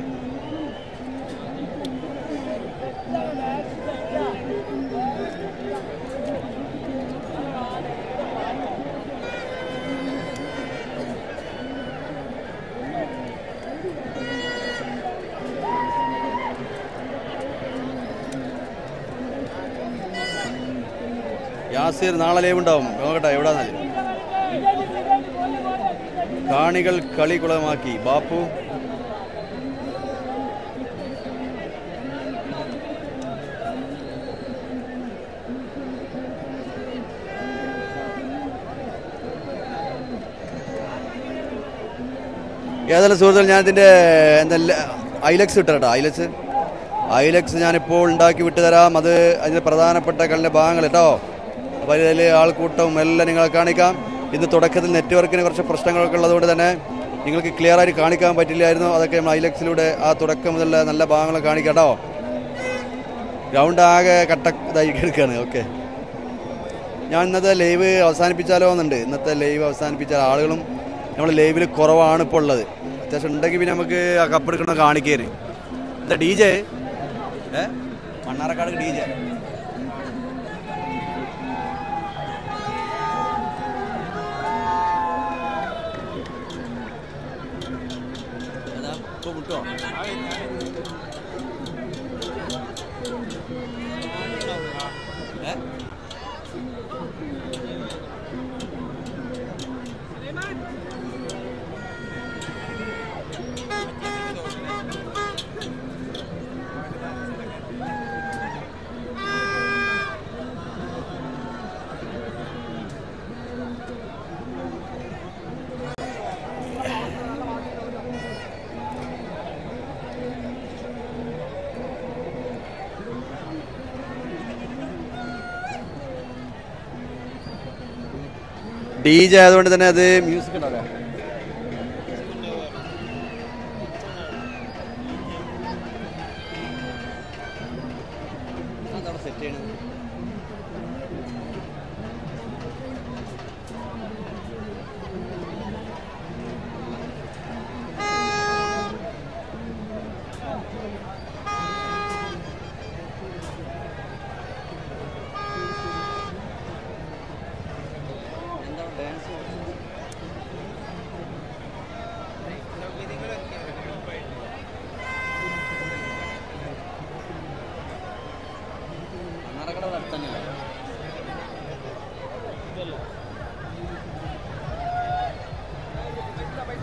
യാസിർ നാളെ ലൈവ് ഉണ്ടാവും നോക്കട്ടെ എവിടെ കാണികൾ കളി കുളമാക്കി ബാപ്പു ഏതായാലും സുഹൃത്തുക്കൾ ഞാൻ ഇതിൻ്റെ എന്താ ഐലക്സ് ഇട്ടോ ഐലക്സ് ഐലക്സ് ഞാനിപ്പോൾ ഉണ്ടാക്കി വിട്ടുതരാം അത് അതിൻ്റെ പ്രധാനപ്പെട്ട കളിൻ്റെ ഭാഗങ്ങൾ കേട്ടോ അപ്പോൾ അതിൽ ആൾക്കൂട്ടവും എല്ലാം നിങ്ങളെ കാണിക്കാം ഇന്ന് തുടക്കത്തിൽ നെറ്റ്വർക്കിന് കുറച്ച് പ്രശ്നങ്ങളൊക്കെ ഉള്ളതുകൊണ്ട് തന്നെ നിങ്ങൾക്ക് ക്ലിയർ ആയിട്ട് കാണിക്കാൻ പറ്റില്ലായിരുന്നു അതൊക്കെ നമ്മൾ ഐലക്സിലൂടെ ആ തുടക്കം മുതലുള്ള നല്ല ഭാഗങ്ങൾ കാണിക്കാം കേട്ടോ ഗ്രൗണ്ട് ആകെ കട്ട ഇതായി എടുക്കുകയാണ് ഓക്കെ ഞാൻ ഇന്നത്തെ ലൈവ് അവസാനിപ്പിച്ചാലോ എന്നുണ്ട് ഇന്നത്തെ ലൈവ് അവസാനിപ്പിച്ചാൽ ആളുകളും നമ്മൾ ലൈവിൽ കുറവാണ് ഇപ്പോൾ ഉള്ളത് അത്യാവശ്യം ഉണ്ടെങ്കിൽ പിന്നെ നമുക്ക് ആ കപ്പെടുക്കണ കാണിക്കേന് എന്താ ഡി ജെ ഏ മണ്ണാറക്കാട് ഡി ജെ മുട്ടോ ഏ ഡി ജെ ആയതുകൊണ്ട് തന്നെ അത് മ്യൂസിക് ഉണ്ടാവില്ല സെറ്റ് ചെയ്യണത് എന്താ ഡാൻസ് മണ്ണാറക്കട അടുത്തന്നെയല്ലേ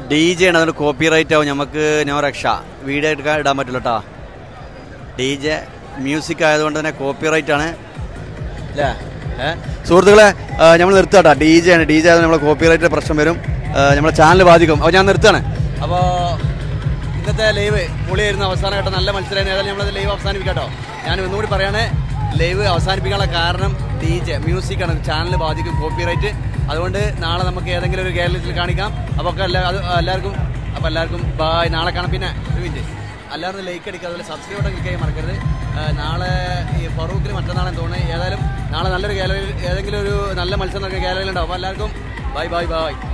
ഡി ജെ ആണ് അതുകൊണ്ട് കോപ്പി റൈറ്റ് ആവും നമുക്ക് നോ രക്ഷ വീഡിയോ എടുക്കാൻ ഇടാൻ പറ്റില്ല കേട്ടോ ഡി ജെ മ്യൂസിക് ആയതുകൊണ്ട് തന്നെ കോപ്പി റൈറ്റ് ആണ് അല്ലേ ഏ സുഹൃത്തുക്കളെ നമ്മൾ നിർത്താട്ടോ ഡി ജെ ആണ് ഡി ജെ ആയതുകൊണ്ട് നമ്മളെ കോപ്പി റൈറ്റ് പ്രശ്നം വരും ആ, നമ്മളെ ചാനൽ ബാധിക്കും അപ്പോൾ ഞാൻ നിർത്തുകയാണ് അപ്പോൾ ഇന്നത്തെ ലൈവ് പൊളിയായിരുന്നു അവസാനം കേട്ടോ നല്ല മത്സരമായിരുന്നു ഏതായാലും നമ്മളത് ലൈവ് അവസാനിപ്പിക്കാം കേട്ടോ ഞാൻ ഒന്നുകൂടി പറയാണ് ലൈവ് അവസാനിപ്പിക്കാനുള്ള കാരണം ഡി ജെ മ്യൂസിക്കാണ് ചാനൽ ബാധിക്കും കോപ്പി റൈറ്റ് അതുകൊണ്ട് നാളെ നമുക്ക് ഏതെങ്കിലും ഒരു കേരളത്തിൽ കാണിക്കാം അപ്പോൾ ഒക്കെ എല്ലാ അത് എല്ലാവർക്കും അപ്പോൾ എല്ലാവർക്കും ബായ് നാളെ കാണാം പിന്നെ ഒരു മിനിറ്റ് എല്ലാവരും ലൈക്ക് അടിക്കുക അതുപോലെ സബ്സ്ക്രൈബ് ബട്ടൺ ക്ലിക്ക് ചെയ്യാൻ മറക്കരുത് ആ, നാളെ ഈ ഫറൂഖിന് മറ്റന്നാളെ തോന്നുന്നു ഏതായാലും നാളെ നല്ലൊരു ഗാലറിയിൽ ഏതെങ്കിലും ഒരു നല്ല മത്സരം നടക്കുന്ന ഗാലറിയിൽ ഉണ്ടാവും അപ്പോൾ എല്ലാവർക്കും ബൈ ബൈ ബൈ